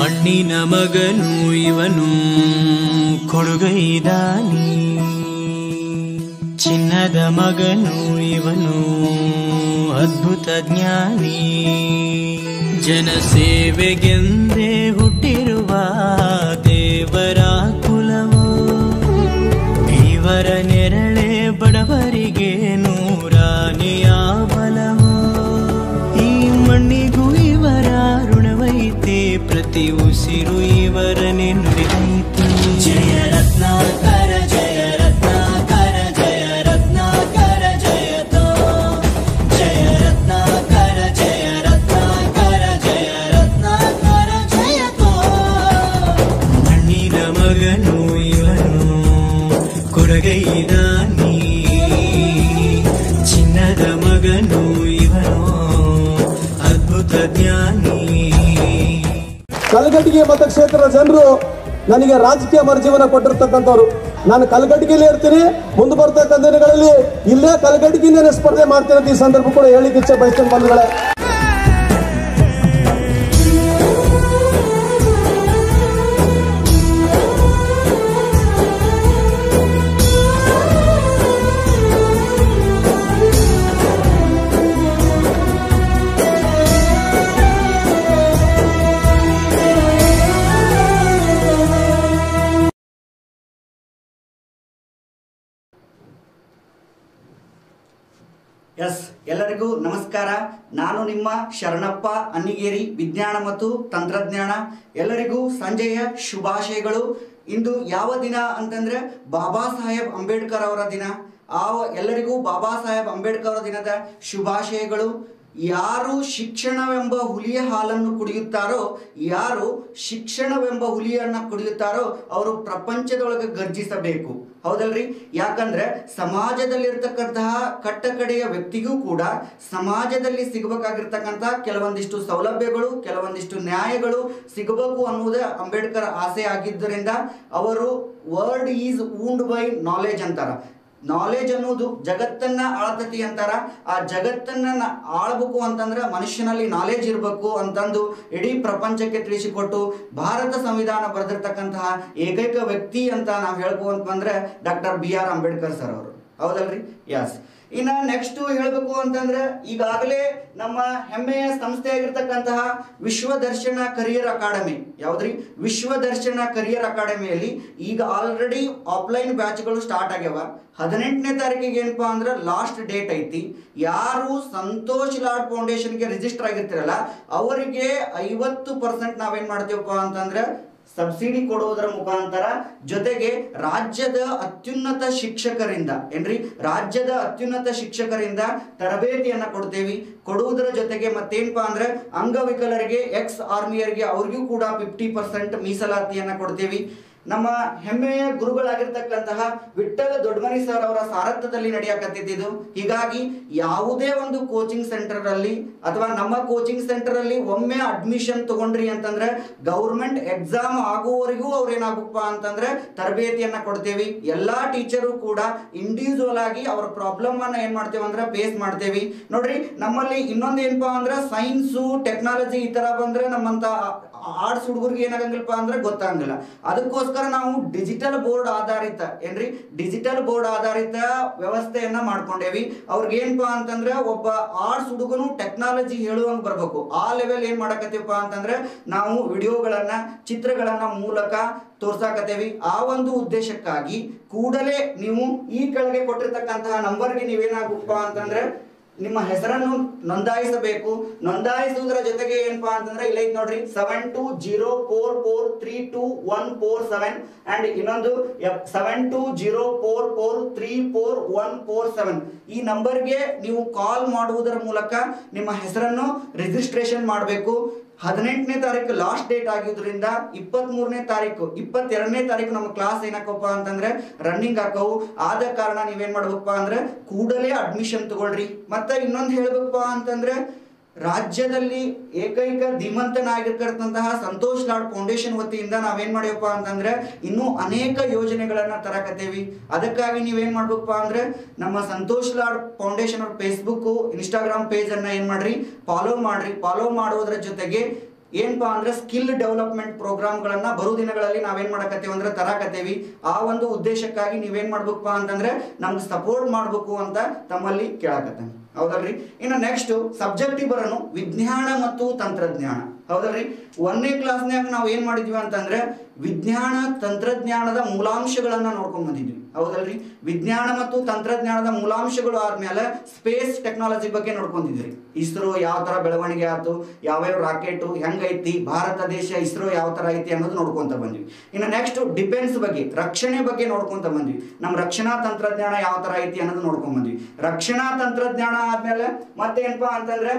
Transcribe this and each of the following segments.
ಮಣ್ಣಿನ ಮಗನು ಇವನು ಕೊಡುಗೈದಾನಿ ಚಿನ್ನದ ಮಗನು ಇವನು ಅದ್ಭುತ ಜ್ಞಾನಿ ಜನಸೇವೆಗೆಂದೇ ಹುಟ್ಟಿರುವ ದೇವರ ಕುಲವು ಇವರ ನೆರಳೆ ಬಡವರಿಗೆ ನೂರಾನೆಯ ಬಲವು ಈ ಮಣ್ಣಿಗೂ ಇವರ ಋಣವೈತೆ ಪ್ರತಿ ಉಸಿರು ಇವರನ್ನೇ ನುಡಿದೈತೆ ಜಯ ರತ್ನಾಕರ ಜಯ ರತ್ನಾಕರ ಜಯ ರತ್ನಾಕರ ಜಯತೋ ಜಯ ರತ್ನಾಕರ ಜಯ ರತ್ನಾಕರ ಜಯ ರತ್ನಾಕರ ಜಯತೋ ಮಣ್ಣಿನ ಮಗನು ಇವನು ಕೊರಗೈದಾನಿ ಚಿನ್ನದ ಮಗನು ಇವನು ಅದ್ಭುತ ಜ್ಞಾನಿ ಕಲಘಟಗಿ ಮತಕ್ಷೇತ್ರದ ಜನರು ನನಗೆ ರಾಜಕೀಯ ಮರುಜೀವನ ಕೊಟ್ಟಿರ್ತಕ್ಕಂಥವ್ರು ನಾನು ಕಲಘಟಗಿಯಲ್ಲಿ ಇರ್ತೀನಿ ಮುಂದೆ ಬರ್ತಕ್ಕಂಥ ದಿನಗಳಲ್ಲಿ ಇಲ್ಲೇ ಕಲಘಟಗಿನೇ ಸ್ಪರ್ಧೆ ಮಾಡ್ತೀನಿ ಅಂತ ಈ ಸಂದರ್ಭ ಕೂಡ ಹೇಳಿಕ್ಕೆ ಇಚ್ಛೆ ಬಯಸ್ತೇನೆ ಬಂಧುಗಳೇ ಎಸ್ ಎಲ್ಲರಿಗೂ ನಮಸ್ಕಾರ ನಾನು ನಿಮ್ಮ ಶರಣಪ್ಪ ಅನ್ನಿಗೇರಿ ವಿಜ್ಞಾನ ಮತ್ತು ತಂತ್ರಜ್ಞಾನ ಎಲ್ಲರಿಗೂ ಸಂಜೆಯ ಶುಭಾಶಯಗಳು ಇಂದು ಯಾವ ದಿನ ಅಂತಂದ್ರೆ ಬಾಬಾ ಸಾಹೇಬ್ ಅಂಬೇಡ್ಕರ್ ಅವರ ದಿನ ಆ ಎಲ್ಲರಿಗೂ ಬಾಬಾ ಸಾಹೇಬ್ ಅಂಬೇಡ್ಕರ್ ಅವರ ದಿನದ ಶುಭಾಶಯಗಳು ಯಾರು ಶಿಕ್ಷಣವೆಂಬ ಹುಲಿಯ ಹಾಲನ್ನು ಕುಡಿಯುತ್ತಾರೋ ಯಾರು ಶಿಕ್ಷಣವೆಂಬ ಹುಲಿಯನ್ನ ಕುಡಿಯುತ್ತಾರೋ ಅವರು ಪ್ರಪಂಚದೊಳಗೆ ಗರ್ಜಿಸಬೇಕು ಹೌದಲ್ರಿ ಯಾಕಂದ್ರೆ ಸಮಾಜದಲ್ಲಿರ್ತಕ್ಕಂತಹ ಕಟ್ಟಕಡೆಯ ವ್ಯಕ್ತಿಗೂ ಕೂಡ ಸಮಾಜದಲ್ಲಿ ಸಿಗಬೇಕಾಗಿರ್ತಕ್ಕಂತಹ ಕೆಲವೊಂದಿಷ್ಟು ಸೌಲಭ್ಯಗಳು ಕೆಲವೊಂದಿಷ್ಟು ನ್ಯಾಯಗಳು ಸಿಗಬೇಕು ಅನ್ನುವುದೇ ಅಂಬೇಡ್ಕರ್ ಆಸೆ ಆಗಿದ್ದರಿಂದ ಅವರು world is owned by knowledge ಅಂತಾರ ನಾಲೆಜ್ ಅನ್ನೋದು ಜಗತ್ತನ್ನ ಆಳ್ತತಿ ಅಂತಾರ ಆ ಜಗತ್ತನ್ನ ನ- ಆಳ್ಬೇಕು ಅಂತಂದ್ರೆ ಮನುಷ್ಯನಲ್ಲಿ ನಾಲೆಜ್ ಇರಬೇಕು ಅಂತಂದು ಇಡೀ ಪ್ರಪಂಚಕ್ಕೆ ತಿಳಿಸಿಕೊಟ್ಟು ಭಾರತ ಸಂವಿಧಾನ ಬರೆದಿರ್ತಕ್ಕಂತಹ ಏಕೈಕ ವ್ಯಕ್ತಿ ಅಂತ ನಾವು ಹೇಳ್ಕೊ ಅಂತ ಬಂದ್ರೆ doctor B R Ambedkar sir ಅವರು ಹೌದಲ್ರಿ ಯಸ್ ಇನ್ನ ನೆಕ್ಸ್ಟ್ ಹೇಳ್ಬೇಕು ಅಂತಂದ್ರೆ ಈಗಾಗಲೇ ನಮ್ಮ ಹೆಮ್ಮೆಯ ಸಂಸ್ಥೆ ಆಗಿರ್ತಕ್ಕಂತಹ ವಿಶ್ವ ದರ್ಶನ ಕರಿಯರ್ ಅಕಾಡೆಮಿ ಯಾವ್ದ್ರಿ ವಿಶ್ವ ದರ್ಶನ ಕರಿಯರ್ ಅಕಾಡೆಮಿಯಲ್ಲಿ ಈಗ ಆಲ್ರೆಡಿ ಆಫ್ಲೈನ್ ಬ್ಯಾಚ್ಗಳು ಸ್ಟಾರ್ಟ್ ಆಗ್ಯಾವ ಹದಿನೆಂಟನೇ ತಾರೀಕಿಗೆ ಏನಪ್ಪಾ ಅಂದ್ರೆ ಲಾಸ್ಟ್ ಡೇಟ್ ಐತಿ ಯಾರು ಸಂತೋಷ್ ಲಾಡ್ ಫೌಂಡೇಶನ್ಗೆ ರಿಜಿಸ್ಟರ್ ಆಗಿರ್ತಿರಲ್ಲ ಅವರಿಗೆ ಐವತ್ತು ಪರ್ಸೆಂಟ್ ನಾವೇನ್ ಮಾಡ್ತೀವಪ್ಪ ಅಂತಂದ್ರೆ ಸಬ್ಸಿಡಿ ಕೊಡುವುದರ ಮುಖಾಂತರ ಜೊತೆಗೆ ರಾಜ್ಯದ ಅತ್ಯುನ್ನತ ಶಿಕ್ಷಕರಿಂದ ಏನ್ರಿ ರಾಜ್ಯದ ಅತ್ಯುನ್ನತ ಶಿಕ್ಷಕರಿಂದ ತರಬೇತಿಯನ್ನ ಕೊಡ್ತೇವಿ ಕೊಡುವುದರ ಜೊತೆಗೆ ಮತ್ತೇನಪ್ಪಾ ಅಂದ್ರೆ ಅಂಗವಿಕಲರಿಗೆ ಎಕ್ಸ್ ಆರ್ಮಿಯರಿಗೆ ಅವ್ರಿಗೂ ಕೂಡ ಫಿಫ್ಟಿ ಪರ್ಸೆಂಟ್ ಮೀಸಲಾತಿಯನ್ನ ಕೊಡ್ತೇವಿ ನಮ್ಮ ಹೆಮ್ಮೆಯ ಗುರುಗಳಾಗಿರ್ತಕ್ಕಂತಹ ವಿಠ್ಠಲ ದೊಡ್ಡಮನಿ ಸರ್ ಅವರ ಸಾರಥ್ಯದಲ್ಲಿ ನಡೆಯಕತ್ತಿದ್ದು ಹೀಗಾಗಿ ಯಾವುದೇ ಒಂದು ಕೋಚಿಂಗ್ ಸೆಂಟರ್ ಅಲ್ಲಿ ಅಥವಾ ನಮ್ಮ ಕೋಚಿಂಗ್ ಸೆಂಟರ್ ಅಲ್ಲಿ ಒಮ್ಮೆ ಅಡ್ಮಿಷನ್ ತಗೊಂಡ್ರಿ ಅಂತಂದ್ರೆ ಗೌರ್ಮೆಂಟ್ ಎಕ್ಸಾಮ್ ಆಗುವವರೆಗೂ ಅವ್ರು ಏನಾಗಪ್ಪ ಅಂತಂದ್ರೆ ತರಬೇತಿಯನ್ನ ಕೊಡ್ತೇವಿ ಎಲ್ಲಾ ಟೀಚರು ಕೂಡ ಇಂಡಿವಿಜುವಲ್ ಆಗಿ ಅವ್ರ ಪ್ರಾಬ್ಲಮ್ ಅನ್ನ ಏನ್ ಮಾಡ್ತೇವೆ ಅಂದ್ರೆ ಫೇಸ್ ಮಾಡ್ತೇವಿ ನೋಡ್ರಿ ನಮ್ಮಲ್ಲಿ ಇನ್ನೊಂದು ಏನಪ್ಪಾ ಅಂದ್ರೆ ಸೈನ್ಸು ಟೆಕ್ನಾಲಜಿ ಈ ತರ ಬಂದ್ರೆ ನಮ್ಮಂತ ಆರ್ಟ್ಸ್ ಹುಡುಗರಿಗೆ ಏನಾಗಂಗಿಲ್ಲಪ್ಪ ಅಂದ್ರೆ ಗೊತ್ತಾಗಂಗಿಲ್ಲ ಅದಕ್ಕೋಸ್ಕರ ನಾವು ಡಿಜಿಟಲ್ ಬೋರ್ಡ್ ಆಧಾರಿತ ಏನ್ರಿ ಡಿಜಿಟಲ್ ಬೋರ್ಡ್ ಆಧಾರಿತ ವ್ಯವಸ್ಥೆಯನ್ನ ಮಾಡ್ಕೊಂಡೇವಿ ಅವ್ರಿಗೆ ಏನಪ್ಪಾ ಅಂತಂದ್ರೆ ಒಬ್ಬ ಆರ್ಟ್ಸ್ ಹುಡುಗನು ಟೆಕ್ನಾಲಜಿ ಹೇಳುವಂಗ್ ಬರ್ಬೇಕು ಆ ಲೆವೆಲ್ ಏನ್ ಮಾಡಕತ್ತೀವಪ್ಪ ಅಂತಂದ್ರೆ ನಾವು ವಿಡಿಯೋಗಳನ್ನ ಚಿತ್ರಗಳನ್ನ ಮೂಲಕ ತೋರ್ಸಾಕತ್ತೇವಿ ಆ ಒಂದು ಉದ್ದೇಶಕ್ಕಾಗಿ ಕೂಡಲೇ ನೀವು ಈ ಕೆಳಗೆ ಕೊಟ್ಟಿರ್ತಕ್ಕಂತಹ ನಂಬರ್ಗೆ ನೀವೇನಾಗಪ್ಪ ಅಂತಂದ್ರೆ ನಿಮ್ಮ ಹೆಸರನ್ನು ನೋಂದಾಯಿಸಬೇಕು ನೋಂದಾಯಿಸುವುದರ ಜೊತೆಗೆ ಏನಪ್ಪಾ ಅಂತಂದ್ರೆ ಇಲ್ಲ ಐತ್ ನೋಡ್ರಿ seven two zero four four three two one four seven and ಇನ್ನೊಂದು seven two zero four four three four one four seven ಈ ನಂಬರ್ಗೆ ನೀವು ಕಾಲ್ ಮಾಡುವುದರ ಮೂಲಕ ನಿಮ್ಮ ಹೆಸರನ್ನು ರಿಜಿಸ್ಟ್ರೇಷನ್ ಮಾಡಬೇಕು ಹದಿನೆಂಟನೇ ತಾರೀಕು ಲಾಸ್ಟ್ ಡೇಟ್ ಆಗಿದ್ರಿಂದ ಇಪ್ಪತ್ತ್ ಮೂರನೇ ತಾರೀಕು ಇಪ್ಪತ್ತೆರಡನೇ ತಾರೀಕು ನಮ್ಮ ಕ್ಲಾಸ್ ಏನಕ್ಕಪ್ಪ ಅಂತಂದ್ರೆ ರನ್ನಿಂಗ್ ಹಾಕವು ಆದ ಕಾರಣ ನೀವೇನ್ ಮಾಡ್ಬೇಕಪ್ಪ ಅಂದ್ರೆ ಕೂಡಲೇ ಅಡ್ಮಿಷನ್ ತಗೊಳ್ರಿ ಮತ್ತೆ ಇನ್ನೊಂದು ಹೇಳ್ಬೇಕಪ್ಪ ಅಂತಂದ್ರೆ ರಾಜ್ಯದಲ್ಲಿ ಏಕೈಕ ಧೀಮಂತನಾಗಿರ್ತಕ್ಕಂತಹ ಸಂತೋಷ್ ಲಾಡ್ ಫೌಂಡೇಶನ್ ವತಿಯಿಂದ ನಾವೇನ್ ಮಾಡಿವಪ್ಪ ಅಂತಂದ್ರೆ ಇನ್ನೂ ಅನೇಕ ಯೋಜನೆಗಳನ್ನ ತರಕತ್ತೇವಿ ಅದಕ್ಕಾಗಿ ನೀವೇನ್ ಮಾಡ್ಬೇಕಪ್ಪ ಅಂದ್ರೆ ನಮ್ಮ ಸಂತೋಷ್ ಲಾಡ್ ಫೌಂಡೇಶನ್ ಅವ್ರ ಫೇಸ್ಬುಕ್ ಇನ್ಸ್ಟಾಗ್ರಾಮ್ ಪೇಜ್ ಅನ್ನ ಏನ್ ಮಾಡ್ರಿ ಫಾಲೋ ಮಾಡ್ರಿ ಫಾಲೋ ಮಾಡುವುದರ ಜೊತೆಗೆ ಏನಪ್ಪಾ ಅಂದ್ರೆ ಸ್ಕಿಲ್ ಡೆವಲಪ್ಮೆಂಟ್ ಪ್ರೋಗ್ರಾಮ್ಗಳನ್ನ ಬರೋ ದಿನಗಳಲ್ಲಿ ನಾವೇನ್ ಮಾಡಕತ್ತೇವೆ ಅಂದ್ರೆ ತರಾಕತ್ತೇವಿ ಆ ಒಂದು ಉದ್ದೇಶಕ್ಕಾಗಿ ನೀವೇನ್ ಮಾಡ್ಬೇಕಪ್ಪ ಅಂತಂದ್ರೆ ನಮ್ಗೆ ಸಪೋರ್ಟ್ ಮಾಡ್ಬೇಕು ಅಂತ ತಮ್ಮಲ್ಲಿ ಕೇಳಕತ್ತೇನೆ ಹೌದಲ್ರಿ ಇನ್ನು ನೆಕ್ಸ್ಟ್ ಸಬ್ಜೆಕ್ಟಿವ್ ಬರೋನು ವಿಜ್ಞಾನ ಮತ್ತು ತಂತ್ರಜ್ಞಾನ ಹೌದಲ್ರಿ ಒಂದನೇ ಕ್ಲಾಸ್ನ್ಯಾಗ ನಾವು ಏನ್ ಮಾಡಿದ್ವಿ ಅಂತಂದ್ರೆ ವಿಜ್ಞಾನ ತಂತ್ರಜ್ಞಾನದ ಮೂಲಾಂಶಗಳನ್ನ ನೋಡ್ಕೊಂಡ್ ಬಂದಿದ್ವಿ ಹೌದಲ್ರಿ ವಿಜ್ಞಾನ ಮತ್ತು ತಂತ್ರಜ್ಞಾನದ ಮೂಲಾಂಶಗಳು ಆದ್ಮೇಲೆ ಸ್ಪೇಸ್ ಟೆಕ್ನಾಲಜಿ ಬಗ್ಗೆ ನೋಡ್ಕೊಂಡಿದ್ವಿ ಇಸ್ರೋ ಯಾವ ತರ ಬೆಳವಣಿಗೆ ಆಯ್ತು ಯಾವ್ಯಾವ ರಾಕೆಟ್ ಹೆಂಗೈತಿ ಭಾರತ ದೇಶ ಇಸ್ರೋ ಯಾವ ತರ ಐತಿ ಅನ್ನೋದು ನೋಡ್ಕೊಂತ ಬಂದ್ವಿ ಇನ್ನು ನೆಕ್ಸ್ಟ್ ಡಿಫೆನ್ಸ್ ಬಗ್ಗೆ ರಕ್ಷಣೆ ಬಗ್ಗೆ ನೋಡ್ಕೊಂತ ಬಂದ್ವಿ ನಮ್ಮ ರಕ್ಷಣಾ ತಂತ್ರಜ್ಞಾನ ಯಾವ ತರ ಐತಿ ಅನ್ನೋದು ನೋಡ್ಕೊಂಡ್ ಬಂದ್ವಿ ರಕ್ಷಣಾ ತಂತ್ರಜ್ಞಾನ ಆದ್ಮೇಲೆ ಮತ್ತೇನಪ್ಪಾ ಅಂತಂದ್ರೆ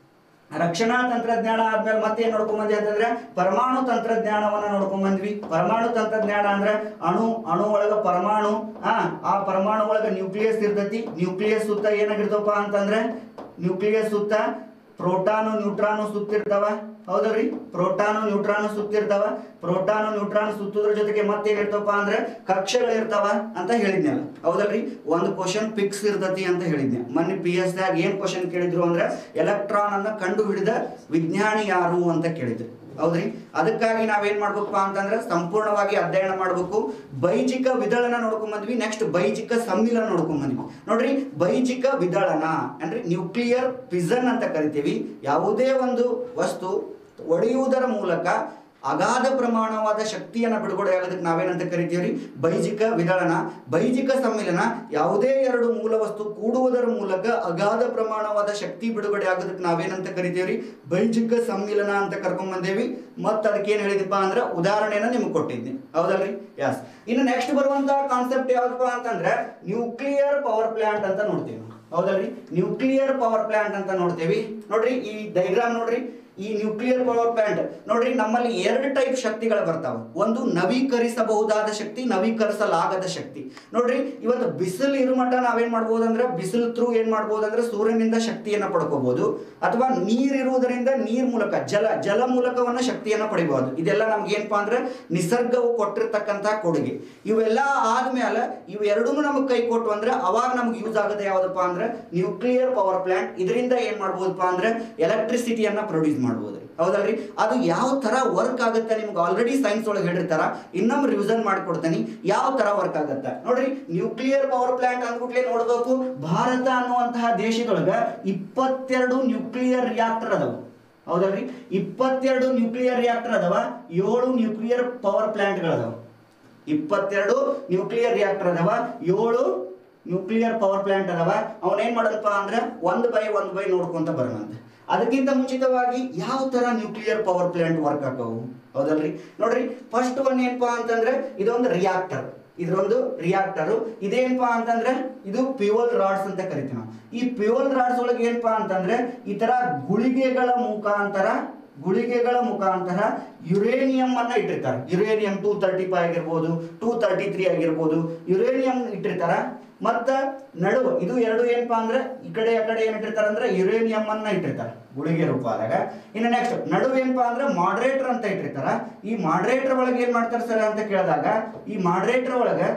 ರಕ್ಷಣಾ ತಂತ್ರಜ್ಞಾನ ಆದ್ಮೇಲೆ ಮತ್ತೆ ಏನ್ ನೋಡ್ಕೊಂಡ್ ಬಂದ್ವಿ ಅಂತಂದ್ರೆ ಪರಮಾಣು ತಂತ್ರಜ್ಞಾನವನ್ನ ನೋಡ್ಕೊಂಡ್ ಬಂದ್ವಿ ಪರಮಾಣು ತಂತ್ರಜ್ಞಾನ ಅಂದ್ರೆ ಅಣು ಅಣು ಒಳಗ ಪರಮಾಣು ಆ ಆ ಪರಮಾಣು ಒಳಗ ನ್ಯೂಕ್ಲಿಯಸ್ ಇರ್ತೈತಿ ನ್ಯೂಕ್ಲಿಯಸ್ ಸುತ್ತ ಏನಾಗಿರ್ತಪ್ಪ ಅಂತಂದ್ರೆ ನ್ಯೂಕ್ಲಿಯಸ್ ಸುತ್ತ ಪ್ರೋಟಾನು ನ್ಯೂಟ್ರಾನು ಸುತ್ತಿರ್ತಾವ ಹೌದಲ್ರಿ ಪ್ರೋಟಾನು ನ್ಯೂಟ್ರಾನು ಸುತ್ತಿರ್ತಾವ ಪ್ರೋಟಾನು ನ್ಯೂಟ್ರಾನ್ ಸುತ್ತೋದ್ರ ಜೊತೆಗೆ ಮತ್ತೇನಿರ್ತಪ್ಪ ಅಂದ್ರೆ ಕಕ್ಷೆಗಳಿರ್ತಾವ ಅಂತ ಹೇಳಿದ್ನಲ್ಲ ಹೌದಲ್ರಿ ಒಂದು ಕ್ವಶನ್ ಫಿಕ್ಸ್ ಇರ್ತತಿ ಅಂತ ಹೇಳಿದ್ನೆ ಮೊನ್ನೆ ಪಿ ಎಸ್ ದಾಗ ಏನ್ ಕ್ವಶನ್ ಕೇಳಿದ್ರು ಅಂದ್ರೆ ಎಲೆಕ್ಟ್ರಾನ್ ಅನ್ನ ಕಂಡು ಹಿಡಿದ ವಿಜ್ಞಾನಿ ಯಾರು ಅಂತ ಕೇಳಿದ್ರು ಹೌದ್ರಿ ಅದಕ್ಕಾಗಿ ನಾವೇನ್ ಮಾಡ್ಬೇಕಪ್ಪ ಅಂತಂದ್ರೆ ಸಂಪೂರ್ಣವಾಗಿ ಅಧ್ಯಯನ ಮಾಡ್ಬೇಕು ಬೈಜಿಕ ವಿದಳನ ನೋಡ್ಕೊಂಡ್ ಬಂದ್ವಿ ನೆಕ್ಸ್ಟ್ ಬೈಜಿಕ ಸಮ್ಮಿಲನ ನೋಡ್ಕೊಂಡ್ ಬಂದ್ವಿ ನೋಡ್ರಿ ಬೈಜಿಕ ವಿದಳನ ಅಂದ್ರೆ ನ್ಯೂಕ್ಲಿಯರ್ ಪಿಸನ್ ಅಂತ ಕರಿತೀವಿ ಯಾವುದೇ ಒಂದು ವಸ್ತು ಒಡೆಯುವುದರ ಮೂಲಕ ಅಗಾಧ ಪ್ರಮಾಣವಾದ ಶಕ್ತಿಯನ್ನ ಬಿಡುಗಡೆ ಆಗೋದಕ್ಕೆ ನಾವೇನಂತ ಕರಿತೀವ್ರಿ ಬೈಜಿಕ ವಿದಳನ ಬೈಜಿಕ ಸಮ್ಮಿಲನ ಯಾವುದೇ ಎರಡು ಮೂಲ ವಸ್ತು ಕೂಡುವುದರ ಮೂಲಕ ಅಗಾಧ ಪ್ರಮಾಣವಾದ ಶಕ್ತಿ ಬಿಡುಗಡೆ ಆಗೋದಕ್ಕೆ ನಾವೇನಂತ ಕರಿತೀವ್ರಿ ಬೈಜಿಕ ಸಮ್ಮಿಲನ ಅಂತ ಕರ್ಕೊಂಡ್ ಬಂದೇವಿ ಮತ್ತೆ ಅದಕ್ಕೆ ಏನ್ ಹೇಳಿದಪ್ಪ ಅಂದ್ರೆ ಉದಾಹರಣೆನ ನಿಮ್ಗೆ ಕೊಟ್ಟಿದ್ನಿ ಹೌದಲ್ರಿ ಯಸ್ ಇನ್ನು ನೆಕ್ಸ್ಟ್ ಬರುವಂತ ಕಾನ್ಸೆಪ್ಟ್ ಯಾವ್ದಪ್ಪ ಅಂತಂದ್ರೆ ನ್ಯೂಕ್ಲಿಯರ್ ಪವರ್ ಪ್ಲಾಂಟ್ ಅಂತ ನೋಡ್ತೀವಿ ನಾವು. ಹೌದಲ್ರಿ ನ್ಯೂಕ್ಲಿಯರ್ ಪವರ್ ಪ್ಲಾಂಟ್ ಅಂತ ನೋಡ್ತೇವಿ ನೋಡ್ರಿ ಈ ಡೈಗ್ರಾಮ್ ನೋಡ್ರಿ ಈ ನ್ಯೂಕ್ಲಿಯರ್ ಪವರ್ ಪ್ಲಾಂಟ್ ನೋಡ್ರಿ ನಮ್ಮಲ್ಲಿ ಎರಡು ಟೈಪ್ ಶಕ್ತಿಗಳು ಬರ್ತಾವ ಒಂದು ನವೀಕರಿಸಬಹುದಾದ ಶಕ್ತಿ ನವೀಕರಿಸಲಾಗದ ಶಕ್ತಿ ನೋಡ್ರಿ ಇವತ್ತು ಬಿಸಿಲು ಇರು ಮಟ್ಟ ನಾವೇನ್ ಮಾಡ್ಬೋದು ಅಂದ್ರೆ ಬಿಸಿಲು ಥ್ರೂ ಏನ್ ಮಾಡ್ಬೋದು ಅಂದ್ರೆ ಸೂರ್ಯನಿಂದ ಶಕ್ತಿಯನ್ನ ಪಡ್ಕೋಬಹುದು ಅಥವಾ ನೀರ್ ಇರುವುದರಿಂದ ನೀರ್ ಮೂಲಕ ಜಲ ಜಲ ಮೂಲಕವನ್ನ ಶಕ್ತಿಯನ್ನ ಪಡಿಬಹುದು ಇದೆಲ್ಲ ನಮ್ಗೆ ಏನಪ್ಪಾ ಅಂದ್ರೆ ನಿಸರ್ಗವು ಕೊಟ್ಟಿರ್ತಕ್ಕಂತ ಕೊಡುಗೆ ಇವೆಲ್ಲ ಆದ್ಮೇಲೆ ಇವು ಎರಡೂ ನಮಗೆ ಕೈ ಕೊಟ್ಟು ಅಂದ್ರೆ ಅವಾಗ ನಮ್ಗೆ ಯೂಸ್ ಆಗೋದು ಯಾವ್ದಪ್ಪ ಅಂದ್ರೆ ನ್ಯೂಕ್ಲಿಯರ್ ಪವರ್ ಪ್ಲಾಂಟ್ ಇದರಿಂದ ಏನ್ ಮಾಡ್ಬೋದಪ್ಪ ಅಂದ್ರೆ ಎಲೆಕ್ಟ್ರಿಸಿಟಿಯನ್ನ ಪ್ರೊಡ್ಯೂಸ್ ಮಾಡ್ಬೋದು ಹೌದಲ್ರಿ ಅದು ಯಾವ ತರ ವರ್ಕ್ ಆಗುತ್ತೆ ನಿಮ್ಗೆ ಆಲ್ರೆಡಿ ಸೈನ್ಸ್ ಒಳಗೆ ಹೇಳಿರ್ತಾರ ಇನ್ನೊಮ್ಮೆ ರಿವಿಷನ್ ಮಾಡ್ಕೊಡ್ತೀನಿ ಯಾವ ತರ ವರ್ಕ್ ಆಗುತ್ತೆ ನೋಡ್ರಿ ನ್ಯೂಕ್ಲಿಯರ್ ಪವರ್ ಪ್ಲಾಂಟ್ ಅಂದ್ಬಿಟ್ಲೆ ನೋಡ್ಬೇಕು ಭಾರತ ಅನ್ನುವಂತಹ ದೇಶದೊಳಗ ಇಪ್ಪತ್ತೆರಡು ನ್ಯೂಕ್ಲಿಯರ್ ರಿಯಾಕ್ಟರ್ ಅದಾವ ಹೌದಲ್ರಿ ಇಪ್ಪತ್ತೆರಡು ನ್ಯೂಕ್ಲಿಯರ್ ರಿಯಾಕ್ಟರ್ ಅದಾವ ಏಳು ನ್ಯೂಕ್ಲಿಯರ್ ಪವರ್ ಪ್ಲಾಂಟ್ಗಳದಾವ ಇಪ್ಪತ್ತೆರಡು ನ್ಯೂಕ್ಲಿಯರ್ ರಿಯಾಕ್ಟರ್ ಅದಾವ ಏಳು ನ್ಯೂಕ್ಲಿಯರ್ ಪವರ್ ಪ್ಲಾಂಟ್ ಅದಾವ ಅವನ್ ಏನ್ ಮಾಡಲ್ಪ ಅಂದ್ರೆ ಒಂದ್ ಬೈ ಒಂದ್ ಬೈ ನೋಡ್ಕೊಂತ ಬರೋಣಂತೆ ಅದಕ್ಕಿಂತ ಮುಂಚಿತವಾಗಿ ಯಾವ ತರ ನ್ಯೂಕ್ಲಿಯರ್ ಪವರ್ ಪ್ಲಾಂಟ್ ವರ್ಕ್ ಆಕವು ಹೌದಲ್ರಿ ನೋಡ್ರಿ ಫಸ್ಟ್ ಒನ್ ಏನಪ್ಪಾ ಅಂತಂದ್ರೆ ಇದೊಂದು ರಿಯಾಕ್ಟರ್ ಇದರೊಂದು ರಿಯಾಕ್ಟರ್ ಇದೇನಪ್ಪಾ ಅಂತಂದ್ರೆ ಇದು ಪ್ಯೂವಲ್ ರಾಡ್ಸ್ ಅಂತ ಕರಿತೀವಿ ನಾವು ಈ ಪ್ಯೂವಲ್ ರಾಡ್ಸ್ ಒಳಗೆ ಏನಪ್ಪಾ ಅಂತಂದ್ರೆ ಈ ತರ ಗುಳಿಗೆಗಳ ಮುಖಾಂತರ ಗುಳಿಗೆಗಳ ಮುಖಾಂತರ ಯುರೇನಿಯಂ ಅನ್ನ ಇಟ್ಟಿರ್ತಾರೆ ಯುರೇನಿಯಂ ಟೂ ತರ್ಟಿ ಫೈವ್ ಆಗಿರ್ಬೋದು ಟೂ ತರ್ಟಿ ತ್ರೀ ಆಗಿರ್ಬೋದು ಯುರೇನಿಯಂ ಇಟ್ಟಿರ್ತಾರ ಮತ್ತ ನಡುವ ಇದು ಎರಡು ಏನಪ್ಪಾ ಅಂದ್ರೆ ಈ ಕಡೆ ಆ ಕಡೆ ಏನ್ ಇಟ್ಟಿರ್ತಾರ ಅಂದ್ರೆ ಯುರೇನಿಯಂ ಅನ್ನ ಇಟ್ಟಿರ್ತಾರೆ ಗುಳಿಗೆ ರೂಪದಾಗ ಇನ್ನು ನೆಕ್ಸ್ಟ್ ನಡುವೆ ಏನಪ್ಪಾ ಅಂದ್ರೆ ಮಾಡ್ರೇಟರ್ ಅಂತ ಇಟ್ಟಿರ್ತಾರ ಈ ಮಾಡ್ರೇಟರ್ ಒಳಗೆ ಏನ್ ಮಾಡ್ತಾರೆ ಸರ್ ಅಂತ ಕೇಳಿದಾಗ ಈ ಮಾಡ್ರೇಟರ್ ಒಳಗೆ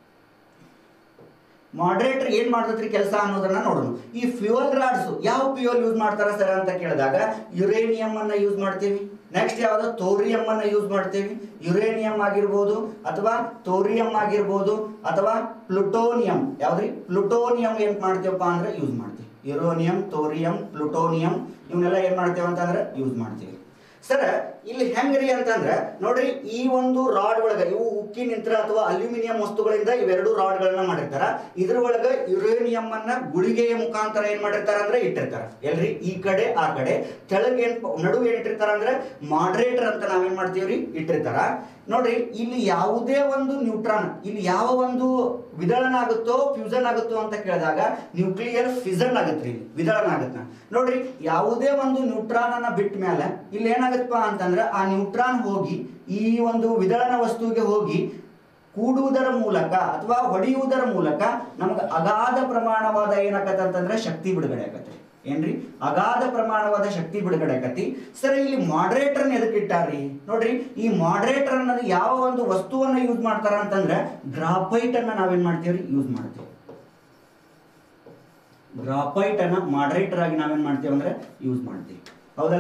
ಮಾಡ್ರೇಟರ್ ಏನ್ ಮಾಡ್ತೈತ್ರಿ ಕೆಲಸ ಅನ್ನೋದನ್ನ ನೋಡೋಣ ಈ ಫ್ಯೂಯಲ್ ರಾಡ್ಸ್ ಯಾವ ಫ್ಯೂಯಲ್ ಯೂಸ್ ಮಾಡ್ತಾರ ಸರ್ ಅಂತ ಕೇಳಿದಾಗ ಯುರೇನಿಯಂ ಅನ್ನ ಯೂಸ್ ಮಾಡ್ತೀವಿ ನೆಕ್ಸ್ಟ್ ಯಾವ್ದು ಥೋರಿಯಂ ಅನ್ನ ಯೂಸ್ ಮಾಡ್ತೀವಿ ಯುರೇನಿಯಂ ಆಗಿರ್ಬೋದು ಅಥವಾ ಥೋರಿಯಂ ಆಗಿರ್ಬೋದು ಅಥವಾ ಪ್ಲುಟೋನಿಯಂ ಯಾವ್ದ್ರಿ ಪ್ಲುಟೋನಿಯಂ ಏನ್ ಮಾಡ್ತೀವಪ್ಪ ಅಂದ್ರೆ ಯೂಸ್ ಮಾಡ್ತೀವಿ ಯುರೋನಿಯಂ ಥೋರಿಯಂ ಪ್ಲುಟೋನಿಯಂ ಇವನ್ನೆಲ್ಲ ಏನ್ ಮಾಡ್ತೇವೆ ಅಂತಂದ್ರೆ ಯುಸ್ ಮಾಡ್ತೀವಿ ಸರ್ ಇಲ್ಲಿ ಹೆಂಗ್ರಿ ಅಂತಂದ್ರೆ ನೋಡ್ರಿ ಈ ಒಂದು ರಾಡ್ ಒಳಗ ಇವು ಉಕ್ಕಿನಿಂತ್ರ ಅಥವಾ ಅಲ್ಯೂಮಿನಿಯಂ ವಸ್ತುಗಳಿಂದ ಇವೆರಡು ರಾಡ್ಗಳನ್ನ ಮಾಡಿರ್ತಾರ ಇದ್ರ ಒಳಗ ಯುರೇನಿಯಂ ಅನ್ನ ಗುಳಿಗೆಯ ಮುಖಾಂತರ ಏನ್ ಮಾಡಿರ್ತಾರ ಅಂದ್ರೆ ಇಟ್ಟಿರ್ತಾರ ಎಲ್ರಿ ಈ ಕಡೆ ಆ ಕಡೆ ಕೆಳಗೆ ಏನ್ ನಡುವೆ ಏನ್ ಇಟ್ಟಿರ್ತಾರ ಅಂದ್ರೆ ಮಾಡ್ರೇಟರ್ ಅಂತ ನಾವೇನ್ ಮಾಡ್ತೀವ್ರಿ ಇಟ್ಟಿರ್ತಾರ ನೋಡ್ರಿ ಇಲ್ಲಿ ಯಾವುದೇ ಒಂದು ನ್ಯೂಟ್ರಾನ್ ಇಲ್ಲಿ ಯಾವ ಒಂದು ವಿದಳನ ಆಗುತ್ತೋ ಫ್ಯೂಸನ್ ಆಗುತ್ತೋ ಅಂತ ಕೇಳಿದಾಗ ನ್ಯೂಕ್ಲಿಯರ್ ಫಿಸನ್ ಆಗುತ್ತೆ ಇಲ್ಲಿ ವಿದಳನ ಆಗುತ್ತೆ ನೋಡ್ರಿ ಯಾವುದೇ ಒಂದು ನ್ಯೂಟ್ರಾನ್ ಅನ್ನ ಬಿಟ್ಟ ಮೇಲೆ ಇಲ್ಲಿ ಏನಾಗತ್ತಪ್ಪ ಅಂತಂದ್ರೆ ಆ ನ್ಯೂಟ್ರಾನ್ ಹೋಗಿ ಈ ಒಂದು ವಿದಳನ ವಸ್ತುವಿಗೆ ಹೋಗಿ ಕೂಡುವುದರ ಮೂಲಕ ಅಥವಾ ಹೊಡೆಯುವುದರ ಮೂಲಕ ನಮ್ಗೆ ಅಗಾಧ ಪ್ರಮಾಣವಾದ ಏನಾಗತ್ತೆ ಅಂತಂದ್ರೆ ಶಕ್ತಿ ಬಿಡುಗಡೆ ಆಗತ್ತೆ ಏನ್ರಿ ಅಗಾಧ ಪ್ರಮಾಣವಾದ ಶಕ್ತಿ ಬಿಡುಗಡೆ ಆಗತಿ ಸರ್ ಇಲ್ಲಿ ಮಾಡ್ರೇಟರ್ ಎದಕ್ಕೆ ಇಟ್ಟಾರ್ರಿ ನೋಡ್ರಿ ಈ ಮಾಡ್ರೇಟರ್ ಅನ್ನೋದು ಯಾವ ಒಂದು ವಸ್ತುವನ್ನ ಯೂಸ್ ಮಾಡ್ತಾರ ಅಂತಂದ್ರೆ ಗ್ರಾಫೈಟ್ ಅನ್ನ ನಾವೇನ್ ಮಾಡ್ತೀವ್ರಿ ಯೂಸ್ ಮಾಡ್ತೀವಿ ಗ್ರಾಫೈಟ್ ಅನ್ನ ಮಾಡ್ರೇಟರ್ ಆಗಿ ನಾವೇನ್ ಮಾಡ್ತೀವಿ ಅಂದ್ರೆ ಯೂಸ್ ಮಾಡ್ತೀವಿ ಹೌದಲ್ರಿ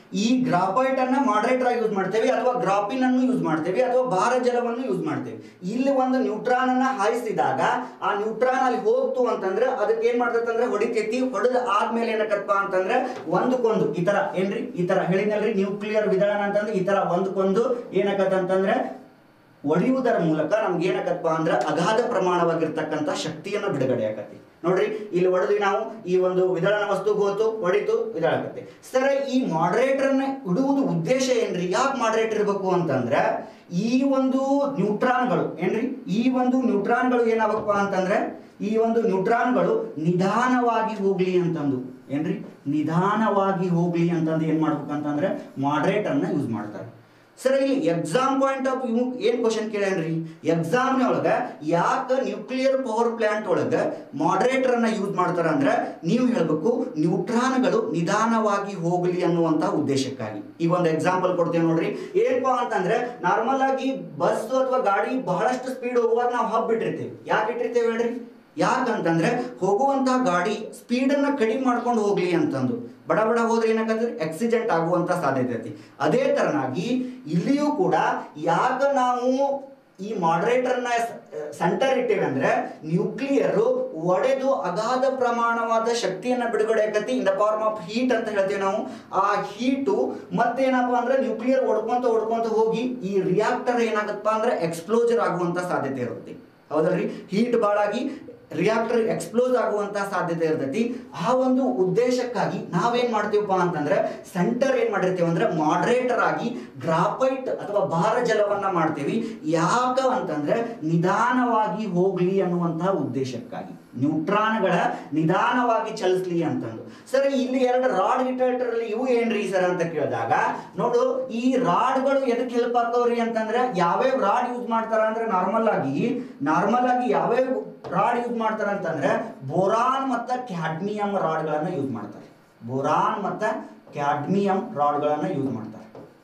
ಈ ಗ್ರಾಫೈಟ್ ಅನ್ನ ಮಾಡರೇಟರ್ ಆಗಿ ಯೂಸ್ ಮಾಡ್ತೇವೆ ಅಥವಾ ಗ್ರಾಫಿನ್ ಅನ್ನು ಯೂಸ್ ಮಾಡ್ತೇವೆ ಅಥವಾ ಭಾರ ಜಲವನ್ನು ಯೂಸ್ ಮಾಡ್ತೇವೆ ಇಲ್ಲಿ ಒಂದು ನ್ಯೂಟ್ರಾನ್ ಅನ್ನ ಹಾಯಿಸಿದಾಗ ಆ ನ್ಯೂಟ್ರಾನ್ ಅಲ್ಲಿ ಹೋಗ್ತು ಅಂತಂದ್ರೆ ಅದಕ್ಕೆ ಏನ್ ಮಾಡ್ತೈತೆ ಅಂದ್ರೆ ಹೊಡಿತೈತಿ ಹೊಡೆದ ಆದ್ಮೇಲೆ ಏನಕ್ಕಪ್ಪ ಅಂತಂದ್ರೆ ಒಂದಕ್ಕೊಂದು ಈ ತರ ಏನ್ರಿ ಈ ತರ ಹೇಳಿದ್ನಲ್ರಿ ನ್ಯೂಕ್ಲಿಯರ್ ವಿಧಾನ ಅಂತಂದ್ರೆ ಈ ತರ ಒಂದಕ್ಕೊಂದು ಏನಕ್ಕತ್ತ ಅಂತಂದ್ರೆ ಒಡೆಯುವುದರ ಮೂಲಕ ನಮ್ಗೆ ಏನಕ್ಕಪ್ಪ ಅಂದ್ರೆ ಅಗಾಧ ಪ್ರಮಾಣವಾಗಿರ್ತಕ್ಕಂಥ ಶಕ್ತಿಯನ್ನು ಬಿಡುಗಡೆ ಆಗತ್ತೆ ನೋಡ್ರಿ ಇಲ್ಲಿ ಹೊಡೆದ್ವಿ ನಾವು ಈ ಒಂದು ವಿದಳನ ವಸ್ತು ಹೋತು ಹೊಡಿತು ವಿದಳಾಗತ್ತೆ ಸರ್ ಈ ಮಾಡರೇಟರ್ ಅನ್ನ ಇಡುವುದು ಉದ್ದೇಶ ಏನ್ರಿ ಯಾಕೆ ಮಾಡರೇಟರ್ ಇರಬೇಕು ಅಂತಂದ್ರೆ ಈ ಒಂದು ನ್ಯೂಟ್ರಾನ್ಗಳು ಏನ್ರಿ ಈ ಒಂದು ನ್ಯೂಟ್ರಾನ್ಗಳು ಏನಾಗಬೇಕಪ್ಪ ಅಂತಂದ್ರೆ ಈ ಒಂದು ನ್ಯೂಟ್ರಾನ್ಗಳು ನಿಧಾನವಾಗಿ ಹೋಗ್ಲಿ ಅಂತಂದು ಏನ್ರಿ ನಿಧಾನವಾಗಿ ಹೋಗ್ಲಿ ಅಂತಂದು ಏನ್ ಮಾಡ್ಬೇಕಂತಂದ್ರೆ ಮಾಡರೇಟರ್ನ ಯೂಸ್ ಮಾಡ್ತಾರೆ ಸರ್ ಇಲ್ಲಿ ಎಕ್ಸಾಮ್ ಪಾಯಿಂಟ್ ಆಫ್ ವ್ಯೂ ಏನ್ ಕ್ವಶನ್ ಕೇಳ್ಯಾನ್ರಿ ಎಕ್ಸಾಮ್ ಒಳಗ ಯಾಕ ನ್ಯೂಕ್ಲಿಯರ್ ಪವರ್ ಪ್ಲಾಂಟ್ ಒಳಗ ಮಾಡರೇಟರ್ ಅನ್ನ ಯೂಸ್ ಮಾಡ್ತಾರ ಅಂದ್ರೆ ನೀವು ಹೇಳ್ಬೇಕು ನ್ಯೂಟ್ರಾನ್ಗಳು ನಿಧಾನವಾಗಿ ಹೋಗಲಿ ಅನ್ನುವಂತ ಉದ್ದೇಶಕ್ಕಾಗಿ ಈ ಒಂದು ಎಕ್ಸಾಂಪಲ್ ಕೊಡ್ತೇವೆ ನೋಡ್ರಿ ಏನಪ್ಪಾ ಅಂತಂದ್ರೆ ನಾರ್ಮಲ್ ಆಗಿ ಬಸ್ ಅಥವಾ ಗಾಡಿ ಬಹಳಷ್ಟು ಸ್ಪೀಡ್ ಹೋಗುವಾಗ ನಾವು ಹಬ್ ಬಿಟ್ಟಿರ್ತೀವಿ ಯಾಕೆ ಇಟ್ಟಿರ್ತೇವೆ ಹೇಳ್ರಿ ಯಾಕಂತಂದ್ರೆ ಹೋಗುವಂತಹ ಗಾಡಿ ಸ್ಪೀಡ್ ಅನ್ನ ಕಡಿಮೆ ಮಾಡ್ಕೊಂಡು ಹೋಗ್ಲಿ ಅಂತಂದು ಬಡ ಬಡ ಹೋದ್ರೆ ಏನಾಗತ್ತೆ ಆಕ್ಸಿಡೆಂಟ್ ಆಗುವಂತ ಸಾಧ್ಯತೆ ಐತಿ ಅದೇ ತರನಾಗಿ ಇಲ್ಲಿಯೂ ಕೂಡ ಯಾಕ ನಾವು ಈ ಮಾಡರೇಟರ್ನ ಸೆಂಟರ್ ಇಟ್ಟೇವೆ ಅಂದ್ರೆ ನ್ಯೂಕ್ಲಿಯರ್ ಒಡೆದು ಅಗಾಧ ಪ್ರಮಾಣವಾದ ಶಕ್ತಿಯನ್ನ ಬಿಡುಗಡೆ ಆಕತಿ in the form of heat ಅಂತ ಹೇಳ್ತೀವಿ ನಾವು ಆ ಹೀಟು ಮತ್ತೇನಪ್ಪ ಅಂದ್ರೆ ನ್ಯೂಕ್ಲಿಯರ್ ಹೊಡ್ಕೊಂತ ಹೊಡ್ಕೊಂತ ಹೋಗಿ ಈ ರಿಯಾಕ್ಟರ್ ಏನಾಗತ್ತಪ್ಪ ಅಂದ್ರೆ ಎಕ್ಸ್ಪ್ಲೋಜರ್ ಆಗುವಂತ ಸಾಧ್ಯತೆ ಇರುತ್ತೆ ಹೌದಲ್ರಿ ಹೀಟ್ ಬಾಳಾಗಿ ರಿಯಾಕ್ಟರ್ ಎಕ್ಸ್ಪ್ಲೋಸ್ ಆಗುವಂತ ಸಾಧ್ಯತೆ ಇರ್ತೈತಿ ಆ ಒಂದು ಉದ್ದೇಶಕ್ಕಾಗಿ ನಾವೇನ್ ಮಾಡ್ತೀವಪ್ಪ ಅಂತಂದ್ರೆ ಸೆಂಟರ್ ಏನ್ ಮಾಡಿರ್ತೀವಿ ಅಂದ್ರೆ ಮಾಡರೇಟರ್ ಆಗಿ ಗ್ರಾಫೈಟ್ ಅಥವಾ ಭಾರ ಜಲವನ್ನ ಮಾಡ್ತೀವಿ ಯಾಕ ಅಂತಂದ್ರೆ ನಿಧಾನವಾಗಿ ಹೋಗ್ಲಿ ಅನ್ನುವಂತಹ ಉದ್ದೇಶಕ್ಕಾಗಿ ನ್ಯೂಟ್ರಾನ್ಗಳ ನಿಧಾನವಾಗಿ ಚಲಿಸ್ಲಿ ಅಂತಂದು ಸರ್ ಇಲ್ಲಿ ಎರಡು ರಾಡ್ ಗಿಟೇಟರ್ ಅಲ್ಲಿ ಇವು ಏನ್ರಿ ಸರ್ ಅಂತ ಕೇಳಿದಾಗ ನೋಡು ಈ ರಾಡ್ಗಳು ಎದಕ್ಕೆ ಹೆಲ್ಪ್ ಆಗ್ತಾವ್ರಿ ಅಂತಂದ್ರೆ ಯಾವ್ಯಾವ ರಾಡ್ ಯೂಸ್ ಮಾಡ್ತಾರ ಅಂದ್ರೆ ನಾರ್ಮಲ್ ಆಗಿ ನಾರ್ಮಲ್ ಆಗಿ ಯಾವ್ಯಾವ ರಾಡ್ ಯೂಸ್ ಮಾಡ್ತಾರ ಅಂತಂದ್ರೆ ಬೋರಾನ್ ಮತ್ತ ಕ್ಯಾಡ್ಮಿಯಂ ರಾಡ್ಗಳನ್ನ ಯೂಸ್ ಮಾಡ್ತಾರೆ ಬೋರಾನ್ ಮತ್ತ ಕ್ಯಾಡ್ಮಿಯಂ ರಾಡ್ಗಳನ್ನ ಯೂಸ್ ಮಾಡ್ತಾರೆ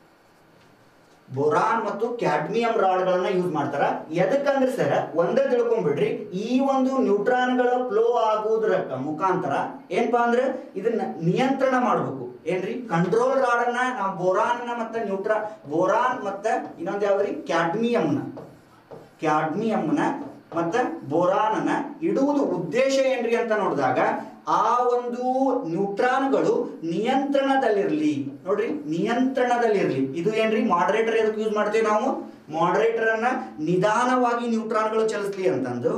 ಬೋರಾನ್ ಮತ್ತು ಕ್ಯಾಡ್ಮಿಯಂ ರಾಡ್ಗಳನ್ನ ಯೂಸ್ ಮಾಡ್ತಾರ ಎದಕ್ಕಂದ್ರೆ ಸರ್ ಒಂದೇ ತಿಳ್ಕೊಂಡ್ಬಿಡ್ರಿ ಈ ಒಂದು ನ್ಯೂಟ್ರಾನ್ಗಳ ಫ್ಲೋ ಆಗುವುದರ ಮುಖಾಂತರ ಏನಪ್ಪಾ ಅಂದ್ರೆ ಇದನ್ನ ನಿಯಂತ್ರಣ ಮಾಡ್ಬೇಕು ಏನ್ರಿ ಕಂಟ್ರೋಲ್ ರಾಡನ್ನ ನಾವು ಬೋರಾನ್ನ ಮತ್ತೆ ನ್ಯೂಟ್ರಾ ಬೋರಾನ್ ಮತ್ತೆ ಇನ್ನೊಂದು ಯಾವ್ದ್ರಿ ಕ್ಯಾಡ್ಮಿಯಂನ ಕ್ಯಾಡ್ಮಿಯಂನ ಮತ್ತೆ ಬೋರಾನನ ಇಡುವುದು ಉದ್ದೇಶ ಏನ್ರಿ ಅಂತ ನೋಡಿದಾಗ ಆ ಒಂದು ನ್ಯೂಟ್ರಾನ್ಗಳು ನಿಯಂತ್ರಣದಲ್ಲಿರ್ಲಿ ನೋಡ್ರಿ ನಿಯಂತ್ರಣದಲ್ಲಿರ್ಲಿ ಇದು ಏನ್ರಿ ಮಾಡರೇಟರ್ ಎದಕ್ಕೆ ಯೂಸ್ ಮಾಡ್ತೀವಿ ನಾವು ಮಾಡರೇಟರ್ ಅನ್ನ ನಿಧಾನವಾಗಿ ನ್ಯೂಟ್ರಾನ್ಗಳು ಚಲಿಸ್ಲಿ ಅಂತಂದು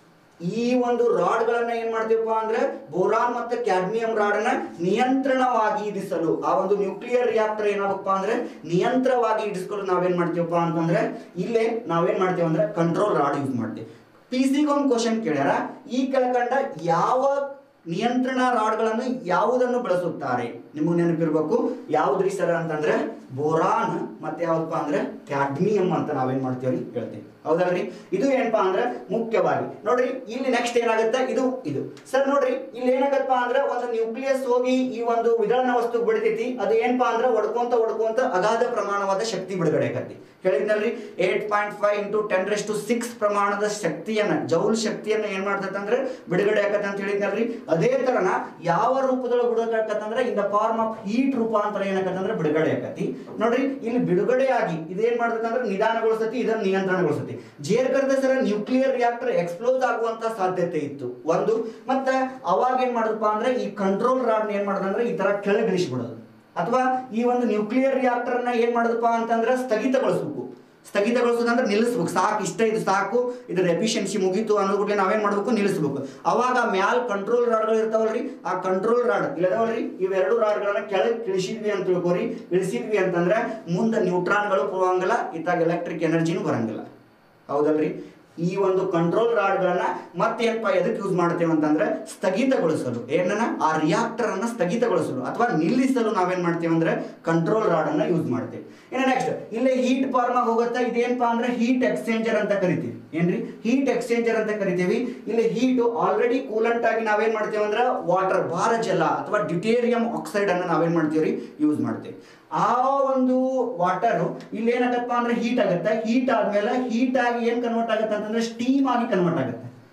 ಈ ಒಂದು ರಾಡ್ಗಳನ್ನ ಏನ್ ಮಾಡ್ತೀವಪ್ಪ ಅಂದ್ರೆ ಬೋರಾನ್ ಮತ್ತೆ ಕ್ಯಾಡ್ಮಿಯಂ ರಾಡನ್ನ ನಿಯಂತ್ರಣವಾಗಿ ಇಡಿಸಲು ಆ ಒಂದು ನ್ಯೂಕ್ಲಿಯರ್ ರಿಯಾಕ್ಟರ್ ಏನಾಗಪ್ಪ ಅಂದ್ರೆ ನಿಯಂತ್ರವಾಗಿ ಇಡಿಸ್ಕೊಂಡು ನಾವೇನ್ ಮಾಡ್ತೀವಪ್ಪ ಅಂತಂದ್ರೆ ಇಲ್ಲೇ ನಾವೇನ್ ಮಾಡ್ತೀವಿ ಅಂದ್ರೆ ಕಂಟ್ರೋಲ್ ರಾಡ್ ಯೂಸ್ ಮಾಡ್ತೀವಿ ಪಿ ಸಿಗೆ ಒಂದು ಕ್ವಶನ್ ಕೇಳ್ಯಾರ ಈ ಕೆಳಕಂಡ ಯಾವ ನಿಯಂತ್ರಣ ರಾಡ್ಗಳನ್ನು ಯಾವುದನ್ನು ಬಳಸುತ್ತಾರೆ ನಿಮಗೆ ನೆನಪಿರ್ಬೇಕು ಯಾವ್ದ್ರಿ ಸರ್ ಅಂತಂದ್ರೆ ಬೋರಾನ್ ಮತ್ತೆ ಯಾವ್ದಪ್ಪ ಅಂದ್ರೆ ಕ್ಯಾಡ್ಮಿಯಂ ಅಂತ ನಾವೇನ್ ಮಾಡ್ತೀವ್ರಿ ಹೇಳ್ತೀವಿ ಹೌದಲ್ರಿ ಇದು ಏನಪ್ಪಾ ಅಂದ್ರೆ ಮುಖ್ಯವಾಗಿ ನೋಡ್ರಿ ಇಲ್ಲಿ ನೆಕ್ಸ್ಟ್ ಏನಾಗುತ್ತೆ ಇದು ಇದು ಸರ್ ನೋಡ್ರಿ ಇಲ್ಲಿ ಏನಾಗತ್ತಪ್ಪ ಅಂದ್ರೆ ಒಂದು ನ್ಯೂಕ್ಲಿಯಸ್ ಹೋಗಿ ಈ ಒಂದು ವಿದಳನ ವಸ್ತು ಬಿಡ್ತೈತಿ ಅದು ಏನಪ್ಪಾ ಅಂದ್ರೆ ಒಡ್ಕೊಂತ ಒಡ್ಕೊಂತ ಅಗಾಧ ಪ್ರಮಾಣವಾದ ಶಕ್ತಿ ಬಿಡುಗಡೆ ಆಕತಿ ಹೇಳಿದ್ನಲ್ರಿ eight point five into ten to six ಪ್ರಮಾಣದ ಶಕ್ತಿಯನ್ನ ಜೌಲ್ ಶಕ್ತಿಯನ್ನ ಏನ್ ಮಾಡ್ತೈತೆ ಅಂದ್ರೆ ಬಿಡುಗಡೆ ಆಕತ್ತೆ ಅಂತ ಹೇಳಿದ್ನಲ್ರಿ ಅದೇ ತರನ ಯಾವ ರೂಪದೊಳಗೆ ಬಿಡುಗಡೆ ಆಕತ್ತಂದ್ರೆ in the form of heat ರೂಪಾಂತರ ಏನಾಕತ್ತಂದ್ರೆ ಬಿಡುಗಡೆ ಆಕತಿ ನೋಡ್ರಿ ಇಲ್ಲಿ ಬಿಡುಗಡೆ ಆಗಿ ಇದೇನ್ ಮಾಡ್ತೈತೆ ಅಂದ್ರೆ ನಿಧಾನಗೊಳಿಸತಿ ಇದನ್ನ ನಿಯಂತ್ರಣಗೊಳಿಸತಿ ಜೇರ್ ಕರೆದ ಸರ ನ್ಯೂಕ್ಲಿಯರ್ ರಿಯಾಕ್ಟರ್ ಎಕ್ಸ್ಪ್ಲೋಸ್ ಆಗುವಂತ ಸಾಧ್ಯತೆ ಇತ್ತು ಒಂದು ಮತ್ತೆ ಅವಾಗ ಏನ್ ಮಾಡಿದ್ರಪ್ಪ ಅಂದ್ರೆ ಈ ಕಂಟ್ರೋಲ್ ರಾಡ್ ಏನ್ ಮಾಡೋದಂದ್ರೆ ಈ ತರ ಕೆಳಗಿಳಿಸ್ಬಿಡೋದು ಅಥವಾ ಈ ಒಂದು ನ್ಯೂಕ್ಲಿಯರ್ ರಿಯಾಕ್ಟರ್ ನ ಏನ್ ಮಾಡೋದಪ್ಪ ಅಂತಂದ್ರೆ ಸ್ಥಗಿತಗೊಳಿಸ್ಬೇಕು ಸ್ಥಗಿತಗೊಳಿಸೋದಂದ್ರೆ ನಿಲ್ಲಿಸ್ಬೇಕು ಸಾಕು ಇಷ್ಟ ಇದು ಸಾಕು ಇದ್ರ ಎಫಿಷಿಯನ್ಸಿ ಮುಗೀತು ಅನ್ನೋದ್ಬಿಟ್ಟು ನಾವೇನ್ ಮಾಡ್ಬೇಕು ನಿಲ್ಲಿಸ್ಬೇಕು ಅವಾಗ ಮ್ಯಾಲ್ ಕಂಟ್ರೋಲ್ ರಾಡ್ಗಳು ಇರ್ತಾವಲ್ರಿ ಆ ಕಂಟ್ರೋಲ್ ರಾಡ್ ಇಲ್ಲದವಲ್ರಿ ಇವೆರಡು ರಾಡ್ಗಳನ್ನ ಕೆಳಗೆ ಇಳಿಸಿದ್ವಿ ಅಂತ ತಿಳ್ಕೊರಿ ಇಳಿಸಿದ್ವಿ ಅಂತಂದ್ರೆ ಮುಂದೆ ನ್ಯೂಟ್ರಾನ್ಗಳು ಹೋಗಂಗಿಲ್ಲ ಇತ್ತಾಗ ಎಲೆಕ್ಟ್ರಿಕ್ ಎನರ್ಜಿನೂ ಬರಂಗಿಲ್ಲ ಹೌದಲ್ರಿ ಈ ಒಂದು ಕಂಟ್ರೋಲ್ ರಾಡ್ಗಳನ್ನ ಮತ್ತೇನಪ್ಪ ಎದಕ್ಕೆ ಯೂಸ್ ಮಾಡ್ತೇವೆ ಅಂತಂದ್ರೆ ಸ್ಥಗಿತಗೊಳಿಸಲು ಏನನ್ನ ಆ ರಿಯಾಕ್ಟರ್ ಅನ್ನ ಸ್ಥಗಿತಗೊಳಿಸಲು ಅಥವಾ ನಿಲ್ಲಿಸಲು ನಾವೇನ್ ಮಾಡ್ತೇವೆ ಅಂದ್ರೆ ಕಂಟ್ರೋಲ್ ರಾಡ್ ಅನ್ನ ಯೂಸ್ ಮಾಡ್ತೇವೆ ಇನ್ನು ನೆಕ್ಸ್ಟ್ ಇಲ್ಲೇ ಹೀಟ್ ಫಾರ್ಮ್ ಹೋಗುತ್ತಾ ಇದೇನಪ್ಪ ಅಂದ್ರೆ ಹೀಟ್ ಎಕ್ಸ್ಚೇಂಜರ್ ಅಂತ ಕರಿತೀವಿ ಏನ್ರಿ ಹೀಟ್ ಎಕ್ಸ್ಚೇಂಜರ್ ಅಂತ ಕರಿತೀವಿ ಇಲ್ಲಿ ಹೀಟ್ ಆಲ್ರೆಡಿ ಕೂಲೆಂಟ್ ಆಗಿ ನಾವೇನ್ ಮಾಡ್ತೇವೆ ಅಂದ್ರೆ ವಾಟರ್ ಭಾರ ಜಲ ಅಥವಾ ಡ್ಯೂಟೇರಿಯಂ ಆಕ್ಸೈಡ್ ಅನ್ನ ನಾವೇನ್ ಮಾಡ್ತೀವಿ ಯೂಸ್ ಮಾಡ್ತೇವೆ ಆ ಒಂದು ವಾಟರ್ ಇಲ್ಲಿ ಏನಾಗತ್ತಪ್ಪ ಅಂದ್ರೆ ಹೀಟ್ ಆಗುತ್ತೆ ಹೀಟ್ ಆದ್ಮೇಲೆ ಹೀಟ್ ಆಗಿ ಏನ್ ಕನ್ವರ್ಟ್ ಆಗುತ್ತೆ ಅಂತಂದ್ರೆ ಸ್ಟೀಮ್ ಆಗಿ ಕನ್ವರ್ಟ್ ಆಗುತ್ತೆ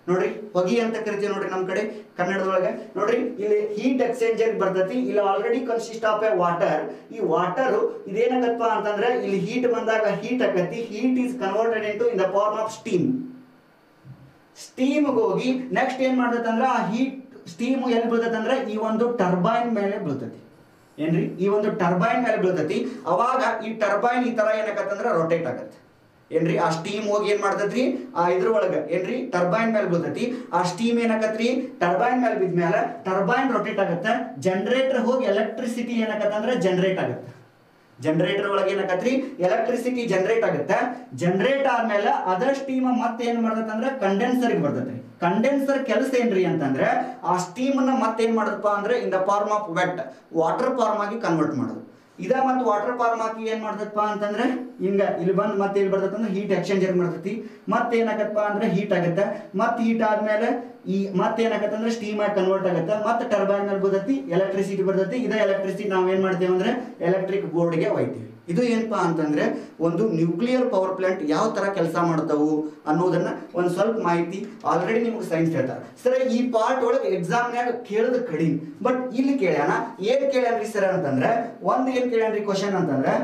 ನೋಡ್ರಿ ಹೊಗಿ ಅಂತ ಕರಿತೀವಿ ನೋಡ್ರಿ ನಮ್ಮ ಕಡೆ ಕನ್ನಡದೊಳಗೆ ನೋಡ್ರಿ ಇಲ್ಲಿ ಹೀಟ್ ಎಕ್ಸ್ಚೇಂಜರ್ ಬರ್ತೈತಿ ಇಲ್ಲಿ already consist of a water ಈ ವಾಟರ್ ಇದೇನಾಗತ್ತಪ್ಪ ಅಂತಂದ್ರೆ ಇಲ್ಲಿ ಹೀಟ್ ಬಂದಾಗ ಹೀಟ್ ಆಗತ್ತಿ heat is converted into in the form of steam ಸ್ಟೀಮ್ಗೆ ಹೋಗಿ ನೆಕ್ಸ್ಟ್ ಏನ್ ಮಾಡ್ತೈತೆ ಅಂದ್ರೆ ಆ ಹೀಟ್ ಸ್ಟೀಮ್ ಎಲ್ಲಿ ಬೀಳ್ತೈತೆ ಅಂದ್ರೆ ಈ ಒಂದು ಟರ್ಬೈನ್ ಮೇಲೆ ಬೀಳ್ತೈತಿ ಏನ್ರಿ ಈ ಒಂದು ಟರ್ಬೈನ್ ಮೇಲೆ ಬೀಳ್ತೈತಿ ಅವಾಗ ಈ ಟರ್ಬೈನ್ ಈ ತರ ಏನಾಗತ್ತಂದ್ರೆ ರೊಟೇಟ್ ಆಗತ್ತೆ ಏನ್ರಿ ಆ ಸ್ಟೀಮ್ ಹೋಗಿ ಏನ್ ಮಾಡ್ತೈತ್ರಿ ಆ ಇದ್ರ ಒಳಗ ಏನ್ರಿ ಟರ್ಬೈನ್ ಮೇಲೆ ಬೀಳ್ತೈತಿ ಆ ಸ್ಟೀಮ್ ಏನಾಗತ್ರಿ ಟರ್ಬೈನ್ ಮೇಲೆ ಬಿದ್ಮೇಲೆ ಟರ್ಬೈನ್ ರೊಟೇಟ್ ಆಗತ್ತೆ ಜನರೇಟರ್ ಹೋಗಿ ಎಲೆಕ್ಟ್ರಿಸಿಟಿ ಏನಾಗತ್ತಂದ್ರೆ ಜನರೇಟ್ ಆಗತ್ತೆ ಜನರೇಟರ್ ಒಳಗೆ ಏನಾಗತ್ರಿ ಎಲೆಕ್ಟ್ರಿಸಿಟಿ ಜನರೇಟ್ ಆಗುತ್ತೆ ಜನರೇಟ್ ಆದ್ಮೇಲೆ ಅದರ್ ಸ್ಟೀಮ್ ಮತ್ತೆ ಏನ್ ಮಾಡ್ತೈತೆ ಅಂದ್ರೆ ಕಂಡೆನ್ಸರ್ಗೆ ಬರ್ತೈತೆ ಕಂಡೆನ್ಸರ್ ಕೆಲಸ ಏನ್ರಿ ಅಂತಂದ್ರೆ ಆ ಸ್ಟೀಮ್ ಅನ್ನ ಮತ್ತೆ ಏನ್ ಮಾಡದಪ್ಪ ಅಂದ್ರೆ in the form of wet water form ಆಗಿ ಕನ್ವರ್ಟ್ ಮಾಡೋದು ಇದ ಮತ್ತೆ ವಾಟರ್ ಫಾರ್ಮ್ ಆಗಿ ಏನ್ ಮಾಡ್ತೈತಪ್ಪ ಅಂತಂದ್ರೆ ಹಿಂಗ ಇಲ್ಲಿ ಬಂದ್ ಮತ್ತೆ ಇಲ್ಲಿ ಬರ್ತೈತೆ ಅಂದ್ರೆ ಹೀಟ್ ಎಕ್ಸ್ಚೇಂಜರ್ ಮಾಡ್ತೈತಿ ಮತ್ತೆ ಏನಾಗತ್ತಪ್ಪ ಅಂದ್ರೆ ಹೀಟ್ ಆಗುತ್ತೆ ಮತ್ತೆ ಹೀಟ್ ಆದ್ಮೇಲೆ ಈ ಮತ್ತೆ ಏನಾಗತ್ತೆ ಅಂದ್ರೆ ಸ್ಟೀಮ್ ಆಗಿ ಕನ್ವರ್ಟ್ ಆಗುತ್ತೆ ಮತ್ತೆ ಟರ್ಬೈನ್ ಮೇಲೆ ಬರ್ತೈತಿ ಎಲೆಕ್ಟ್ರಿಸಿಟಿ ಬರ್ತೈತಿ ಇದೇ ಎಲೆಕ್ಟ್ರಿಸಿಟಿ ನಾವ್ ಏನ್ ಮಾಡ್ತೇವೆ ಅಂದ್ರೆ ಎಲೆಕ್ಟ್ರಿಕ್ ಬೋರ್ಡ್ಗೆ ಒಯ್ತೀವಿ ಇದು ಏನಪ್ಪಾ ಅಂತಂದ್ರೆ ಒಂದು ನ್ಯೂಕ್ಲಿಯರ್ ಪವರ್ ಪ್ಲಾಂಟ್ ಯಾವ ತರ ಕೆಲಸ ಮಾಡ್ತಾವು ಅನ್ನೋದನ್ನ ಒಂದ್ ಸ್ವಲ್ಪ ಮಾಹಿತಿ ಆಲ್ರೆಡಿ ನಿಮ್ಗೆ ಸೈನ್ಸ್ ಹೇಳ್ತಾರೆ ಸರ್ ಈ ಪಾರ್ಟ್ ಒಳಗೆ ಎಕ್ಸಾಮ್ನ್ಯಾಗ ಕೇಳೋದು ಕಡಿಮೆ ಬಟ್ ಇಲ್ಲಿ ಕೇಳ್ಯಾನ ಏನ್ ಕೇಳ್ಯಾನ್ರಿ ಸರ್ ಅಂತಂದ್ರೆ ಒಂದ್ ಏನ್ ಕೇಳ್ಯಾನ್ರಿ ಕ್ವಶನ್ ಅಂತಂದ್ರೆ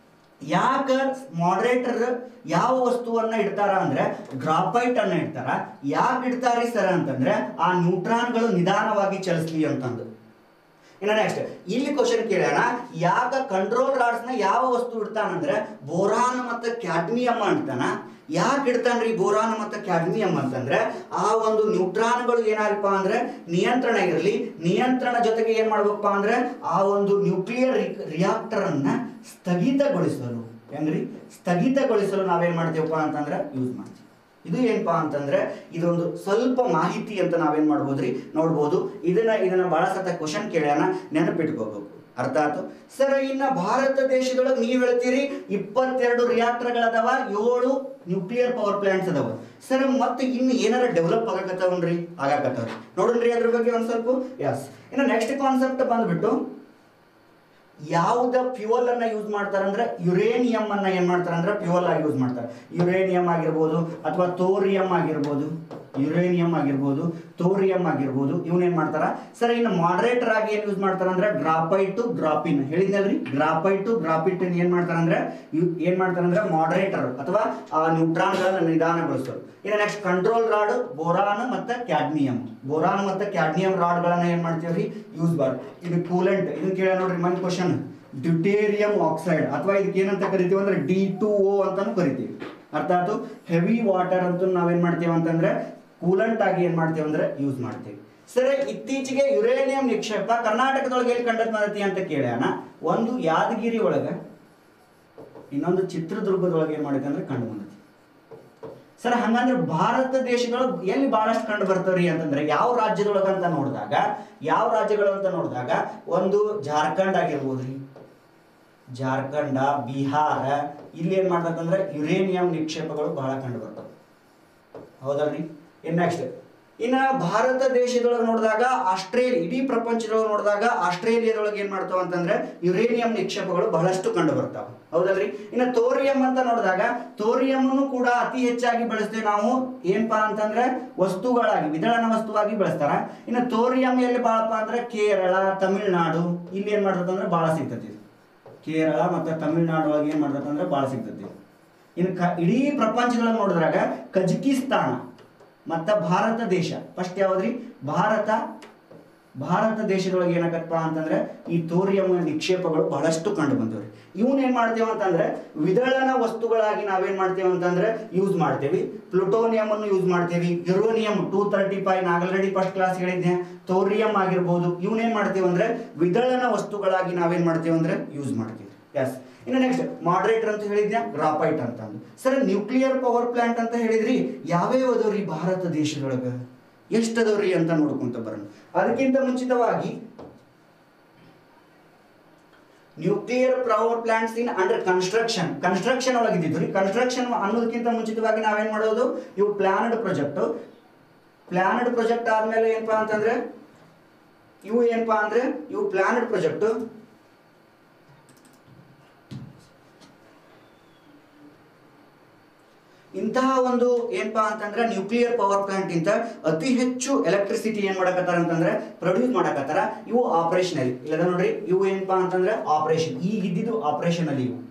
ಯಾಕ ಮಾಡರೇಟರ್ ಯಾವ ವಸ್ತುವನ್ನ ಇಡ್ತಾರ ಅಂದ್ರೆ ಗ್ರಾಫೈಟ್ ಅನ್ನ ಇಡ್ತಾರ ಯಾಕೆ ಇಡ್ತಾರಿ ಸರ್ ಅಂತಂದ್ರೆ ಆ ನ್ಯೂಟ್ರಾನ್ಗಳು ನಿಧಾನವಾಗಿ ಚಲಿಸ್ಲಿ ಅಂತಂದು ಇನ್ನು ನೆಕ್ಸ್ಟ್ ಇಲ್ಲಿ ಕ್ವಶನ್ ಕೇಳ್ಯಾನ ಯಾಕ ಕಂಟ್ರೋಲ್ ರಾಡ್ಸ್ ನ ಯಾವ ವಸ್ತು ಇಡ್ತಾನಂದ್ರೆ ಬೋರಾನ್ ಮತ್ತು ಕ್ಯಾಡ್ಮಿಯಂ ಇಡ್ತಾನ ಯಾಕೆ ಇಡ್ತಾನ್ರಿ ಬೋರಾನ್ ಮತ್ತು ಕ್ಯಾಡ್ಮಿಯಂ ಅಂತಂದ್ರೆ ಆ ಒಂದು ನ್ಯೂಟ್ರಾನ್ಗಳು ಏನಾರಪ್ಪ ಅಂದ್ರೆ ನಿಯಂತ್ರಣ ಇರಲಿ ನಿಯಂತ್ರಣ ಜೊತೆಗೆ ಏನ್ ಮಾಡ್ಬೇಕಪ್ಪ ಅಂದ್ರೆ ಆ ಒಂದು ನ್ಯೂಕ್ಲಿಯರ್ ರಿಯಾಕ್ಟರ್ ಅನ್ನ ಸ್ಥಗಿತಗೊಳಿಸಲು ಹೆಂಗ್ರಿ ಸ್ಥಗಿತಗೊಳಿಸಲು ನಾವೇನ್ ಮಾಡ್ತೀವಪ್ಪ ಅಂತಂದ್ರೆ ಯೂಸ್ ಮಾಡ್ತೀವಿ ಇದು ಏನಪ್ಪಾ ಅಂತಂದ್ರೆ ಇದೊಂದು ಸ್ವಲ್ಪ ಮಾಹಿತಿ ಅಂತ ನಾವೇನ್ ಮಾಡ್ಬೋದ್ರಿ ನೋಡ್ಬೋದು ಇದನ್ನ ಇದನ್ನ ಬಹಳ ಸತ ಕ್ವಶನ್ ಕೇಳ್ಯಾನ ನೆನಪಿಟ್ಕೋಬೇಕು ಅರ್ಥ ಆಯ್ತು ಸರ್ ಇನ್ನ ಭಾರತ ದೇಶದೊಳಗೆ ನೀವ್ ಹೇಳ್ತೀರಿ ಇಪ್ಪತ್ತೆರಡು ರಿಯಾಕ್ಟರ್ಗಳದಾವ ಏಳು ನ್ಯೂಕ್ಲಿಯರ್ ಪವರ್ ಪ್ಲಾಂಟ್ಸ್ ಅದಾವ ಸರ್ ಮತ್ತೆ ಇನ್ನು ಏನಾರ ಡೆವಲಪ್ ಆಗಕತ್ತಾವನ್ರಿ ಆಗಾಕತ್ತಾವ್ರಿ ನೋಡೋಣ್ರಿ ಅದ್ರ ಬಗ್ಗೆ ಒಂದ್ ಸ್ವಲ್ಪ ಎಸ್ ಇನ್ನು ನೆಕ್ಸ್ಟ್ ಕಾನ್ಸೆಪ್ಟ್ ಬಂದ್ಬಿಟ್ಟು ಯಾವುದ ಫ್ಯೂಯಲ್ ಅನ್ನ ಯೂಸ್ ಮಾಡ್ತಾರೆ ಅಂದ್ರೆ ಯುರೇನಿಯಂ ಅನ್ನ ಏನ್ ಮಾಡ್ತಾರೆ ಅಂದ್ರೆ ಫ್ಯೂಯಲ್ ಆಗಿ ಯೂಸ್ ಮಾಡ್ತಾರೆ ಯುರೇನಿಯಂ ಆಗಿರ್ಬೋದು ಅಥವಾ ತೋರಿಯಂ ಆಗಿರ್ಬೋದು ಯುರೇನಿಯಂ ಆಗಿರ್ಬೋದು ತೋರಿಯಂ ಆಗಿರ್ಬೋದು ಇವನ್ ಏನ್ ಮಾಡ್ತಾರ ಸರ್ ಇನ್ನು ಮಾಡರೇಟರ್ ಆಗಿ ಏನ್ ಯೂಸ್ ಮಾಡ್ತಾರ ಅಂದ್ರೆ ಗ್ರಾಫೈಟ್ ಗ್ರಾಪಿನ್ ಹೇಳಿದ್ನಲ್ರಿ ಗ್ರಾಫೈಟ್ ಗ್ರಾಫಿಟ್ ಏನ್ ಮಾಡ್ತಾರ ಅಂದ್ರೆ ಇವ್- ಏನ್ ಮಾಡ್ತಾರ ಅಂದ್ರೆ ಮಾಡರೇಟರ್ ಅಥವಾ ಆ ನ್ಯೂಟ್ರಾನ್ಗಳನ್ನ ನಿಧಾನಗೊಳಿಸೋದು ಇನ್ನು ನೆಕ್ಸ್ಟ್ ಕಂಟ್ರೋಲ್ ರಾಡ್ ಬೋರಾನ್ ಮತ್ತೆ ಕ್ಯಾಡ್ಮಿಯಂ ಬೋರಾನ್ ಮತ್ತೆ ಕ್ಯಾಡ್ಮಿಯಂ ರಾಡ್ಗಳನ್ನ ಏನ್ ಮಾಡ್ತೀವ್ರಿ ಯೂಸ್ ಮಾಡಿ ಇದು ಕೂಲೆಂಟ್ ಇದನ್ನ ಕೇಳ ನೋಡ್ರಿ ಮನ್ ಕ್ವಶನ್ ಡ್ಯೂಟೇರಿಯಂ ಆಕ್ಸೈಡ್ ಅಥವಾ ಇದಕ್ಕೆ ಏನಂತ ಕರಿತೀವಿ ಅಂದ್ರೆ ಡಿ ಟು ಓ ಅಂತಾನು ಕರಿತೀವಿ ಅರ್ಥ ಆಯ್ತು ಹೆವಿ ವಾಟರ್ ಅಂತೂ ನಾವೇನ್ ಮಾಡ್ತೀವಿ ಅಂತಂದ್ರೆ ಕೂಲೆಂಟ್ ಆಗಿ ಏನ್ ಮಾಡ್ತೀವಿ ಅಂದ್ರೆ ಯೂಸ್ ಮಾಡ್ತೀವಿ ಸರ್ ಇತ್ತೀಚೆಗೆ ಯುರೇನಿಯಂ ನಿಕ್ಷೇಪ ಕರ್ನಾಟಕದೊಳಗೆ ಎಲ್ಲಿ ಕಂಡತ್ ಮಾಡತಿ ಅಂತ ಕೇಳ್ಯಾನ ಒಂದು ಯಾದಗಿರಿ ಒಳಗ ಇನ್ನೊಂದು ಚಿತ್ರದುರ್ಗದೊಳಗೆ ಏನ್ ಮಾಡೈತೆ ಅಂದ್ರೆ ಕಂಡು ಬಂದೈತಿ ಸರ್ ಹಂಗಂದ್ರೆ ಭಾರತ ದೇಶದೊಳಗೆ ಎಲ್ಲಿ ಬಹಳಷ್ಟು ಕಂಡು ಬರ್ತಾವ್ರಿ ಅಂತಂದ್ರೆ ಯಾವ ರಾಜ್ಯದೊಳಗ ಅಂತ ನೋಡಿದಾಗ ಯಾವ ರಾಜ್ಯಗಳು ಅಂತ ನೋಡಿದಾಗ ಒಂದು ಜಾರ್ಖಂಡ್ ಆಗಿರ್ಬೋದ್ರಿ ಜಾರ್ಖಂಡ ಬಿಹಾರ ಇಲ್ಲಿ ಏನ್ ಮಾಡ್ತಂದ್ರೆ ಯುರೇನಿಯಂ ನಿಕ್ಷೇಪಗಳು ಬಹಳ ಕಂಡು ಬರ್ತವೆ ಹೌದಲ್ರಿ ಇನ್ ನೆಕ್ಸ್ಟ್ ಇನ್ನ ಭಾರತ ದೇಶದೊಳಗೆ ನೋಡಿದಾಗ ಆಸ್ಟ್ರೇಲಿಯಾ ಇಡೀ ಪ್ರಪಂಚದೊಳಗೆ ನೋಡಿದಾಗ ಆಸ್ಟ್ರೇಲಿಯಾದೊಳಗೆ ಏನ್ ಮಾಡ್ತಾವ ಅಂತಂದ್ರೆ ಯುರೇನಿಯಂ ನಿಕ್ಷೇಪಗಳು ಬಹಳಷ್ಟು ಕಂಡು ಬರ್ತಾವ ಹೌದಲ್ರಿ ಇನ್ನು ತೋರಿಯಂ ಅಂತ ನೋಡಿದಾಗ ತೋರಿಯಂನು ಕೂಡ ಅತಿ ಹೆಚ್ಚಾಗಿ ಬಳಸ್ತೇವೆ ನಾವು ಏನಪ್ಪಾ ಅಂತಂದ್ರೆ ವಸ್ತುಗಳಾಗಿ ವಿದಳನ ವಸ್ತುವಾಗಿ ಬಳಸ್ತಾರ ಇನ್ನು ತೋರಿಯಂ ಎಲ್ಲಿ ಬಾಳಪ್ಪ ಅಂದ್ರೆ ಕೇರಳ ತಮಿಳ್ನಾಡು ಇಲ್ಲಿ ಏನ್ ಮಾಡ್ತದಂದ್ರೆ ಬಹಳ ಸಿಗ್ತತಿ ಇದು. ಕೇರಳ ಮತ್ತು ತಮಿಳ್ನಾಡು ಒಳಗೆ ಏನ್ ಮಾಡ್ತದಂದ್ರೆ ಬಹಳ ಸಿಗ್ತತಿ ಇನ್ನು ಕ ಇಡೀ ಪ್ರಪಂಚದೊಳಗೆ ನೋಡಿದ್ರಾಗ ಕಜಕಿಸ್ತಾನ ಮತ್ತು ಭಾರತ ದೇಶ ಫಸ್ಟ್ ಯಾವ್ದ್ರಿ ಭಾರತ ಭಾರತ ದೇಶದೊಳಗೆ ಏನಾಗತ್ತಪ್ಪ ಅಂತಂದ್ರೆ ಈ ತೋರಿಯಂ ನಿಕ್ಷೇಪಗಳು ಬಹಳಷ್ಟು ಕಂಡು ಬಂದವ್ರಿ ಇವನ್ ಏನ್ ಮಾಡ್ತೇವೆ ಅಂತಂದ್ರೆ ವಿದಳನ ವಸ್ತುಗಳಾಗಿ ನಾವೇನ್ ಮಾಡ್ತೇವೆ ಅಂತಂದ್ರೆ ಯೂಸ್ ಮಾಡ್ತೇವೆ ಪ್ಲುಟೋನಿಯಂ ಅನ್ನು ಯೂಸ್ ಮಾಡ್ತೇವೆ uranium two thirty five already first class ಹೇಳಿದ್ದೆ ತೋರಿಯಂ ಆಗಿರ್ಬೋದು ಇವನೇನ್ ಮಾಡ್ತೇವೆ ಅಂದ್ರೆ ವಿದಳನ ವಸ್ತುಗಳಾಗಿ ನಾವೇನ್ ಮಾಡ್ತೇವೆ ಅಂದ್ರೆ ಯೂಸ್ ಮಾಡ್ತೀವಿ ಎಸ್ ಇನ್ನು ನೆಕ್ಸ್ಟ್ ಮಾಡರೇಟರ್ ಅಂತ ಹೇಳಿದ್ಯಾ ಗ್ರಾಫೈಟ್ ಅಂತ ಅಂದು ಸರ್ ನ್ಯೂಕ್ಲಿಯರ್ ಪವರ್ ಪ್ಲಾಂಟ್ ಅಂತ ಹೇಳಿದ್ರಿ ಯಾವ್ಯಾವ ಅದಾವ್ರಿ ಭಾರತ ದೇಶದೊಳಗ ಎಷ್ಟು ಅದಾವ್ರಿ ಅಂತ ನೋಡ್ಕೊಂತ ಬರೋಣ ಅದಕ್ಕಿಂತ ಮುಂಚಿತವಾಗಿ nuclear power plants in under construction construction ಒಳಗಿದ್ದು ರೀ ಕನ್ಸ್ಟ್ರಕ್ಷನ್ ಅನ್ನೋದಕ್ಕಿಂತ ಮುಂಚಿತವಾಗಿ ನಾವೇನ್ ಮಾಡೋದು ಇವು ಪ್ಲಾನಡ್ ಪ್ರಾಜೆಕ್ಟ್ ಪ್ಲಾನಡ್ ಪ್ರಾಜೆಕ್ಟ್ ಆದ್ಮೇಲೆ ಏನಪ್ಪಾ ಅಂತಂದ್ರೆ ಇವು ಏನಪ್ಪಾ ಅಂದ್ರೆ ಇವು ಪ್ಲಾನಡ್ ಪ್ರಾಜೆಕ್ಟ್ ಇಂತಹ ಒಂದು ಏನಪ್ಪಾ ಅಂತಂದ್ರೆ ನ್ಯೂಕ್ಲಿಯರ್ ಪವರ್ ಪ್ಲಾಂಟ್ ಇಂತ ಅತಿ ಹೆಚ್ಚು ಎಲೆಕ್ಟ್ರಿಸಿಟಿ ಏನ್ ಮಾಡಕತ್ತಾರ ಅಂತಂದ್ರೆ ಪ್ರೊಡ್ಯೂಸ್ ಮಾಡಕತ್ತಾರ ಇವು ಆಪರೇಷನಲ್ ಇಲ್ಲದ ನೋಡ್ರಿ ಇವು ಏನಪ್ಪಾ ಅಂತಂದ್ರೆ ಆಪರೇಷನ್ ಈಗ ಇದ್ದಿದ್ದು ಆಪರೇಷನ್ ಅಲ್ಲಿ ಇವು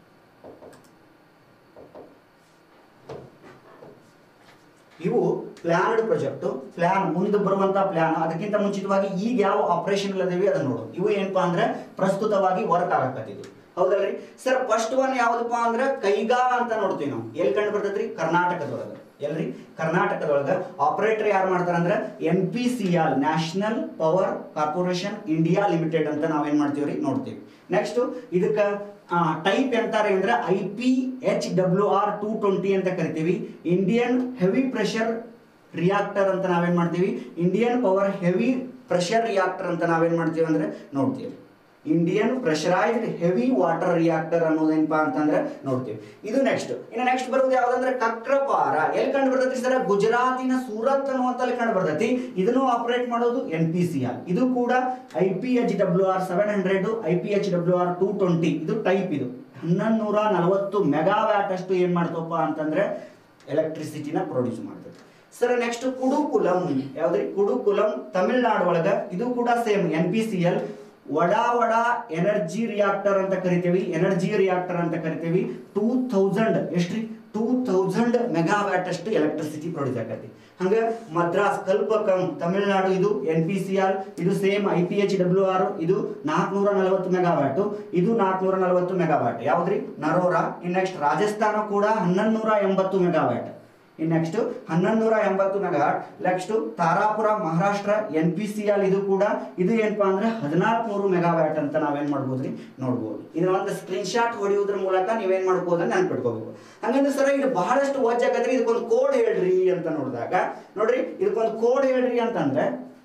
ಇವು ಪ್ಲಾನ್ಡ್ ಪ್ರಾಜೆಕ್ಟ್ ಪ್ಲಾನ್ ಮುಂದೆ ಬರುವಂತ ಪ್ಲಾನ್ ಅದಕ್ಕಿಂತ ಮುಂಚಿತವಾಗಿ ಈಗ ಯಾವ ಆಪರೇಷನ್ ಅದೇವಿ ಅದನ್ನ ನೋಡು ಇವು ಏನಪ್ಪಾ ಅಂದ್ರೆ ಪ್ರಸ್ತುತವಾಗಿ ವರ್ಕ್ ಆಗಕತ್ತಿದ್ವು ಹೌದಲ್ರಿ ಸರ್ ಫಸ್ಟ್ ಒನ್ ಯಾವ್ದಪ್ಪ ಅಂದ್ರೆ ಕೈಗಾ ಅಂತ ನೋಡ್ತೀವಿ ನಾವು ಎಲ್ಲಿ ಕಂಡು ಬರ್ತೈತ್ರಿ ಕರ್ನಾಟಕದೊಳಗ ಎಲ್ರಿ ಕರ್ನಾಟಕದೊಳಗ ಆಪರೇಟರ್ ಯಾರು ಮಾಡ್ತಾರ ಅಂದ್ರೆ N P C L National Power Corporation India Limited ಅಂತ ನಾವೇನ್ ಮಾಡ್ತೀವ್ರಿ ನೋಡ್ತೀವಿ ನೆಕ್ಸ್ಟ್ ಇದಕ್ಕ ಟೈಪ್ ಎಂತಾರೆ ಅಂದ್ರೆ I P H W R two twenty ಅಂತ ಕರಿತೀವಿ ಇಂಡಿಯನ್ ಹೆವಿ ಪ್ರೆಷರ್ ರಿಯಾಕ್ಟರ್ ಅಂತ ನಾವೇನ್ ಮಾಡ್ತೀವಿ Indian power heavy pressure reactor ಅಂತ ನಾವೇನ್ ಮಾಡ್ತೀವಿ ಅಂದ್ರೆ ನೋಡ್ತೀವಿ Indian pressurised heavy water reactor ಅನ್ನೋದೇನಪ್ಪಾ ಅಂತಂದ್ರೆ ನೋಡ್ತೀವಿ ಇದು ನೆಕ್ಸ್ಟ್ ಇನ್ನು ನೆಕ್ಸ್ಟ್ ಬರೋದು ಯಾವ್ದಂದ್ರೆ ಕಕ್ರಪಾರ ಎಲ್ಲಿ ಕಂಡು ಬರ್ತೈತಿ ಸರ್ ಗುಜರಾತಿನ ಸೂರತ್ ಅನ್ನುವಂತಲ್ಲಿ ಕಂಡು ಬರ್ತೈತಿ ಇದನ್ನು ಆಪರೇಟ್ ಮಾಡೋದು ಎನ್ ಪಿ ಸಿ ಆರ್ ಇದು ಕೂಡ I P H W R seven hundred I P H W R two twenty ಇದು ಟೈಪ್ ಇದು ಹನ್ನೊಂದು ನೂರ ನಲವತ್ತು ಮೆಗಾವ್ಯಾಟ್ ಅಷ್ಟು ಏನ್ ಮಾಡ್ತಪ್ಪ ಅಂತಂದ್ರೆ ಎಲೆಕ್ಟ್ರಿಸಿಟಿನ ಪ್ರೊಡ್ಯೂಸ್ ಮಾಡ್ತದೆ ಸರ್ ನೆಕ್ಸ್ಟ್ ಕುಡುಕುಲಂ ಯಾವ್ದ್ರಿ ಕುಡುಕುಲಂ ತಮಿಳ್ನಾಡು ಒಳಗ ಇದು ಕೂಡ same N P C L ವಡಾ ವಡಾ ಎನರ್ಜಿ ರಿಯಾಕ್ಟರ್ ಅಂತ ಕರಿತೀವಿ ಎನರ್ಜಿ ರಿಯಾಕ್ಟರ್ ಅಂತ ಕರಿತೀವಿ ಟೂ ಥೌಸಂಡ್ ಎಷ್ಟ್ರಿ ಟೂ ಥೌಸಂಡ್ ಮೆಗಾವ್ಯಾಟ್ ಅಷ್ಟು ಎಲೆಕ್ಟ್ರಿಸಿಟಿ ಪ್ರೊಡ್ಯೂಸ್ ಆಗತ್ತೆ ಹಂಗ ಮದ್ರಾಸ್ ಕಲ್ಪಕಂ ತಮಿಳುನಾಡು ಇದು ಎನ್ ಪಿ ಸಿ ಆರ್ ಇದು same I P H W R ಇದು ನಾಲ್ಕುನೂರ ನಲವತ್ತು ಮೆಗಾವ್ಯಾಟ್ ಇದು ನಾಲ್ಕುನೂರ ನಲವತ್ತು ಮೆಗಾವ್ಯಾಟ್ ಯಾವ್ದ್ರಿ ನರೋರಾ ಇನ್ ನೆಕ್ಸ್ಟ್ ರಾಜಸ್ಥಾನ ಕೂಡ ಹನ್ನೊಂದು ನೂರ ಎಂಬತ್ತು ಮೆಗಾವ್ಯಾಟ್ ಇನ್ ನೆಕ್ಸ್ಟ್ ಹನ್ನೊಂದು ನೂರ ಎಂಬತ್ತು megawatt next Tarapur Maharashtra N P C L ಇದು ಕೂಡ ಇದು ಏನಪ್ಪಾ ಅಂದ್ರೆ ಹದಿನಾಲ್ಕು ನೂರು ಮೆಗಾವ್ಯಾಟ್ ಅಂತ ನಾವೇನ್ ಮಾಡ್ಬೋದ್ರಿ ನೋಡ್ಬೋದು ಇದನ್ನ ಒಂದು ಸ್ಕ್ರೀನ್ ಶಾಟ್ ಹೊಡೆಯುವುದ್ರ ಮೂಲಕ ನೀವೇನ್ ಮಾಡ್ಬೋದು ಅಂತ ನೆನ್ಪಿಟ್ಕೋಬೇಕು ಹಂಗಂದ್ರೆ ಸರ್ ಇದು ಬಹಳಷ್ಟು ಓಜಾಕತ್ರಿ ಇದಕ್ಕೊಂದು ಕೋಡ್ ಹೇಳ್ರಿ ಅಂತ ನೋಡಿದಾಗ ನೋಡ್ರಿ ಇದಕ್ಕೊಂದು ಕೋಡ್ ಹೇಳ್ರಿ ಅಂತಂದ್ರೆ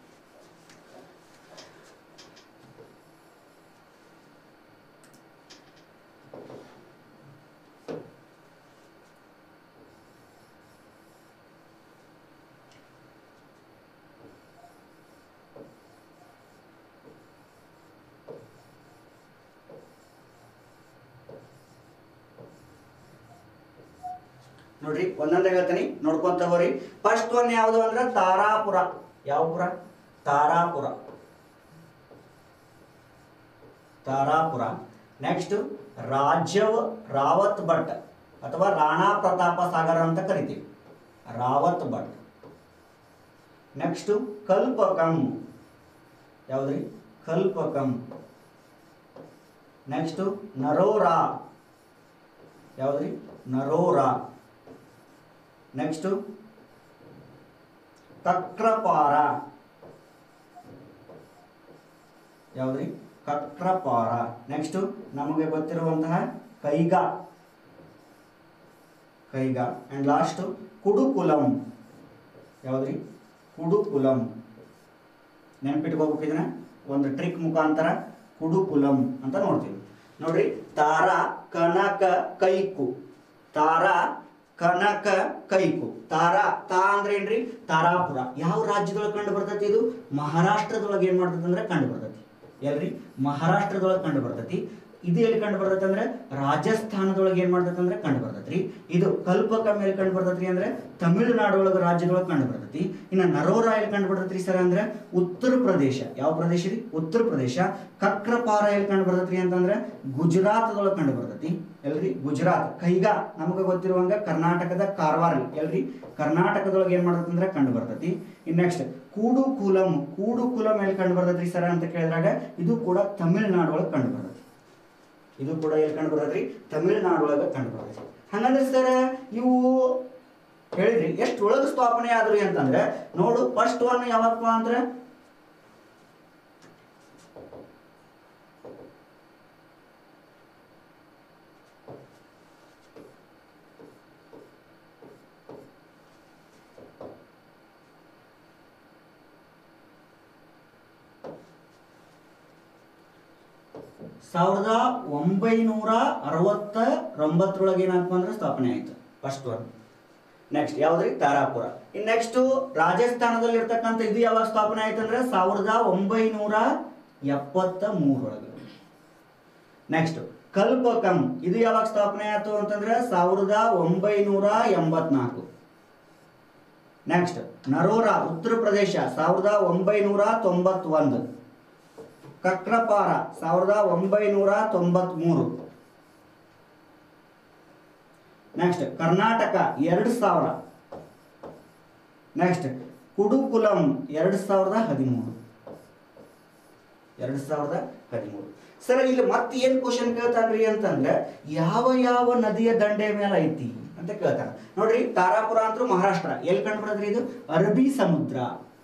ನೋಡ್ರಿ ಒಂದೊಂದೇ ಹೇಳ್ತೀನಿ ನೋಡ್ಕೊಂತ ಹೋಗ್ರಿ ಫಸ್ಟ್ ಒನ್ ಯಾವುದು ಅಂದ್ರೆ ತಾರಾಪುರ ಯಾವ ಪುರ ತಾರಾಪುರ ತಾರಾಪುರ ನೆಕ್ಸ್ಟ್ ರಾಜ್ಯವ್ ರಾವತ್ ಭಟ್ ಅಥವಾ ರಾಣಾ ಪ್ರತಾಪ ಸಾಗರ ಅಂತ ಕರಿತೀವಿ ರಾವತ್ ಭಟ್ ನೆಕ್ಸ್ಟ್ ಕಲ್ಪಕಂ ಯಾವ್ದ್ರಿ ಕಲ್ಪಕಂ ನೆಕ್ಸ್ಟ್ ನರೋರಾ ಯಾವ್ದ್ರಿ ನರೋರಾ ನೆಕ್ಸ್ಟು ಕಕ್ರಪಾರ ಯಾವ್ದ್ರಿ ಕಕ್ರಪಾರ ನೆಕ್ಸ್ಟು ನಮಗೆ ಗೊತ್ತಿರುವಂತಹ ಕೈಗ ಕೈಗ ಅಂಡ್ ಲಾಸ್ಟ್ ಕುಡುಕುಲಂ ಯಾವ್ದ್ರಿ ಕುಡುಕುಲಂ ನೆನ್ಪಿಟ್ಕೋಬೇಕು ಇದನ್ನ ಒಂದು ಟ್ರಿಕ್ ಮುಖಾಂತರ ಕುಡುಕುಲಂ ಅಂತ ನೋಡ್ತೀವಿ ನೋಡ್ರಿ ತಾರ ಕನಕ ಕೈಕು ತಾರ ಕನಕ ಕೈಕು ತಾರಾ ತಾ ಅಂದ್ರೆ ಏನ್ರಿ ತಾರಾಪುರ ಯಾವ ರಾಜ್ಯದೊಳಗೆ ಕಂಡು ಬರ್ತೈತಿ ಇದು ಮಹಾರಾಷ್ಟ್ರದೊಳಗೆ ಏನ್ ಮಾಡ್ತೈತಿ ಅಂದ್ರೆ ಕಂಡು ಬರ್ತೈತಿ ಎಲ್ರಿ ಮಹಾರಾಷ್ಟ್ರದೊಳಗೆ ಕಂಡು ಬರ್ತೈತಿ ಇದು ಎಲ್ಲಿ ಕಂಡು ಬರ್ತೈತಿ ಅಂದ್ರೆ ರಾಜಸ್ಥಾನದೊಳಗೆ ಏನ್ ಮಾಡ್ತೈತಿ ಅಂದ್ರೆ ಕಂಡು ಬರ್ತೈತ್ರಿ ಇದು ಕಲ್ಪಕ ಮೇಲೆ ಕಂಡು ಬರ್ತೈತ್ರಿ ಅಂದ್ರೆ ತಮಿಳುನಾಡು ಒಳಗ ರಾಜ್ಯದೊಳಗೆ ಕಂಡು ಬರ್ತೈತಿ ಇನ್ನ ನರೋರಾ ಎಲ್ಲಿ ಕಂಡು ಬರ್ತೈತ್ರಿ ಸರ್ ಅಂದ್ರೆ ಉತ್ತರ ಪ್ರದೇಶ ಯಾವ ಪ್ರದೇಶ ರೀ ಉತ್ತರ ಪ್ರದೇಶ ಕಕ್ರಪಾರ ಎಲ್ಲಿ ಕಂಡು ಬರ್ತೈತ್ರಿ ಅಂತಂದ್ರೆ ಗುಜರಾತದೊಳಗೆ ಕಂಡು ಬರ್ತೈತಿ ಎಲ್ರಿ ಗುಜರಾತ್ ಕೈಗಾ ನಮಗೆ ಗೊತ್ತಿರುವಂಗ ಕರ್ನಾಟಕದ ಕಾರವಾರ ಎಲ್ರಿ ಕರ್ನಾಟಕದೊಳಗೆ ಏನ್ ಮಾಡ್ತೈತಿ ಅಂದ್ರೆ ಕಂಡು ಬರ್ತೈತಿ ಇನ್ ನೆಕ್ಸ್ಟ್ ಕೂಡುಕುಲಂ ಕೂಡುಕುಲಂ ಎಲ್ಲಿ ಕಂಡು ಬರ್ತೈತ್ರಿ ಸರ್ ಅಂತ ಕೇಳಿದಾಗ ಇದು ಕೂಡ ತಮಿಳುನಾಡು ಒಳಗೆ ಕಂಡು ಬರ್ತೈತಿ ಇದು ಕೂಡ ಎಲ್ಲಿ ಕಂಡು ಬರ್ತೈತ್ರಿ ತಮಿಳುನಾಡು ಒಳಗೆ ಕಂಡು ಬರ್ತೈತಿ ಹಂಗಂದ್ರೆ ಸರ್ ಇವು ಹೇಳಿದ್ರಿ ಎಷ್ಟು ಒಳಗೆ ಸ್ಥಾಪನೆ ಆದ್ರಿ ಅಂತಂದ್ರೆ ನೋಡು ಫಸ್ಟ್ ಒನ್ ಯಾವಪ್ಪ ಅಂದ್ರೆ ಸಾವಿರದ ಒಂಬೈನೂರ ಅರವತ್ತ ಒಂಬತ್ತರೊಳಗೆ ಏನಪ್ಪ ಅಂದ್ರೆ ಸ್ಥಾಪನೆ ಆಯ್ತು ಫಸ್ಟ್ ಒನ್ ನೆಕ್ಸ್ಟ್ ಯಾವ್ದ್ರಿ ತಾರಾಪುರ ಇನ್ ನೆಕ್ಸ್ಟ್ ರಾಜಸ್ಥಾನದಲ್ಲಿ ಇರ್ತಕ್ಕಂಥ ಇದು ಯಾವಾಗ ಸ್ಥಾಪನೆ ಆಯ್ತು ಅಂದ್ರೆ ಸಾವಿರದ ಒಂಬೈನೂರ ಎಪ್ಪತ್ತ ಮೂರೊಳಗೆ ನೆಕ್ಸ್ಟ್ ಕಲ್ಪಕಂ ಇದು ಯಾವಾಗ ಸ್ಥಾಪನೆ ಆಯ್ತು ಅಂತಂದ್ರೆ ಸಾವಿರದ ಒಂಬೈನೂರ ಎಂಬತ್ನಾಲ್ಕು ನೆಕ್ಸ್ಟ್ ನರೋರಾ ಉತ್ತರ ಪ್ರದೇಶ ಸಾವಿರದ ಒಂಬೈನೂರ ತೊಂಬತ್ತೊಂದು ಕಕ್ರಪಾರ ಸಾವಿರದ ಒಂಬೈನೂರ ತೊಂಬತ್ಮೂರು ನೆಕ್ಸ್ಟ್ ಕರ್ನಾಟಕ ಎರಡು ಸಾವಿರ ನೆಕ್ಸ್ಟ್ ಕುಡುಕುಲಂ ಎರಡು ಸಾವಿರದ ಹದಿಮೂರು ಎರಡು ಸಾವಿರದ ಹದಿಮೂರು ಸರ್ ಇಲ್ಲಿ ಮತ್ತೆ ಏನ್ ಕ್ವಶನ್ ಕೇಳ್ತಾನ್ರಿ ಅಂತಂದ್ರೆ ಯಾವ ಯಾವ ನದಿಯ ದಂಡೆ ಮೇಲೆ ಐತಿ ಅಂತ ಕೇಳ್ತಾನ ನೋಡ್ರಿ ತಾರಾಪುರ ಅಂತೂ ಮಹಾರಾಷ್ಟ್ರ ಎಲ್ಲಿ ಕಂಡುಬಿಡದ್ರಿ ಇದು ಅರಬ್ಬಿ ಸಮುದ್ರ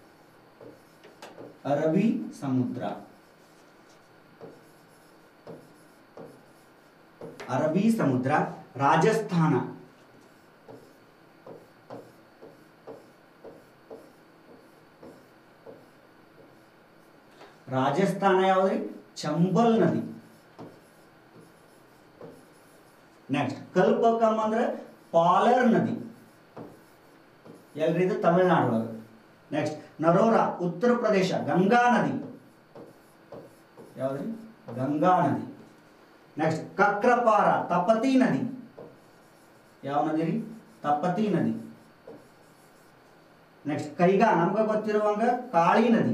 ಅರಬ್ಬಿ ಸಮುದ್ರ ಅರಬ್ಬಿ ಸಮುದ್ರ ರಾಜಸ್ಥಾನ ರಾಜಸ್ಥಾನ ಯಾವ್ದ್ರಿ ಚಂಬಲ್ ನದಿ ನೆಕ್ಸ್ಟ್ ಕಲ್ಪಕಂ ಅಂದ್ರೆ ಪಾಲರ್ ನದಿ ಎಲ್ರಿ ಇದು ತಮಿಳುನಾಡು ಒಳಗೆ ನೆಕ್ಸ್ಟ್ ನರೋರಾ ಉತ್ತರ ಪ್ರದೇಶ ಗಂಗಾ ನದಿ ಯಾವ್ದ್ರಿ ಗಂಗಾ ನದಿ ನೆಕ್ಸ್ಟ್ ಕಕ್ರಪಾರ ತಪತಿ ನದಿ ಯಾವ ನದಿ ರೀ ತಪತಿ ನದಿ ನೆಕ್ಸ್ಟ್ ಕೈಗಾ ನಮ್ಗೆ ಗೊತ್ತಿರುವಂಗ ಕಾಳಿ ನದಿ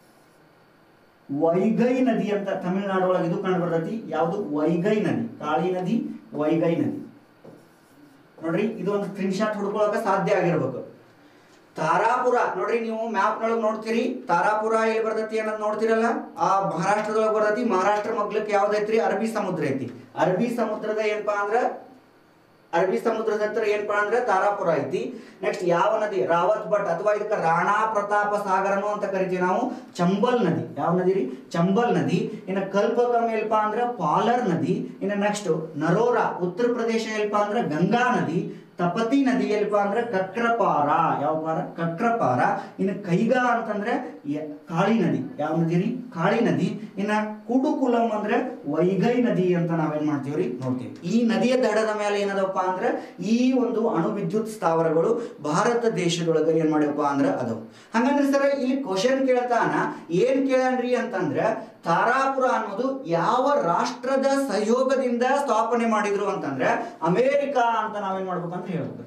ವೈಗೈ ನದಿ ಅಂತ ತಮಿಳುನಾಡು ಒಳಗೆ ಇದು ಕಂಡು ಬರ್ತೈತಿ ಯಾವುದು ವೈಗೈ ನದಿ ಕಾಳಿ ನದಿ ವೈಗೈ ನದಿ ನೋಡ್ರಿ ಇದು ಒಂದು ಸ್ಕ್ರೀನ್ ಶಾಟ್ ಹುಡ್ಕೊಳಕ ಸಾಧ್ಯ ಆಗಿರ್ಬೇಕು ತಾರಾಪುರ ನೋಡ್ರಿ ನೀವು ಮ್ಯಾಪ್ ನೊಳಗೆ ನೋಡ್ತೀರಿ ತಾರಾಪುರ ಎಲ್ಲಿ ಬರ್ತೈತಿ ಅನ್ನೋದು ನೋಡ್ತಿರಲ್ಲ ಆ ಮಹಾರಾಷ್ಟ್ರದೊಳಗೆ ಬರ್ತೈತಿ ಮಹಾರಾಷ್ಟ್ರ ಮಗ್ಲಕ್ಕೆ ಯಾವ್ದೈತ್ರಿ ಅರಬ್ಬಿ ಸಮುದ್ರ ಐತಿ ಅರಬ್ಬಿ ಸಮುದ್ರದ ಏನಪ್ಪಾ ಅಂದ್ರ ಅರಬ್ಬಿ ಸಮುದ್ರದ ಹತ್ರ ಏನಪ್ಪಾ ಅಂದ್ರೆ ತಾರಾಪುರ ಐತಿ ನೆಕ್ಸ್ಟ್ ಯಾವ ನದಿ ರಾವತ್ ಭಟ್ ಅಥವಾ ಇದಕ್ಕೆ ರಾಣಾ ಪ್ರತಾಪ ಸಾಗರನು ಅಂತ ಕರಿತೀವಿ ನಾವು ಚಂಬಲ್ ನದಿ ಯಾವ ನದಿ ರೀ ಚಂಬಲ್ ನದಿ ಇನ್ನು ಕಲ್ಪಕಂ ಎಲ್ಪ ಅಂದ್ರೆ ಪಾಲರ್ ನದಿ ಇನ್ನು ನೆಕ್ಸ್ಟ್ ನರೋರಾ ಉತ್ತರ ಪ್ರದೇಶ ಎಲ್ಪ ಅಂದ್ರೆ ಗಂಗಾ ನದಿ ತಪತಿ ನದಿ ಎಲ್ಪ ಅಂದ್ರೆ ಕಕ್ರಪಾರ ಯಾವ ಪಾರ ಕಕ್ರಪಾರ ಇನ್ನು ಕೈಗಾ ಅಂತಂದ್ರೆ ಯ- ಕಾಳಿ ನದಿ ಯಾವ ನದಿ ರೀ ಕಾಳಿ ನದಿ ಇನ್ನ ಕುಡುಕುಲಂ ಅಂದ್ರೆ ವೈಗೈ ನದಿ ಅಂತ ನಾವೇನ್ ಮಾಡ್ತೀವಿ ರೀ ನೋಡ್ತೀವಿ ಈ ನದಿಯ ದಡದ ಮೇಲೆ ಏನದಪ್ಪ ಅಂದ್ರೆ ಈ ಒಂದು ಅಣು ವಿದ್ಯುತ್ ಸ್ಥಾವರಗಳು ಭಾರತ ದೇಶದೊಳಗೆ ಏನ್ ಮಾಡ್ಯಪ್ಪ ಅಂದ್ರೆ ಅದಾವ ಹಂಗಂದ್ರೆ ಸರ್ ಇಲ್ಲಿ ಕ್ವಶನ್ ಕೇಳ್ತಾನ ಏನ್ ಕೇಳನ್ರಿ ಅಂತಂದ್ರೆ ತಾರಾಪುರ ಅನ್ನೋದು ಯಾವ ರಾಷ್ಟ್ರದ ಸಹಯೋಗದಿಂದ ಸ್ಥಾಪನೆ ಮಾಡಿದ್ರು ಅಂತಂದ್ರೆ ಅಮೇರಿಕಾ ಅಂತ ನಾವೇನ್ ಮಾಡ್ಬೇಕಂತ ಹೇಳ್ಬೇಕು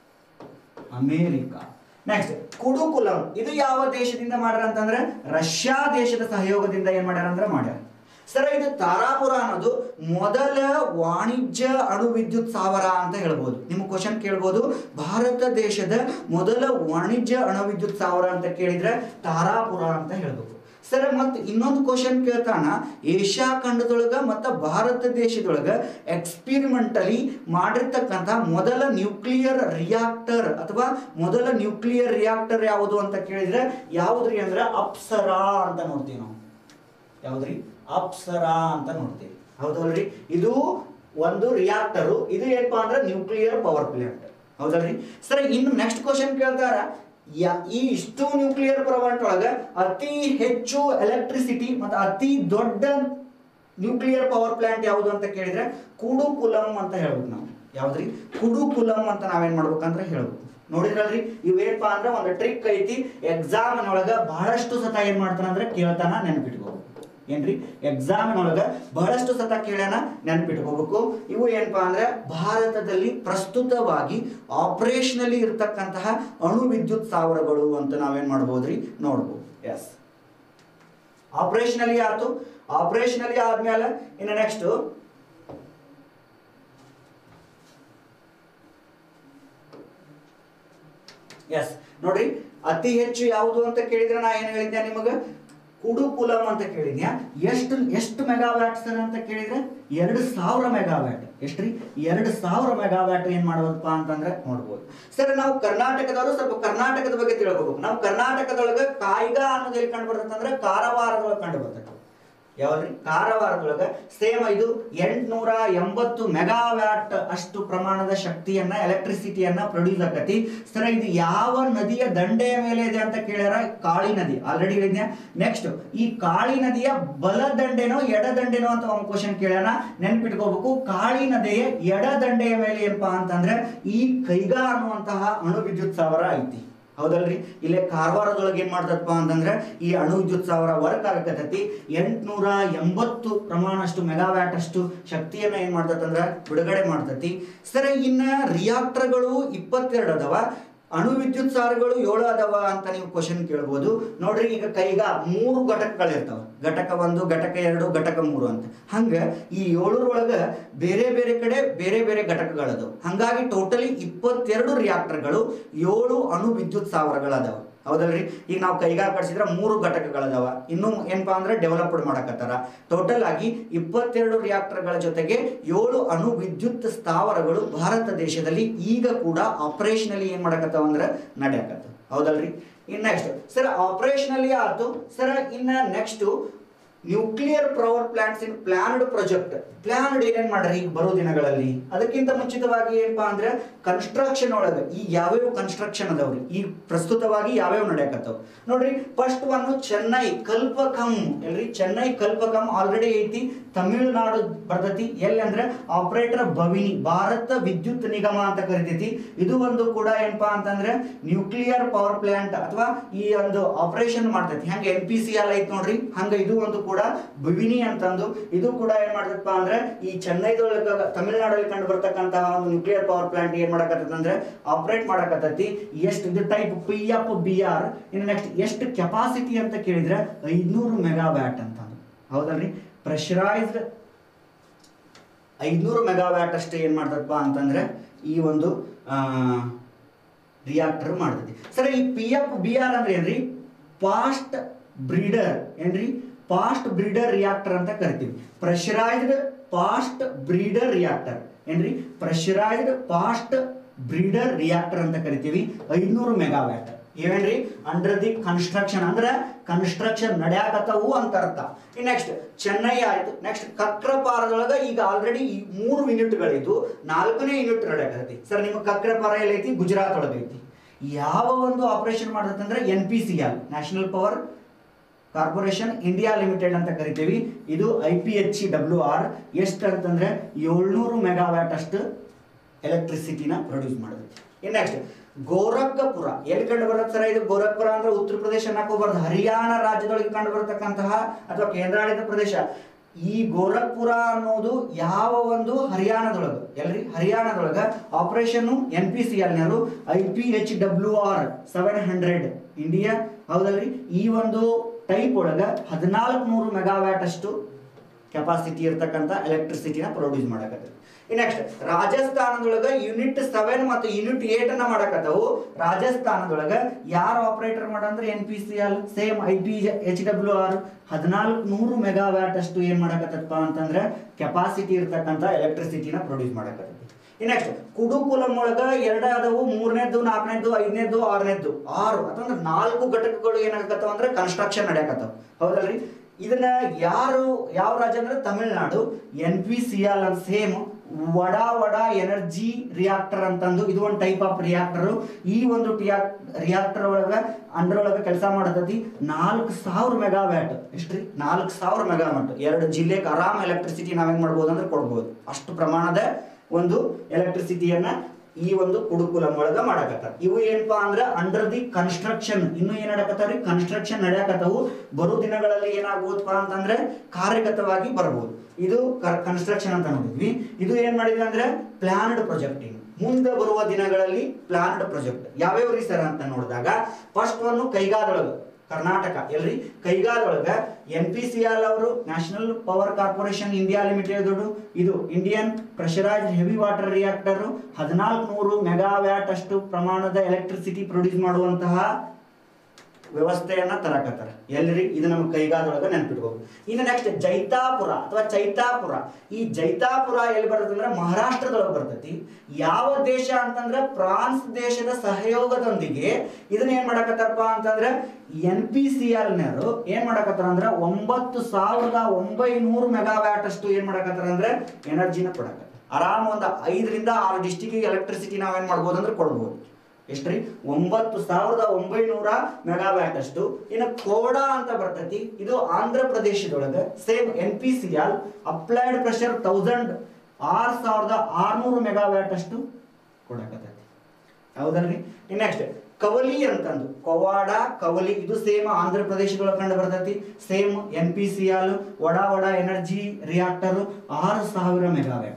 ಅಮೇರಿಕಾ ನೆಕ್ಸ್ಟ್ ಕುಡುಕುಲಂ ಇದು ಯಾವ ದೇಶದಿಂದ ಮಾಡ್ಯಾರ ಅಂತಂದ್ರೆ ರಷ್ಯಾ ದೇಶದ ಸಹಯೋಗದಿಂದ ಏನ್ ಮಾಡ್ಯಾರ ಅಂದ್ರೆ ಮಾಡ್ಯಾರ ಸರ್ ಇದು ತಾರಾಪುರ ಅನ್ನೋದು ಮೊದಲ ವಾಣಿಜ್ಯ ಅಣು ವಿದ್ಯುತ್ ಸ್ಥಾವರ ಅಂತ ಹೇಳ್ಬೋದು ನಿಮ್ಗೆ ಕ್ವಶನ್ ಕೇಳ್ಬೋದು ಭಾರತ ದೇಶದ ಮೊದಲ ವಾಣಿಜ್ಯ ಅಣು ವಿದ್ಯುತ್ ಸ್ಥಾವರ ಅಂತ ಕೇಳಿದ್ರೆ ತಾರಾಪುರ ಅಂತ ಹೇಳ್ಬೇಕು ಸರ್ ಮತ್ತೆ ಇನ್ನೊಂದು ಕ್ವಶನ್ ಕೇಳ್ತಾನ ಏಷ್ಯಾ ಖಂಡದೊಳಗ ಮತ್ತು ಭಾರತ ದೇಶದೊಳಗ ಎಕ್ಸ್ಪಿರಿಮೆಂಟಲಿ ಮಾಡಿರ್ತಕ್ಕಂಥ ಮೊದಲ ನ್ಯೂಕ್ಲಿಯರ್ ರಿಯಾಕ್ಟರ್ ಅಥವಾ ಮೊದಲ ನ್ಯೂಕ್ಲಿಯರ್ ರಿಯಾಕ್ಟರ್ ಯಾವುದು ಅಂತ ಕೇಳಿದ್ರೆ ಯಾವುದ್ರಿ ಅಂದ್ರೆ ಅಪ್ಸರಾ ಅಂತ ನೋಡ್ತೀವಿ ನಾವು ಯಾವ್ದ್ರಿ ಅಪ್ಸರಾ ಅಂತ ನೋಡ್ತೀವಿ ಹೌದಲ್ರಿ ಇದು ಒಂದು ರಿಯಾಕ್ಟರು ಇದು ಏನಪ್ಪಾ ಅಂದ್ರೆ ನ್ಯೂಕ್ಲಿಯರ್ ಪವರ್ ಪ್ಲಾಂಟ್ ಹೌದಲ್ರಿ ಸರಿ ಇನ್ನು ನೆಕ್ಸ್ಟ್ ಕ್ವಶನ್ ಕೇಳ್ತಾರ ಯಾ ಈ ಇಷ್ಟು ನ್ಯೂಕ್ಲಿಯರ್ ಪ್ಲಾಂಟ್ ಒಳಗ ಅತಿ ಹೆಚ್ಚು ಎಲೆಕ್ಟ್ರಿಸಿಟಿ ಮತ್ತು ಅತಿ ದೊಡ್ಡ ನ್ಯೂಕ್ಲಿಯರ್ ಪವರ್ ಪ್ಲಾಂಟ್ ಯಾವುದು ಅಂತ ಕೇಳಿದ್ರೆ ಕುಡುಕುಲಂ ಅಂತ ಹೇಳ್ಬೇಕು ನಾವು ಯಾವ್ದ್ರಿ ಕುಡುಕುಲಂ ಅಂತ ನಾವೇನ್ ಮಾಡ್ಬೇಕಂದ್ರೆ ಹೇಳ್ಬೇಕು ನೋಡಿದ್ರಲ್ರಿ ಇವೇನಪ್ಪ ಅಂದ್ರೆ ಒಂದು ಟ್ರಿಕ್ ಐತಿ ಎಕ್ಸಾಮ್ ಒಳಗ ಬಹಳಷ್ಟು ಸತ ಏನ್ ಮಾಡ್ತಾನ ಅಂದ್ರೆ ಕೇಳ್ತಾನ ನೆನ್ಪಿಟ್ಕೋಬೇಕು ಏನ್ರಿ ಎಕ್ಸಾಮ್ ಒಳಗ ಬಹಳಷ್ಟು ಸತ ಕೇಳ್ಯಾನ ನೆನ್ಪಿಟ್ಕೋಬೇಕು ಇವು ಏನಪ್ಪಾ ಅಂದ್ರೆ ಭಾರತದಲ್ಲಿ ಪ್ರಸ್ತುತವಾಗಿ ಆಪರೇಷನಲ್ಲಿ ಇರ್ತಕ್ಕಂತಹ ಅಣು ವಿದ್ಯುತ್ ಸ್ಥಾವರಗಳು ಅಂತ ನಾವೇನ್ ಮಾಡ್ಬೋದ್ರಿ ನೋಡ್ಬೋದು ಎಸ್ ಆಪರೇಷನಲಿ ಆಯ್ತು ಆಪರೇಷನಲಿ ಆದ್ಮೇಲೆ ಇನ್ನು ನೆಕ್ಸ್ಟ್ ಎಸ್ ನೋಡ್ರಿ ಅತಿ ಹೆಚ್ಚು ಯಾವುದು ಅಂತ ಕೇಳಿದ್ರೆ ನಾ ಏನು ಹೇಳಿದ್ದೆ ನಿಮಗೆ ಕುಡುಕುಲಂ ಅಂತ ಕೇಳಿದ್ಯಾ ಎಷ್ಟು ಎಷ್ಟು ಮೆಗಾವ್ಯಾಟ್ ಸರ್ ಅಂತ ಕೇಳಿದ್ರೆ ಎರಡು ಸಾವಿರ ಮೆಗಾವ್ಯಾಟ್ ಎಷ್ಟ್ರಿ ಎರಡು ಸಾವಿರ ಮೆಗಾವ್ಯಾಟ್ ಏನ್ ಮಾಡೋದಪ್ಪ ಅಂತಂದ್ರೆ ನೋಡ್ಬೋದು ಸರ್ ನಾವು ಕರ್ನಾಟಕದವರು ಸ್ವಲ್ಪ ಕರ್ನಾಟಕದ ಬಗ್ಗೆ ತಿಳ್ಕೊಬೇಕು ನಾವು ಕರ್ನಾಟಕದೊಳಗೆ ಕಾಯ್ಗಾ ಅನ್ನೋದು ಎಲ್ಲಿ ಕಂಡು ಬರ್ತದೆ ಅಂದ್ರೆ ಕಾರವಾರದೊಳಗೆ ಕಂಡು ಬರ್ತದೆ ಯಾವ್ದ್ರಿ ಕಾರವಾರದೊಳಗ ಸೇಮ್ ಇದು ಎಂಟ್ನೂರ ಎಂಬತ್ತು ಮೆಗಾವ್ಯಾಟ್ ಅಷ್ಟು ಪ್ರಮಾಣದ ಶಕ್ತಿಯನ್ನ ಎಲೆಕ್ಟ್ರಿಸಿಟಿಯನ್ನ ಪ್ರೊಡ್ಯೂಸ್ ಆಕತಿ ಸರ್ ಇದು ಯಾವ ನದಿಯ ದಂಡೆಯ ಮೇಲೆ ಇದೆ ಅಂತ ಕೇಳ್ಯಾರ ಕಾಳಿ ನದಿ ಆಲ್ರೆಡಿ ಹೇಳಿದ್ನೆ ನೆಕ್ಸ್ಟ್ ಈ ಕಾಳಿ ನದಿಯ ಬಲ ದಂಡೆನೋ ಎಡ ದಂಡೆನೋ ಅಂತ ಒಂದು ಕ್ವಶನ್ ಕೇಳ್ಯಾನ ನೆನ್ಪಿಟ್ಕೋಬೇಕು ಕಾಳಿ ನದಿಯ ಎಡ ದಂಡೆಯ ಮೇಲೆ ಏನಪ್ಪಾ ಅಂತಂದ್ರೆ ಈ ಕೈಗಾ ಅನ್ನುವಂತಹ ಅಣು ವಿದ್ಯುತ್ ಸ್ಥಾವರ ಐತಿ ಹೌದಲ್ರಿ ಇಲ್ಲೇ ಕಾರವಾರದೊಳಗೆ ಏನ್ ಮಾಡ್ತದಪ್ಪ ಅಂತಂದ್ರೆ ಈ ಅಣು ವಿದ್ಯುತ್ ಸಾವಿರ ವರ್ಕ್ ಆಗಕತ್ತೈತಿ ಎಂಟ್ನೂರ ಎಂಬತ್ತು ಪ್ರಮಾಣ ಅಷ್ಟು ಮೆಗಾವ್ಯಾಟ್ ಅಷ್ಟು ಶಕ್ತಿಯನ್ನ ಏನ್ ಮಾಡ್ತದಂದ್ರ ಬಿಡುಗಡೆ ಮಾಡ್ತತಿ ಸರ್ ಇನ್ನ ರಿಯಾಕ್ಟರ್ಗಳು ಇಪ್ಪತ್ತೆರಡು ಅದಾವ ಅಣು ವಿದ್ಯುತ್ ಸಾರಗಳು ಏಳು ಅದಾವ ಅಂತ ನೀವು ಕ್ವಶನ್ ಕೇಳ್ಬೋದು ನೋಡ್ರಿ ಈಗ ಕೈಗ ಮೂರು ಘಟಕಗಳಿರ್ತಾವ ಘಟಕ ಒಂದು ಘಟಕ ಎರಡು ಘಟಕ ಮೂರು ಅಂತ ಹಂಗ ಈ ಏಳರೊಳಗ ಬೇರೆ ಬೇರೆ ಕಡೆ ಬೇರೆ ಬೇರೆ ಘಟಕಗಳದಾವ ಹಂಗಾಗಿ ಟೋಟಲಿ ಇಪ್ಪತ್ತೆರಡು ರಿಯಾಕ್ಟರ್ಗಳು ಏಳು ಅಣು ವಿದ್ಯುತ್ ಸ್ಥಾವರಗಳದಾವ ಹೌದಲ್ರಿ ಈಗ ನಾವು ಕೈಗಾ ಕಟ್ಸಿದ್ರೆ ಮೂರು ಘಟಕಗಳದಾವ ಇನ್ನು ಏನಪ್ಪಾ ಅಂದ್ರೆ ಡೆವಲಪ್ಡ್ ಮಾಡಕತ್ತಾರ ಟೋಟಲ್ ಆಗಿ ಇಪ್ಪತ್ತೆರಡು ರಿಯಾಕ್ಟರ್ಗಳ ಜೊತೆಗೆ ಏಳು ಅಣು ವಿದ್ಯುತ್ ಸ್ಥಾವರಗಳು ಭಾರತ ದೇಶದಲ್ಲಿ ಈಗ ಕೂಡ ಆಪರೇಷನಲಿ ಏನ್ ಮಾಡಕತ್ತಾವ ಅಂದ್ರೆ ನಡೆಯಕತ್ತ ಹೌದಲ್ರಿ ಇನ್ ನೆಕ್ಸ್ಟ್ ಸರ್ ಆಪರೇಷನಲಿ ಆಯ್ತು ಸರ್ ಇನ್ನ next nuclear power plants in planned project planned ಏನೇನ್ ಮಾಡ್ರಿ ಈಗ ಬರೋ ದಿನಗಳಲ್ಲಿ ಅದಕ್ಕಿಂತ ಮುಂಚಿತವಾಗಿ ಏನಪ್ಪಾ ಅಂದ್ರೆ ಕನ್ಸ್ಟ್ರಕ್ಷನ್ ಒಳಗೆ ಈ ಯಾವ್ಯಾವ ಕನ್ಸ್ಟ್ರಕ್ಷನ್ ಅದಾವ್ರಿ ಈ ಪ್ರಸ್ತುತವಾಗಿ ಯಾವ್ಯಾವ ನಡೆಯಕತ್ತಾವ ನೋಡ್ರಿ ಫಸ್ಟ್ ಒನ್ ಚೆನ್ನೈ ಕಲ್ಪಕಂ ಎಲ್ರಿ ಚೆನ್ನೈ ಕಲ್ಪಕಂ ಆಲ್ರೆಡಿ ಐತಿ ತಮಿಳುನಾಡು ಬರ್ತೈತಿ ಎಲ್ಲಿ ಅಂದ್ರೆ ಆಪರೇಟರ್ ಭವಿನಿ ಭಾರತ ವಿದ್ಯುತ್ ನಿಗಮ ಅಂತ ಕರಿತೈತಿ ಇದು ಒಂದು ಕೂಡ ಏನಪ್ಪಾ ಅಂತಂದ್ರೆ ನ್ಯೂಕ್ಲಿಯರ್ ಪವರ್ ಪ್ಲಾಂಟ್ ಅಥವಾ ಈ ಒಂದು ಆಪರೇಷನ್ ಮಾಡ್ತೈತಿ ಹಂಗ ಎನ್ ಪಿ ಸಿ ಎಲ್ ಐತಿ ನೋಡ್ರಿ ಹಂಗ ಇದು ಒಂದು ಕೂಡ ಭವಿನಿ ಅಂತಂದು ಇದು ಕೂಡ ಏನ್ ಮಾಡ್ತಪ್ಪ ಅಂದ್ರೆ ಈ ಚೆನ್ನೈದೊಳಗ ತಮಿಳುನಾಡಲ್ಲಿ ಕಂಡು ಬರ್ತಕ್ಕಂತಹ ಒಂದು ನ್ಯೂಕ್ಲಿಯರ್ ಪವರ್ ಪ್ಲಾಂಟ್ ಏನ್ ಮಾಡಕತ್ತೈತಿ ಅಂದ್ರೆ ಆಪರೇಟ್ ಮಾಡಕತ್ತೈತಿ ಎಷ್ಟು ಇದು type P F B R ಇನ್ನು ನೆಕ್ಸ್ಟ್ ಎಷ್ಟು ಕೆಪಾಸಿಟಿ ಅಂತ ಕೇಳಿದ್ರೆ ಐದ್ನೂರು ಮೆಗಾವ್ಯಾಟ್ ಅಂತ ಹೌದಲ್ರಿ ಪ್ರೆಷರೈಸ್ಡ್ ಐದ್ನೂರು ಮೆಗಾವ್ಯಾಟ್ ಅಷ್ಟು ಏನ್ ಮಾಡ್ತಪ್ಪ ಅಂತಂದ್ರೆ ಈ ಒಂದು ರಿಯಾಕ್ಟರ್ ಮಾಡ್ತೈತಿ ಸರ್ ಈ ಪಿ ಎಫ್ ಬಿ ಆರ್ ಅಂದ್ರೆ ಏನ್ರಿ ಫಾಸ್ಟ್ ಬ್ರೀಡರ್ ಏನ್ರಿ ಫಾಸ್ಟ್ ಬ್ರೀಡರ್ ರಿಯಾಕ್ಟರ್ ಅಂತ ಕರಿತೀವಿ ಪ್ರೆಷರೈಸ್ಡ್ ಫಾಸ್ಟ್ ಬ್ರೀಡರ್ ರಿಯಾಕ್ಟರ್ ಏನ್ರಿ ಪ್ರೆಷರೈಸ್ಡ್ ಫಾಸ್ಟ್ ಬ್ರೀಡರ್ ರಿಯಾಕ್ಟರ್ ಅಂತ ಕರಿತೀವಿ ಐದ್ನೂರು ಮೆಗಾವ್ಯಾಟ್ ಏವೇನ್ರಿ ಅಂಡರ್ ದಿ ಕನ್ಸ್ಟ್ರಕ್ಷನ್ ಅಂದ್ರೆ ಕನ್ಸ್ಟ್ರಕ್ಷನ್ ನಡೆಯಾಕತ್ತವು ಅಂತ ಅರ್ಥ ನೆಕ್ಸ್ಟ್ ಚೆನ್ನೈ ಆಯ್ತು ನೆಕ್ಸ್ಟ್ ಕಕ್ರಪಾರದೊಳಗ ಈಗ ಆಲ್ರೆಡಿ ಈ ಮೂರು ಯೂನಿಟ್ಗಳಿದ್ದು ನಾಲ್ಕನೇ ಯೂನಿಟ್ ನಡೆಯಕತ್ತೈತಿ ಸರ್ ನಿಮ್ಮ ಕಕ್ರಪಾರ ಎಲ್ಲೈತಿ ಗುಜರಾತ್ ಒಳಗೈತಿ ಯಾವ ಒಂದು ಆಪರೇಷನ್ ಮಾಡ್ತೈತೆ ಅಂದ್ರೆ N P C L National Power Corporation India Limited ಅಂತ ಕರಿತೀವಿ ಇದು I P H W R ಎಷ್ಟು ಅಂತಂದ್ರೆ ಏಳ್ನೂರು ಮೆಗಾವ್ಯಾಟ್ ಅಷ್ಟು ಎಲೆಕ್ಟ್ರಿಸಿಟಿನ ಪ್ರೊಡ್ಯೂಸ್ ಮಾಡುತ್ತೆ ಇನ್ನು ನೆಕ್ಸ್ಟ್ ಗೋರಖ್ಪುರ ಎಲ್ಲಿ ಕಂಡು ಬರುತ್ತೆ ಸರ್ ಇದು ಗೋರಖ್ಪುರ ಅಂದ್ರೆ ಉತ್ತರ ಪ್ರದೇಶ ಅನ್ನಕ್ಕೆ ಹೋಗ್ಬಾರ್ದು ಹರಿಯಾಣ ರಾಜ್ಯದೊಳಗೆ ಕಂಡು ಬರತಕ್ಕಂತಹ ಅಥವಾ ಕೇಂದ್ರಾಡಳಿತ ಪ್ರದೇಶ ಈ ಗೋರಖ್ಪುರ ಅನ್ನೋದು ಯಾವ ಒಂದು ಹರಿಯಾಣದೊಳಗ ಎಲ್ರಿ ಹರಿಯಾಣದೊಳಗ ಆಪರೇಷನ್ ಎನ್ ಪಿ ಸಿ ಎಲ್ನರು I P H W R seven hundred India ಹೌದಲ್ರಿ ಈ ಒಂದು ಟೈಪ್ ಒಳಗ ಹದಿನಾಲ್ಕು ನೂರು ಮೆಗಾವ್ಯಾಟ್ ಅಷ್ಟು ಕೆಪಾಸಿಟಿ ಇರ್ತಕ್ಕಂಥ ಎಲೆಕ್ಟ್ರಿಸಿಟಿನ ಪ್ರೊಡ್ಯೂಸ್ ಮಾಡಕತ್ತೈತಿ ನೆಕ್ಸ್ಟ್ ರಾಜಸ್ಥಾನದೊಳಗ ಯೂನಿಟ್ ಸೆವೆನ್ ಮತ್ತು ಯೂನಿಟ್ ಏಟ್ ಅನ್ನ ಮಾಡಕತ್ತವು ರಾಜಸ್ಥಾನದೊಳಗ ಯಾರು ಆಪರೇಟರ್ ಮಾಡಂದ್ರೆ N P C L same I P H W R ಹದಿನಾಲ್ಕು ನೂರು ಮೆಗಾವ್ಯಾಟ್ ಅಷ್ಟು ಏನ್ ಮಾಡಕತ್ತಪ್ಪ ಅಂತಂದ್ರೆ ಕೆಪಾಸಿಟಿ ಇರ್ತಕ್ಕಂಥ ಎಲೆಕ್ಟ್ರಿಸಿಟಿನ ಪ್ರೊಡ್ಯೂಸ್ ಮಾಡಕತ್ತೈತಿ ನೆಕ್ಸ್ಟ್ ಕುಡುಕುಲಂ ಒಳಗ ಎರಡ ಅದಾವು ಮೂರನೇದ್ದು ನಾಲ್ಕನೇದ್ದು ಐದನೇದ್ದು ಆರನೇದ್ದು ಆರು ಅಂತಂದ್ರೆ ನಾಲ್ಕು ಘಟಕಗಳು ಏನಾಗತ್ತವ ಅಂದ್ರೆ ಕನ್ಸ್ಟ್ರಕ್ಷನ್ ನಡೆಯಕತ್ತವ ಹೌದಲ್ರಿ ಇದನ್ನ ಯಾರು ಯಾವ ರಾಜ್ಯ ಅಂದ್ರೆ Tamil Nadu N P C L ಅಂತ ಸೇಮ್ ವಡಾ ವಡಾ ಎನರ್ಜಿ ರಿಯಾಕ್ಟರ್ ಅಂತಂದು ಇದು ಒಂದು ಟೈಪ್ ಆಫ್ ರಿಯಾಕ್ಟರ್ ಈ ಒಂದು ರಿಯಾಕ್ಟರ್ ಒಳಗ ಅಂಡ್ರೊಳಗ ಕೆಲಸ ಮಾಡತೈತಿ ನಾಲ್ಕು ಸಾವಿರ ಮೆಗಾವ್ಯಾಟ್ ಎಷ್ಟ್ರಿ ನಾಲ್ಕು ಸಾವಿರ ಮೆಗಾವ್ಯಾಟ್ ಎರಡು ಜಿಲ್ಲೆಗೆ ಆರಾಮ್ ಎಲೆಕ್ಟ್ರಿಸಿಟಿ ನಾವೇನ್ ಮಾಡ್ಬೋದು ಅಂದ್ರೆ ಕೊಡ್ಬೋದು ಅಷ್ಟು ಪ್ರಮಾಣದ ಒಂದು ಎಲೆಕ್ಟ್ರಿಸಿಟಿಯನ್ನ ಈ ಒಂದು ಕುಡುಕುಲಂ ಒಳಗ ಮಾಡಕತ್ತಾರ ಇವು ಏನಪ್ಪಾ ಅಂದ್ರ ಅಂಡರ್ ದಿ ಕನ್ಸ್ಟ್ರಕ್ಷನ್ ಇನ್ನು ಏನ್ ನಡಕತ್ತಾವ್ರಿ ಕನ್ಸ್ಟ್ರಕ್ಷನ್ ನಡೆಯಕತ್ತಾವು ಬರೋ ದಿನಗಳಲ್ಲಿ ಏನಾಗ್ಬೋದಪ್ಪ ಅಂತಂದ್ರೆ ಕಾರ್ಯಗತವಾಗಿ ಬರ್ಬೋದು ಇದು ಕನ್ಸ್ಟ್ರಕ್ಷನ್ ಅಂತ ನೋಡಿದ್ವಿ ಇದು ಏನ್ ಮಾಡಿದ್ವಿ ಅಂದ್ರೆ ಪ್ಲಾನ್ಡ್ ಪ್ರೊಜೆಕ್ಟಿಂಗ್ ಮುಂದೆ ಬರುವ ದಿನಗಳಲ್ಲಿ ಪ್ಲಾನ್ಡ್ ಪ್ರಾಜೆಕ್ಟ್ ಯಾವ್ಯಾವ ರೀ ಸರ್ ಅಂತ ನೋಡಿದಾಗ ಫಸ್ಟ್ ಒನ್ ಕೈಗಾದೊಳಗ ಕರ್ನಾಟಕ ಎಲ್ರಿ ಕೈಗಾದೊಳಗ ಎನ್ ಪಿ ಸಿ ಎಲ್ ಅವರು National Power Corporation India Limited ಇದು Indian pressurised heavy water reactor ಹದಿನಾಲ್ಕು ನೂರು ಮೆಗಾವ್ಯಾಟ್ ಅಷ್ಟು ಪ್ರಮಾಣದ ಎಲೆಕ್ಟ್ರಿಸಿಟಿ ಪ್ರೊಡ್ಯೂಸ್ ಮಾಡುವಂತಹ ವ್ಯವಸ್ಥೆಯನ್ನ ತರಕತ್ತಾರ ಎಲ್ರಿ ಇದು ನಮ್ಮ ಕೈಗಾದೊಳಗ ನೆನ್ಪಿಟ್ಕೋಬೇಕು ಇನ್ನು ನೆಕ್ಸ್ಟ್ ಜೈತಾಪುರ ಅಥವಾ ಚೈತಾಪುರ ಈ ಜೈತಾಪುರ ಎಲ್ಲಿ ಬರ್ತದೆ ಅಂದ್ರೆ ಮಹಾರಾಷ್ಟ್ರದೊಳಗೆ ಬರ್ತೈತಿ ಯಾವ ದೇಶ ಅಂತಂದ್ರೆ ಫ್ರಾನ್ಸ್ ದೇಶದ ಸಹಯೋಗದೊಂದಿಗೆ ಇದನ್ನ ಏನ್ ಮಾಡಕತ್ತಾರಪ್ಪ ಅಂತಂದ್ರೆ ಎನ್ ಪಿ ಸಿ ಎಲ್ ನರು ಏನ್ ಮಾಡಕತ್ತಾರ ಅಂದ್ರೆ ಒಂಬತ್ತು ಸಾವಿರದ ಒಂಬೈನೂರು ಮೆಗಾವ್ಯಾಟ್ ಅಷ್ಟು ಏನ್ ಮಾಡಕತ್ತಾರ ಅಂದ್ರೆ ಎನರ್ಜಿನ ಕೊಡಕತ್ತಾರ ಆರಾಮ್ ಒಂದು ಐದರಿಂದ ಆರು ಡಿಸ್ಟಿಕ್ಗೆ ಎಲೆಕ್ಟ್ರಿಸಿಟಿ ನಾವೇನ್ ಮಾಡ್ಬೋದು ಅಂದ್ರೆ ಕೊಡ್ಬೋದು ಎಷ್ಟ್ರಿ ಒಂಬತ್ತು ಸಾವಿರದ ಒಂಬೈನೂರ ಮೆಗಾವ್ಯಾಟ್ ಅಷ್ಟು ಇನ್ನು ಕೋಡಾ ಅಂತ ಬರ್ತೈತಿ ಇದು ಆಂಧ್ರ ಪ್ರದೇಶದೊಳಗೆ same N P C L applied pressure thousand ಆರ್ ಸಾವಿರದ ಆರ್ನೂರು ಮೆಗಾವ್ಯಾಟ್ ಅಷ್ಟು ಕೊಡಕತ್ತೈತಿ ಹೌದಲ್ರಿ ನೆಕ್ಸ್ಟ್ ಕವಲಿ ಅಂತಂದು ಕೊವಾಡ ಕವಲಿ ಇದು ಸೇಮ್ ಆಂಧ್ರ ಪ್ರದೇಶದೊಳಗೆ ಕಂಡು ಬರ್ತೈತಿ same N P C L ವಡಾ ವಡಾ ಎನರ್ಜಿ ರಿಯಾಕ್ಟರ್ ಆರು ಸಾವಿರ ಮೆಗಾವ್ಯಾಟ್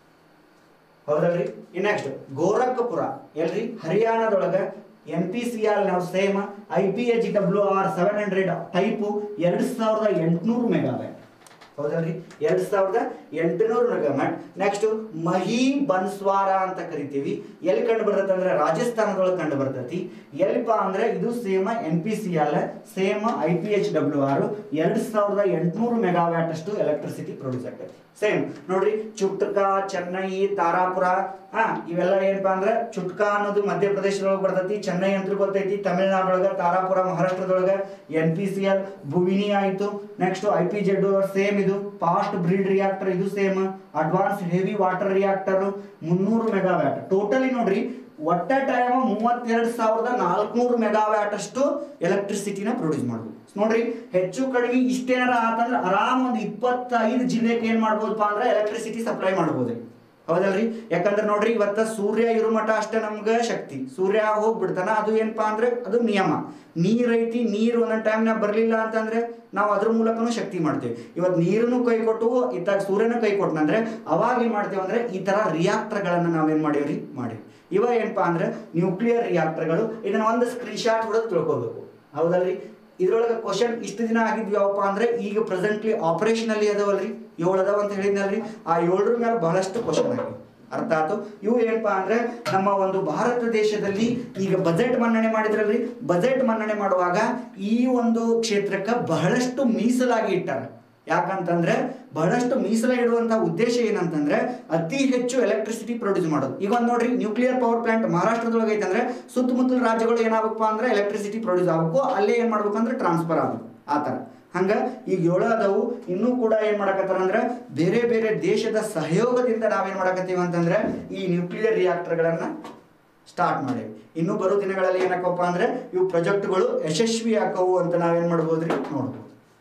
ಹೌದಲ್ರಿ ಇನ್ ನೆಕ್ಸ್ಟ್ ಗೋರಖಪುರ ಎಲ್ರಿ ಹರಿಯಾಣದೊಳಗ ಎನ್ ಪಿ ಸಿ ಎಲ್ ನಾವು same I P H W R seven hundred type ಎರಡು ಸಾವಿರದ ಎಂಟುನೂರು ಮೆಗಾವ್ಯಾಟ್ ಹೌದಲ್ರಿ ಎರಡ್ ಸಾವಿರದ ಎಂಟುನೂರು ಮೆಗಾವ್ಯಾಟ್ ನೆಕ್ಸ್ಟ್ ಮಹಿ ಬನ್ಸ್ವಾರ ಅಂತ ಕರಿತೀವಿ ಎಲ್ಲಿ ಕಂಡು ಬರ್ತೈತೆ ಅಂದ್ರೆ ರಾಜಸ್ಥಾನದೊಳಗೆ ಕಂಡು ಬರ್ತೈತಿ ಎಲ್ಲಿಪ್ಪ ಅಂದ್ರೆ ಇದು same N P C L same I P H W R ಎರಡ್ ಸಾವಿರದ ಎಂಟುನೂರು ಮೆಗಾವ್ಯಾಟ್ ಅಷ್ಟು ಎಲೆಕ್ಟ್ರಿಸಿಟಿ ಪ್ರೊಡ್ಯೂಸ್ ಆಗ್ತೈತಿ ಸೇಮ್ ನೋಡ್ರಿ ಚುಟ್ಕ ಚೆನ್ನೈ ತಾರಾಪುರ ಹಾ ಇವೆಲ್ಲ ಏನಪ್ಪಾ ಅಂದ್ರೆ ಚುಟ್ಕ ಅನ್ನೋದು ಮಧ್ಯಪ್ರದೇಶದೊಳಗೆ ಬರ್ತೈತಿ ಚೆನ್ನೈ ಅಂತ ಗೊತ್ತೈತಿ ತಮಿಳುನಾಡೊಳಗ ತಾರಾಪುರ ಮಹಾರಾಷ್ಟ್ರದೊಳಗ N P C L Bhavini ಆಯ್ತು next I P Z same ಇದು ಫಾಸ್ಟ್ ಬ್ರೀಡ್ ರಿಯಾಕ್ಟರ್ ಇದು same advance heavy water reactor ಮುನ್ನೂರು ಮೆಗಾವ್ಯಾಟ್ ಟೋಟಲಿ ನೋಡ್ರಿ ಒಟ್ಟ ಟೈಮ್ ಮೂವತ್ತೆರಡು ಸಾವಿರದ ನಾಲ್ಕುನೂರು ಮೆಗಾವ್ಯಾಟ್ ಅಷ್ಟು ಎಲೆಕ್ಟ್ರಿಸಿಟಿನ ಪ್ರೊಡ್ಯೂಸ್ ಮಾಡ್ಬೋದು ನೋಡ್ರಿ ಹೆಚ್ಚು ಕಡಿಮೆ ಇಷ್ಟೇನಾರ ಆತಂದ್ರೆ ಆರಾಮ್ ಒಂದು ಇಪ್ಪತ್ತೈದು ಜಿಲ್ಲೆಗೆ ಏನ್ ಮಾಡ್ಬೋದಪ್ಪ ಅಂದ್ರೆ ಎಲೆಕ್ಟ್ರಿಸಿಟಿ ಸಪ್ಲೈ ಮಾಡ್ಬೋದು ಹೌದಲ್ರಿ ಯಾಕಂದ್ರೆ ನೋಡ್ರಿ ಇವತ್ತ ಸೂರ್ಯ ಇರೋ ಮಠ ಅಷ್ಟೇ ನಮ್ಗೆ ಶಕ್ತಿ ಸೂರ್ಯ ಹೋಗ್ಬಿಡ್ತಾನ ಅದು ಏನಪ್ಪಾ ಅಂದ್ರೆ ಅದು ನಿಯಮ ನೀರ್ ಐತಿ ನೀರು ಒಂದೊಂದು ಟೈಮ್ನಾಗ ಬರಲಿಲ್ಲ ಅಂತಂದ್ರೆ ನಾವು ಅದ್ರ ಮೂಲಕನೂ ಶಕ್ತಿ ಮಾಡ್ತೇವೆ ಇವತ್ತು ನೀರನ್ನು ಕೈ ಕೊಟ್ಟು ಇತ್ತಾಗ ಸೂರ್ಯನ ಕೈ ಕೊಟ್ಟನಂದ್ರೆ ಅವಾಗ ಏನ್ ಮಾಡ್ತೇವೆ ಅಂದ್ರೆ ಈ ತರ ರಿಯಾಕ್ಟರ್ಗಳನ್ನ ನಾವೇನ್ ಮಾಡೇವ್ರಿ ಮಾಡಿ ಇವ ಏನಪ್ಪಾ ಅಂದ್ರೆ ನ್ಯೂಕ್ಲಿಯರ್ ರಿಯಾಕ್ಟರ್ಗಳು ಇದನ್ನ ಒಂದು ಸ್ಕ್ರೀನ್ ಶಾಟ್ ಹೊಡೆದು ತಿಳ್ಕೊಬೇಕು ಹೌದಲ್ರಿ ಇದ್ರೊಳಗೆ ಕ್ವಶನ್ ಇಷ್ಟು ದಿನ ಆಗಿದ್ವಿ ಯಾವಪ್ಪ ಅಂದ್ರೆ ಈಗ ಪ್ರೆಸೆಂಟ್ಲಿ ಆಪರೇಷನಲ್ಲಿ ಅದಾವಲ್ರಿ ಏಳು ಅದಾವ ಅಂತ ಹೇಳಿದ್ನಲ್ರಿ ಆ ಏಳರ ಮೇಲೆ ಬಹಳಷ್ಟು ಕ್ವಶನ್ ಆಗಿವೆ ಅರ್ಥ ಆಯ್ತು ಇವು ಏನಪ್ಪಾ ಅಂದ್ರೆ ನಮ್ಮ ಒಂದು ಭಾರತ ದೇಶದಲ್ಲಿ ಈಗ ಬಜೆಟ್ ಮನ್ನಣೆ ಮಾಡಿದ್ರಲ್ರಿ ಬಜೆಟ್ ಮನ್ನಣೆ ಮಾಡುವಾಗ ಈ ಒಂದು ಕ್ಷೇತ್ರಕ್ಕೆ ಬಹಳಷ್ಟು ಮೀಸಲಾಗಿ ಇಟ್ಟಾರ ಯಾಕಂತಂದ್ರೆ ಬಹಳಷ್ಟು ಮೀಸಲ ಇಡುವಂತಹ ಉದ್ದೇಶ ಏನಂತಂದ್ರೆ ಅತಿ ಹೆಚ್ಚು ಎಲೆಕ್ಟ್ರಿಸಿಟಿ ಪ್ರೊಡ್ಯೂಸ್ ಮಾಡೋದು ಈಗ ಒಂದು ನೋಡ್ರಿ ನ್ಯೂಕ್ಲಿಯರ್ ಪವರ್ ಪ್ಲಾಂಟ್ ಮಹಾರಾಷ್ಟ್ರದೊಳಗೆ ಐತಂದ್ರೆ ಸುತ್ತಮುತ್ತಲ ರಾಜ್ಯಗಳು ಏನಾಗಬೇಕು ಅಂದ್ರೆ ಎಲೆಕ್ಟ್ರಿಸಿಟಿ ಪ್ರೊಡ್ಯೂಸ್ ಆಗಬೇಕು ಅಲ್ಲೇ ಏನ್ ಮಾಡ್ಬೇಕು ಅಂದ್ರೆ ಟ್ರಾನ್ಸ್ಫರ್ ಆಗಬೇಕು ಆ ಥರ ಹಂಗ ಈಗ ಏಳು ಅದಾವು ಇನ್ನೂ ಕೂಡ ಏನ್ ಮಾಡಕತ್ತಾರ ಅಂದ್ರೆ ಬೇರೆ ಬೇರೆ ದೇಶದ ಸಹಯೋಗದಿಂದ ನಾವೇನ್ ಮಾಡಕತ್ತೀವಿ ಅಂತಂದ್ರೆ ಈ ನ್ಯೂಕ್ಲಿಯರ್ ರಿಯಾಕ್ಟರ್ಗಳನ್ನ ಸ್ಟಾರ್ಟ್ ಮಾಡೇವಿ ಇನ್ನು ಬರೋ ದಿನಗಳಲ್ಲಿ ಏನಕ್ಕಪ್ಪ ಅಂದ್ರೆ ಇವು ಪ್ರಾಜೆಕ್ಟ್ಗಳು ಯಶಸ್ವಿ ಆಕವು ಅಂತ ನಾವೇನ್ ಮಾಡ್ಬೋದ್ರಿ ನೋಡ್ಬೋದು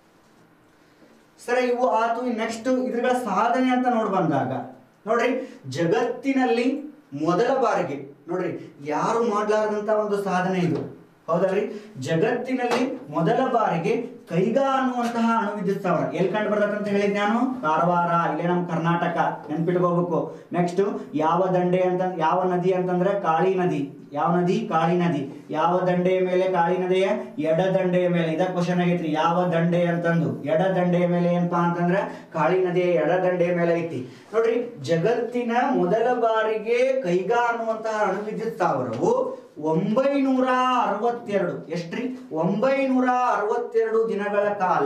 ಸರ ಇವು ಆತು ನೆಕ್ಸ್ಟ್ ಇದ್ರಗಳ ಸಾಧನೆ ಅಂತ ನೋಡ್ ಬಂದಾಗ ನೋಡ್ರಿ ಜಗತ್ತಿನಲ್ಲಿ ಮೊದಲ ಬಾರಿಗೆ ನೋಡ್ರಿ ಯಾರು ಮಾಡ್ಲಾರ್ದಂತ ಒಂದು ಸಾಧನೆ ಇದು ಹೌದಲ್ರಿ ಜಗತ್ತಿನಲ್ಲಿ ಮೊದಲ ಬಾರಿಗೆ ಕೈಗಾ ಅನ್ನುವಂತಹ ಅಣು ವಿದ್ಯುತ್ ಸ್ಥಾವರ ಎಲ್ಲಿ ಕಂಡು ಬರ್ತದೆ ಅಂತ ಹೇಳಿದ್ ನಾನು ಕಾರವಾರ ಇಲ್ಲೇ ನಮ್ಮ ಕರ್ನಾಟಕ ನೆನ್ಪಿಟ್ಕೋಬೇಕು ನೆಕ್ಸ್ಟ್ ಯಾವ ದಂಡೆ ಅಂತ ಯಾವ ನದಿ ಅಂತಂದ್ರೆ ಕಾಳಿ ನದಿ ಯಾವ ನದಿ ಕಾಳಿ ನದಿ ಯಾವ ದಂಡೆಯ ಮೇಲೆ ಕಾಳಿ ನದಿಯ ಎಡ ದಂಡೆಯ ಮೇಲೆ ಇದ ಕ್ವಶನ್ ಆಗೈತ್ರಿ ಯಾವ ದಂಡೆ ಅಂತಂದು ಎಡ ದಂಡೆಯ ಮೇಲೆ ಏನಪ್ಪಾ ಅಂತಂದ್ರೆ ಕಾಳಿ ನದಿಯ ಎಡ ದಂಡೆಯ ಮೇಲೆ ಐತಿ ನೋಡ್ರಿ ಜಗತ್ತಿನ ಮೊದಲ ಬಾರಿಗೆ ಕೈಗಾ ಅನ್ನುವಂತಹ ಅಣು ವಿದ್ಯುತ್ ಸ್ಥಾವರವು ಒಂಬೈನೂರ ಅರವತ್ತೆರಡು ಎಷ್ಟ್ರಿ ಒಂಬೈನೂರ ಅರವತ್ತೆರಡು ದಿನಗಳ ಕಾಲ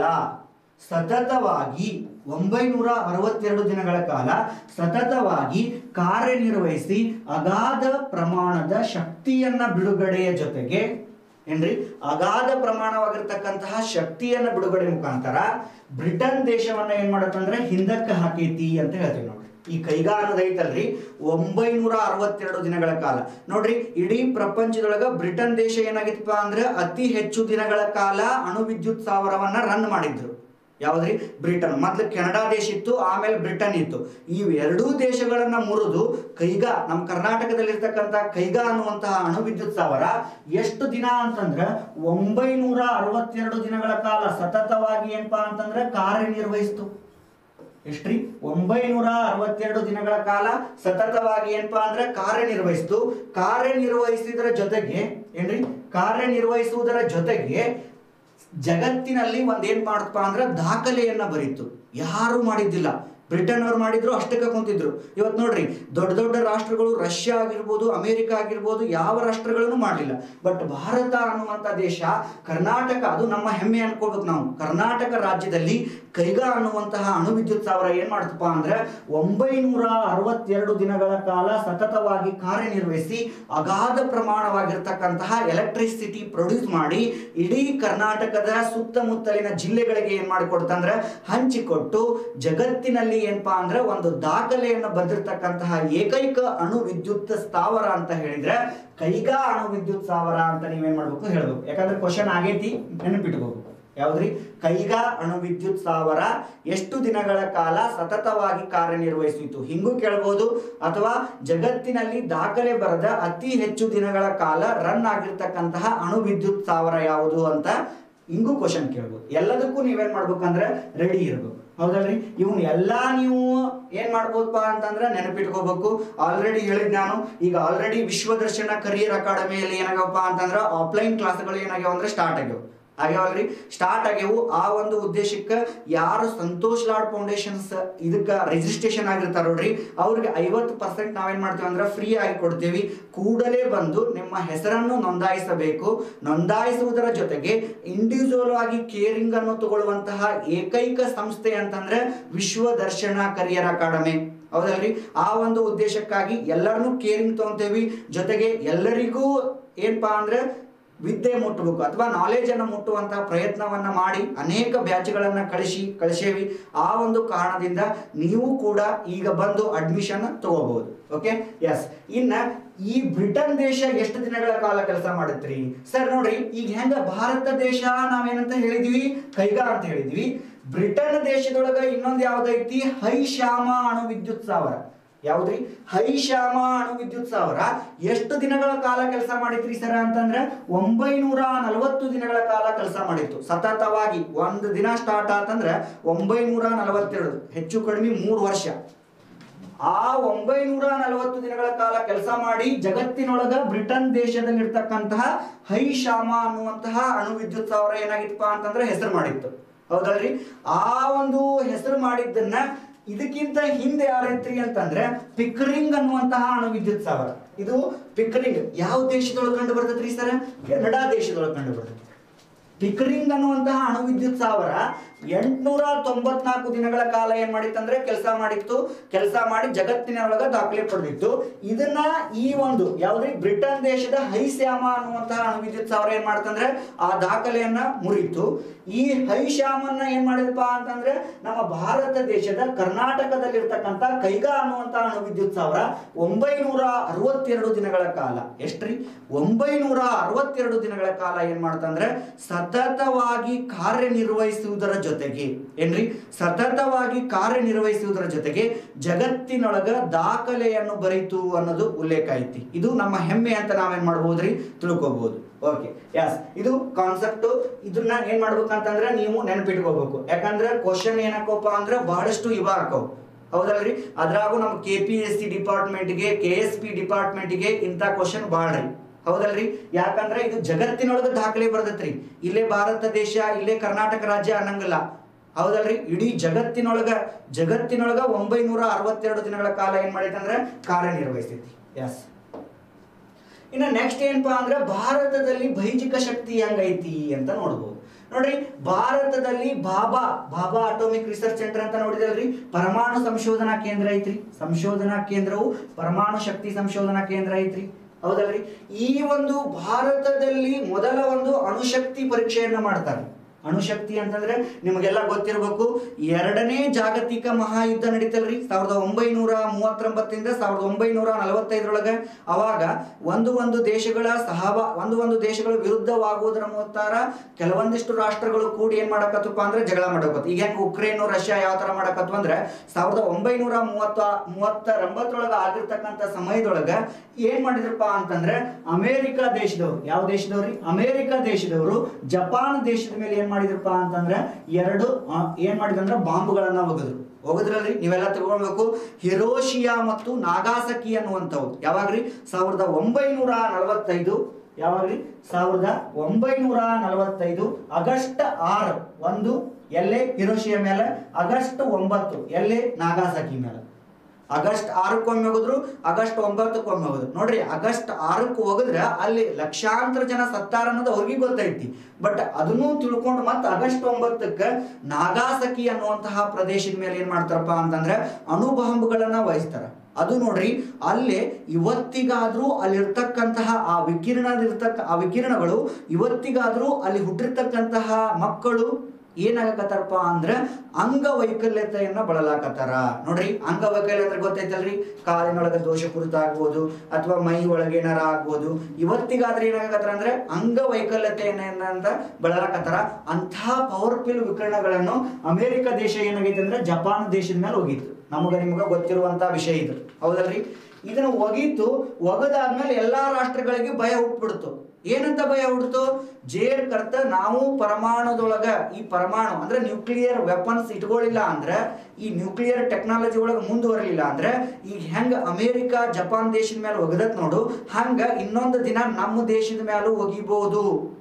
ಸತತವಾಗಿ ಒಂಬೈನೂರ ಅರವತ್ತೆರಡು ದಿನಗಳ ಕಾಲ ಸತತವಾಗಿ ಕಾರ್ಯನಿರ್ವಹಿಸಿ ಅಗಾಧ ಪ್ರಮಾಣದ ಶಕ್ತಿಯನ್ನ ಬಿಡುಗಡೆಯ ಜೊತೆಗೆ ಏನ್ರಿ ಅಗಾಧ ಪ್ರಮಾಣವಾಗಿರ್ತಕ್ಕಂತಹ ಶಕ್ತಿಯನ್ನ ಬಿಡುಗಡೆ ಮುಖಾಂತರ ಬ್ರಿಟನ್ ದೇಶವನ್ನ ಏನ್ ಮಾಡತ್ತಂದ್ರೆ ಹಿಂದಕ್ಕೆ ಹಾಕೈತಿ ಅಂತ ಹೇಳ್ತೀವಿ ನೋಡ್ರಿ ಈ ಕೈಗಾ ಅನ್ನೋದು ಐತಲ್ರಿ ಒಂಬೈನೂರ ಅರವತ್ತೆರಡು ದಿನಗಳ ಕಾಲ ನೋಡ್ರಿ ಇಡೀ ಪ್ರಪಂಚದೊಳಗ ಬ್ರಿಟನ್ ದೇಶ ಏನಾಗಿತ್ತಪ್ಪ ಅಂದ್ರೆ ಅತಿ ಹೆಚ್ಚು ದಿನಗಳ ಕಾಲ ಅಣು ವಿದ್ಯುತ್ ಸ್ಥಾವರವನ್ನ ರನ್ ಮಾಡಿದ್ರು ಯಾವ್ದ್ರಿ ಬ್ರಿಟನ್ ಮೊದ್ಲು ಕೆನಡಾ ದೇಶ ಇತ್ತು ಆಮೇಲೆ ಬ್ರಿಟನ್ ಇತ್ತು ಈ ಎರಡೂ ದೇಶಗಳನ್ನ ಮುರಿದು ಕೈಗಾ ನಮ್ಮ ಕರ್ನಾಟಕದಲ್ಲಿರ್ತಕ್ಕಂಥ ಕೈಗಾ ಅನ್ನುವಂತಹ ಅಣು ವಿದ್ಯುತ್ ಸ್ಥಾವರ ಎಷ್ಟು ದಿನ ಅಂತಂದ್ರ ಒಂಬೈನೂರ ಅರವತ್ತೆರಡು ದಿನಗಳ ಕಾಲ ಸತತವಾಗಿ ಏನಪ್ಪಾ ಅಂತಂದ್ರೆ ಕಾರ್ಯನಿರ್ವಹಿಸ್ತು ಎಷ್ಟ್ರಿ ಒಂಬೈನೂರ ಅರವತ್ತೆರಡು ದಿನಗಳ ಕಾಲ ಸತತವಾಗಿ ಏನಪ್ಪಾ ಅಂದ್ರೆ ಕಾರ್ಯನಿರ್ವಹಿಸ್ತು ಕಾರ್ಯನಿರ್ವಹಿಸಿದರ ಜೊತೆಗೆ ಏನ್ರಿ ಕಾರ್ಯನಿರ್ವಹಿಸುವುದರ ಜೊತೆಗೆ ಜಗತ್ತಿನಲ್ಲಿ ಒಂದ್ ಏನ್ ಮಾಡಪ್ಪ ಅಂದ್ರೆ ದಾಖಲೆಯನ್ನ ಬರೀತು ಯಾರು ಮಾಡಿದ್ದಿಲ್ಲ ಬ್ರಿಟನ್ ಅವ್ರು ಮಾಡಿದ್ರು ಅಷ್ಟಕ್ಕೆ ಕುಂತಿದ್ರು ಇವತ್ತು ನೋಡ್ರಿ ದೊಡ್ಡ ದೊಡ್ಡ ರಾಷ್ಟ್ರಗಳು ರಷ್ಯಾ ಆಗಿರ್ಬೋದು ಅಮೆರಿಕ ಆಗಿರ್ಬೋದು ಯಾವ ರಾಷ್ಟ್ರಗಳನ್ನು ಮಾಡಲಿಲ್ಲ ಬಟ್ ಭಾರತ ಅನ್ನುವಂಥ ದೇಶ ಕರ್ನಾಟಕ ಅದು ನಮ್ಮ ಹೆಮ್ಮೆ ಅನ್ಕೋಬೇಕು ನಾವು ಕರ್ನಾಟಕ ರಾಜ್ಯದಲ್ಲಿ ಕೈಗಾ ಅನ್ನುವಂತಹ ಅಣು ವಿದ್ಯುತ್ ಸ್ಥಾವರ ಏನ್ ಮಾಡ್ತಪ್ಪ ಅಂದ್ರೆ ಒಂಬೈನೂರ ಅರವತ್ತೆರಡು ದಿನಗಳ ಕಾಲ ಸತತವಾಗಿ ಕಾರ್ಯನಿರ್ವಹಿಸಿ ಅಗಾಧ ಪ್ರಮಾಣವಾಗಿರ್ತಕ್ಕಂತಹ ಎಲೆಕ್ಟ್ರಿಸಿಟಿ ಪ್ರೊಡ್ಯೂಸ್ ಮಾಡಿ ಇಡೀ ಕರ್ನಾಟಕದ ಸುತ್ತಮುತ್ತಲಿನ ಜಿಲ್ಲೆಗಳಿಗೆ ಏನ್ ಮಾಡಿಕೊಡ್ತಂದ್ರೆ ಹಂಚಿಕೊಟ್ಟು ಜಗತ್ತಿನಲ್ಲಿ ಏನಪ್ಪಾ ಅಂದ್ರೆ ಒಂದು ದಾಖಲೆಯನ್ನು ಬರೆದಿರ್ತಕ್ಕಂತಹ ಏಕೈಕ ಅಣು ವಿದ್ಯುತ್ ಸ್ಥಾವರ ಅಂತ ಹೇಳಿದ್ರೆ ಕೈಗಾ ಅಣು ವಿದ್ಯುತ್ ಸ್ಥಾವರ ಅಂತ ನೀವೇನ್ ಮಾಡ್ಬೇಕು ಹೇಳ್ಬೇಕು ಯಾಕಂದ್ರೆ ಕ್ವಶನ್ ಆಗೈತಿ ನೆನಪಿಟ್ಕೋಬೇಕು ಯಾವ್ದ್ರಿ ಕೈಗಾ ಅಣು ವಿದ್ಯುತ್ ಸ್ಥಾವರ ಎಷ್ಟು ದಿನಗಳ ಕಾಲ ಸತತವಾಗಿ ಕಾರ್ಯನಿರ್ವಹಿಸಿತು ಹಿಂಗೂ ಕೇಳ್ಬೋದು ಅಥವಾ ಜಗತ್ತಿನಲ್ಲಿ ದಾಖಲೆ ಬರದ ಅತಿ ಹೆಚ್ಚು ದಿನಗಳ ಕಾಲ ರನ್ ಆಗಿರ್ತಕ್ಕಂತಹ ಅಣು ವಿದ್ಯುತ್ ಸ್ಥಾವರ ಯಾವುದು ಅಂತ ಹಿಂಗೂ ಕ್ವಶನ್ ಕೇಳ್ಬೋದು ಎಲ್ಲದಕ್ಕೂ ನೀವೇನ್ ಮಾಡ್ಬೇಕಂದ್ರೆ ರೆಡಿ ಇರ್ಬೇಕು ಹೌದಲ್ರಿ ಇವನ್ ಎಲ್ಲಾ ನೀವು ಏನ್ ಮಾಡ್ಬೋದಪ್ಪ ಅಂತಂದ್ರೆ ನೆನಪಿಟ್ಕೋಬೇಕು ಆಲ್ರೆಡಿ ಹೇಳಿದ್ ನಾನು ಈಗ ಆಲ್ರೆಡಿ ವಿಶ್ವದರ್ಶನ ಕರಿಯರ್ ಅಕಾಡೆಮಿಯಲ್ಲಿ ಏನಾಗ್ಯವಪ್ಪ ಅಂತಂದ್ರೆ ಆಫ್ಲೈನ್ ಕ್ಲಾಸ್ಗಳು ಏನಾಗ್ಯಾವ ಅಂದ್ರೆ ಸ್ಟಾರ್ಟ್ ಆಗ್ಯಾವ ಆಗ್ಯಾವಲ್ರಿ ಸ್ಟಾರ್ಟ್ ಆಗ್ಯಾವು ಆ ಒಂದು ಉದ್ದೇಶಕ್ಕೆ ಯಾರು ಸಂತೋಷ್ ಲಾಡ್ ಫೌಂಡೇಶನ್ಸ್ ಇದಕ್ಕೆ ರಿಜಿಸ್ಟ್ರೇಷನ್ ಆಗಿರ್ತಾರ ನೋಡ್ರಿ ಅವ್ರಿಗೆ ಐವತ್ತು ಪರ್ಸೆಂಟ್ ನಾವೇನ್ ಮಾಡ್ತೀವಿ ಅಂದ್ರೆ ಫ್ರೀ ಆಗಿ ಕೊಡ್ತೀವಿ ಕೂಡಲೇ ಬಂದು ನಿಮ್ಮ ಹೆಸರನ್ನು ನೋಂದಾಯಿಸಬೇಕು ನೋಂದಾಯಿಸುವುದರ ಜೊತೆಗೆ ಇಂಡಿವಿಜುವಲ್ ಆಗಿ ಕೇರಿಂಗ್ ಅನ್ನು ತಗೊಳ್ಳುವಂತಹ ಏಕೈಕ ಸಂಸ್ಥೆ ಅಂತಂದ್ರೆ ವಿಶ್ವ ದರ್ಶನ ಕರಿಯರ್ ಅಕಾಡೆಮಿ ಹೌದಲ್ರಿ ಆ ಒಂದು ಉದ್ದೇಶಕ್ಕಾಗಿ ಎಲ್ಲರನ್ನೂ ಕೇರಿಂಗ್ ತಗೊಂತೇವಿ ಜೊತೆಗೆ ಎಲ್ಲರಿಗೂ ಏನಪ್ಪಾ ಅಂದ್ರೆ ವಿದ್ಯೆ ಮುಟ್ಟಬೇಕು ಅಥವಾ ನಾಲೆಜ್ ಅನ್ನು ಮುಟ್ಟುವಂತಹ ಪ್ರಯತ್ನವನ್ನ ಮಾಡಿ ಅನೇಕ ಬ್ಯಾಚ್ಗಳನ್ನ ಕಳಿಸಿ ಕಳಿಸೇವಿ ಆ ಒಂದು ಕಾರಣದಿಂದ ನೀವು ಕೂಡ ಈಗ ಬಂದು ಅಡ್ಮಿಷನ್ ತಗೋಬಹುದು ಓಕೆ ಎಸ್ ಇನ್ನ ಈ ಬ್ರಿಟನ್ ದೇಶ ಎಷ್ಟು ದಿನಗಳ ಕಾಲ ಕೆಲಸ ಮಾಡುತ್ರಿ ಸರ್ ನೋಡ್ರಿ ಈಗ ಹೆಂಗ ಭಾರತ ದೇಶ ನಾವೇನಂತ ಹೇಳಿದ್ವಿ ಕೈಗಾ ಅಂತ ಹೇಳಿದ್ವಿ ಬ್ರಿಟನ್ ದೇಶದೊಳಗ ಇನ್ನೊಂದು ಯಾವ್ದೈತಿ ಹೈಶ್ಯಾಮ ಅಣು ವಿದ್ಯುತ್ ಸ್ಥಾವರ ಯಾವ್ದ್ರಿ ಹೈಶ್ಯಾಮ ಅಣು ವಿದ್ಯುತ್ ಸ್ಥಾವರ ಎಷ್ಟು ದಿನಗಳ ಕಾಲ ಕೆಲಸ ಮಾಡಿತ್ರಿ ಸರ ಅಂತಂದ್ರೆ ಒಂಬೈನೂರ ನಲವತ್ತು ದಿನಗಳ ಕಾಲ ಕೆಲಸ ಮಾಡಿತ್ತು ಸತತವಾಗಿ ಒಂದು ದಿನ ಸ್ಟಾರ್ಟ್ ಆತಂದ್ರೆ ಒಂಬೈನೂರ ನಲವತ್ತೆರಡು ಹೆಚ್ಚು ಕಡಿಮೆ ಮೂರು ವರ್ಷ ಆ ಒಂಬೈನೂರ ನಲವತ್ತು ದಿನಗಳ ಕಾಲ ಕೆಲಸ ಮಾಡಿ ಜಗತ್ತಿನೊಳಗ ಬ್ರಿಟನ್ ದೇಶದಲ್ಲಿರ್ತಕ್ಕಂತಹ ಹೈಶಾಮ ಅನ್ನುವಂತಹ ಅಣು ವಿದ್ಯುತ್ ಸ್ಥಾವರ ಏನಾಗಿತ್ತಪ್ಪ ಅಂತಂದ್ರೆ ಹೆಸರು ಮಾಡಿತ್ತು ಹೌದಲ್ರಿ ಆ ಒಂದು ಹೆಸರು ಮಾಡಿದ್ದನ್ನ ಇದಕ್ಕಿಂತ ಹಿಂದೆ ಯಾರೈತ್ರಿ ಅಂತಂದ್ರೆ ಪಿಕರಿಂಗ್ ಅನ್ನುವಂತಹ ಅಣು ವಿದ್ಯುತ್ ಸ್ಥಾವರ ಇದು ಪಿಕರಿಂಗ್ ಯಾವ ದೇಶದೊಳಗೆ ಕಂಡು ಬರ್ತೈತ್ರಿ ಸರ್ ಕೆನಡಾ ದೇಶದೊಳಗೆ ಕಂಡು ಬರ್ತೈತಿ ಪಿಕರಿಂಗ್ ಅನ್ನುವಂತಹ ಅಣು ವಿದ್ಯುತ್ ಸ್ಥಾವರ ಎಂಟ್ನೂರ ತೊಂಬತ್ನಾಲ್ಕು ದಿನಗಳ ಕಾಲ ಏನ್ ಮಾಡಿತ್ತಂದ್ರೆ ಕೆಲಸ ಮಾಡಿತ್ತು ಕೆಲಸ ಮಾಡಿ ಜಗತ್ತಿನೊಳಗ ದಾಖಲೆ ಪಡೆದಿತ್ತು ಇದನ್ನ ಈ ಒಂದು ಯಾವ್ದ್ರಿ ಬ್ರಿಟನ್ ದೇಶದ ಹೈಶ್ಯಾಮ ಅನ್ನುವಂತಹ ಅಣು ವಿದ್ಯುತ್ ಸ್ಥಾವರ ಏನ್ ಮಾಡ್ತಂದ್ರೆ ಆ ದಾಖಲೆಯನ್ನ ಮುರಿತು ಈ ಹೈಶ್ಯಾಮನ್ನ ಏನ್ ಮಾಡಿದಪ್ಪ ಅಂತಂದ್ರೆ ನಮ್ಮ ಭಾರತ ದೇಶದ ಕರ್ನಾಟಕದಲ್ಲಿರ್ತಕ್ಕಂಥ ಕೈಗಾ ಅನ್ನುವಂತಹ ಅಣು ವಿದ್ಯುತ್ ಸ್ಥಾವರ ಒಂಬೈನೂರ ಅರವತ್ತೆರಡು ದಿನಗಳ ಕಾಲ ಎಷ್ಟ್ರಿ ಒಂಬೈನೂರ ಅರವತ್ತೆರಡು ದಿನಗಳ ಕಾಲ ಏನ್ ಮಾಡ್ತಂದ್ರೆ ಸತತವಾಗಿ ಕಾರ್ಯನಿರ್ವಹಿಸುವುದರ ಜೊತೆಗೆ ಏನ್ರಿ ಸತತವಾಗಿ ಕಾರ್ಯನಿರ್ವಹಿಸುವುದರ ಜೊತೆಗೆ ಜಗತ್ತಿನೊಳಗ ದಾಖಲೆಯನ್ನು ಬರೀತು ಅನ್ನೋದು ಉಲ್ಲೇಖ ಐತಿ ಇದು ನಮ್ಮ ಹೆಮ್ಮೆ ಅಂತ ನಾವೇನ್ ಮಾಡ್ಬೋದ್ರಿ ತಿಳ್ಕೊಬಹುದು ಓಕೆ ಎಸ್ ಇದು ಕಾನ್ಸೆಪ್ಟ್ ಇದನ್ನ ಏನ್ ಮಾಡ್ಬೇಕಂತಂದ್ರೆ ನೀವು ನೆನಪಿಟ್ಕೋಬೇಕು ಯಾಕಂದ್ರೆ ಕ್ವಶನ್ ಏನಕ್ಕಪ್ಪ ಅಂದ್ರೆ ಬಹಳಷ್ಟು ಇವ ಹಾಕವು ಹೌದಲ್ರಿ ಅದ್ರಾಗೂ ನಮ್ಮ ಕೆ ಪಿ ಎಸ್ ಸಿ ಡಿಪಾರ್ಟ್ಮೆಂಟ್ಗೆ ಕೆ ಎಸ್ ಪಿ ಡಿಪಾರ್ಟ್ಮೆಂಟ್ಗೆ ಇಂಥ ಕ್ವಶನ್ ಭಾಳ್ರಿ ಹೌದಲ್ರಿ ಯಾಕಂದ್ರೆ ಇದು ಜಗತ್ತಿನೊಳಗ ದಾಖಲೆ ಬರ್ದತ್ರಿ ಇಲ್ಲೇ ಭಾರತ ದೇಶ ಇಲ್ಲೇ ಕರ್ನಾಟಕ ರಾಜ್ಯ ಅನ್ನಂಗಿಲ್ಲ ಹೌದಲ್ರಿ ಇಡೀ ಜಗತ್ತಿನೊಳಗ ಜಗತ್ತಿನೊಳಗ ಒಂಬೈನೂರ ಅರವತ್ತೆರಡು ದಿನಗಳ ಕಾಲ ಏನ್ ಮಾಡೈತಂದ್ರೆ ಕಾರ್ಯನಿರ್ವಹಿಸ್ತೈತಿ ಎಸ್ ಇನ್ನು ನೆಕ್ಸ್ಟ್ ಏನಪ್ಪಾ ಅಂದ್ರೆ ಭಾರತದಲ್ಲಿ ಬೈಜಿಕ ಶಕ್ತಿ ಹೆಂಗೈತಿ ಅಂತ ನೋಡ್ಬೋದು ನೋಡ್ರಿ ಭಾರತದಲ್ಲಿ Bhabha Bhabha atomic research centre ಅಂತ ನೋಡಿದಲ್ರಿ ಪರಮಾಣು ಸಂಶೋಧನಾ ಕೇಂದ್ರ ಐತ್ರಿ ಸಂಶೋಧನಾ ಕೇಂದ್ರವು ಪರಮಾಣು ಶಕ್ತಿ ಸಂಶೋಧನಾ ಕೇಂದ್ರ ಐತ್ರಿ ಹೌದಲ್ರಿ ಈ ಒಂದು ಭಾರತದಲ್ಲಿ ಮೊದಲ ಒಂದು ಅಣುಶಕ್ತಿ ಪರೀಕ್ಷೆಯನ್ನ ಮಾಡ್ತಾರೆ ಅಣುಶಕ್ತಿ ಅಂತಂದ್ರೆ ನಿಮಗೆಲ್ಲ ಗೊತ್ತಿರಬೇಕು ಎರಡನೇ ಜಾಗತಿಕ ಮಹಾಯುದ್ಧ ನಡೀತಲ್ರಿ ಸಾವಿರದ ಒಂಬೈನೂರ ಮೂವತ್ತೊಂಬತ್ತರಿಂದ ಸಾವಿರದ ಒಂಬೈನೂರ ನಲವತ್ತೈದರೊಳಗೆ ಅವಾಗ ಒಂದು ಒಂದು ದೇಶಗಳ ಸಹಬ ಒಂದು ಒಂದು ದೇಶಗಳ ವಿರುದ್ಧವಾಗುವುದರ ಮುಖಾಂತರ ಕೆಲವೊಂದಿಷ್ಟು ರಾಷ್ಟ್ರಗಳು ಕೂಡಿ ಏನ್ ಮಾಡಕತ್ತಪ್ಪ ಅಂದ್ರೆ ಜಗಳ ಮಾಡಕತ್ತು ಈಗ ಹೆಂಗ್ ಉಕ್ರೇನ್ ರಷ್ಯಾ ಯಾವ ತರ ಮಾಡಕತ್ವ ಅಂದ್ರೆ ಸಾವಿರದ ಒಂಬೈನೂರ ಮೂವತ್ತ ಮೂವತ್ತೊಂಬತ್ತರೊಳಗ ಆಗಿರ್ತಕ್ಕಂಥ ಸಮಯದೊಳಗ ಏನ್ ಮಾಡಿದ್ರಪ್ಪ ಅಂತಂದ್ರೆ ಅಮೇರಿಕ ದೇಶದವರು ಯಾವ ದೇಶದವ್ರಿ ಅಮೇರಿಕ ದೇಶದವರು ಜಪಾನ್ ದೇಶದ ಮೇಲೆ ಏನ್ ಮಾಡಿದ್ರಪ್ಪ ಅಂತಂದ್ರೆ ಎರಡು ಆ, ಏನ್ ಮಾಡಿದಂದ್ರೆ ಬಾಂಬ್ಗಳನ್ನ ಒಗೆದ್ರು ಹೋಗದ್ರಲ್ಲಿ ನೀವೆಲ್ಲ ತಿಳ್ಕೊಳ್ಬೇಕು ಹಿರೋಶಿಯಾ ಮತ್ತು ನಾಗಾಸಕಿ ಅನ್ನುವಂಥವು ಯಾವಾಗ್ರಿ ಸಾವಿರದ ಒಂಬೈನೂರ ನಲವತ್ತೈದು ಯಾವಾಗ್ರಿ ಸಾವಿರದ ಒಂಬೈನೂರ ನಲವತ್ತೈದು ಆಗಸ್ಟ್ ಆರು ಒಂದು ಎಲ್ಲೇ ಹಿರೋಶಿಯಾ ಮೇಲೆ ಆಗಸ್ಟ್ ಒಂಬತ್ತು ಎಲ್ಲೇ ನಾಗಾಸಕಿ ಮೇಲೆ ಆಗಸ್ಟ್ ಆರಕ್ಕೊಮ್ಮೆ ಹೋಗಿದ್ರು ಆಗಸ್ಟ್ ಒಂಬತ್ತಕ್ಕೊಮ್ಮೆ ಹೋಗಿದ್ರು ನೋಡ್ರಿ ಆಗಸ್ಟ್ ಆರಕ್ಕೆ ಹೋಗಿದ್ರೆ ಅಲ್ಲಿ ಲಕ್ಷಾಂತರ ಜನ ಸತ್ತಾರ ಅನ್ನೋದು ಅವ್ರಿಗೆ ಗೊತ್ತೈತಿ ಬಟ್ ಅದನ್ನು ತಿಳ್ಕೊಂಡು ಮತ್ತೆ ಆಗಸ್ಟ್ ಒಂಬತ್ತಕ್ಕೆ ನಾಗಾಸಕಿ ಅನ್ನುವಂತಹ ಪ್ರದೇಶದ ಮೇಲೆ ಏನ್ ಮಾಡ್ತಾರಪ್ಪ ಅಂತಂದ್ರೆ ಅಣುಬಾಂಬ್ಗಳನ್ನ ವಹಿಸ್ತಾರ ಅದು ನೋಡ್ರಿ ಅಲ್ಲೇ ಇವತ್ತಿಗಾದ್ರೂ ಅಲ್ಲಿರ್ತಕ್ಕಂತಹ ಆ ವಿಕಿರಣದಿರ್ತಕ್ಕ ಆ ವಿಕಿರಣಗಳು ಇವತ್ತಿಗಾದ್ರೂ ಅಲ್ಲಿ ಹುಟ್ಟಿರ್ತಕ್ಕಂತಹ ಮಕ್ಕಳು ಏನಾಗಕತ್ತಾರಪ್ಪ ಅಂದ್ರೆ ಅಂಗವೈಕಲ್ಯತೆಯನ್ನ ಬಳಲಾಕತ್ತಾರ ನೋಡ್ರಿ ಅಂಗವೈಕಲ್ಯ ಅಂದ್ರೆ ಗೊತ್ತೈತಲ್ರಿ ಕಾಲಿನೊಳಗೆ ದೋಷಪೂರಿತ ಆಗ್ಬೋದು ಅಥವಾ ಮೈ ಒಳಗೆ ಏನಾರ ಆಗ್ಬೋದು ಇವತ್ತಿಗಾದ್ರೆ ಏನಾಗತ್ತಾರ ಅಂದ್ರೆ ಅಂಗವೈಕಲ್ಯತೆಯನ್ನ ಅಂತ ಬಳಲಾಕತ್ತಾರ ಅಂಥ ಪವರ್ಫುಲ್ ವಿಕಿರಣಗಳನ್ನು ಅಮೆರಿಕ ದೇಶ ಏನಾಗೈತೆ ಅಂದ್ರೆ ಜಪಾನ್ ದೇಶದ ಮೇಲೆ ಹೋಗಿತ್ತು ನಮಗ ನಿಮಗ ಗೊತ್ತಿರುವಂತ ವಿಷಯ ಇದು ಹೌದಲ್ರಿ ಇದನ್ನ ಒಗಿತು ಒಗದಾದ್ಮೇಲೆ ಎಲ್ಲಾ ರಾಷ್ಟ್ರಗಳಿಗೆ ಭಯ ಹುಟ್ಬಿಡ್ತು ಏನಂತ ಭಯ ಹುಡ್ತು ಜೇರ್ ಕರ್ತ ನಾವು ಪರಮಾಣುದೊಳಗ ಈ ಪರಮಾಣು ಅಂದ್ರೆ ನ್ಯೂಕ್ಲಿಯರ್ ವೆಪನ್ಸ್ ಇಟ್ಕೊಳ್ಳಿಲ್ಲ ಅಂದ್ರೆ ಈ ನ್ಯೂಕ್ಲಿಯರ್ ಟೆಕ್ನಾಲಜಿ ಒಳಗೆ ಮುಂದುವರಲಿಲ್ಲ ಅಂದ್ರೆ ಈಗ ಹೆಂಗ ಅಮೇರಿಕ ಜಪಾನ್ ದೇಶದ ಮೇಲೆ ಒಗದತ್ ನೋಡು ಹಂಗ ಇನ್ನೊಂದು ದಿನ ನಮ್ಮ ದೇಶದ ಮೇಲೂ ಒಗಿಬಹುದು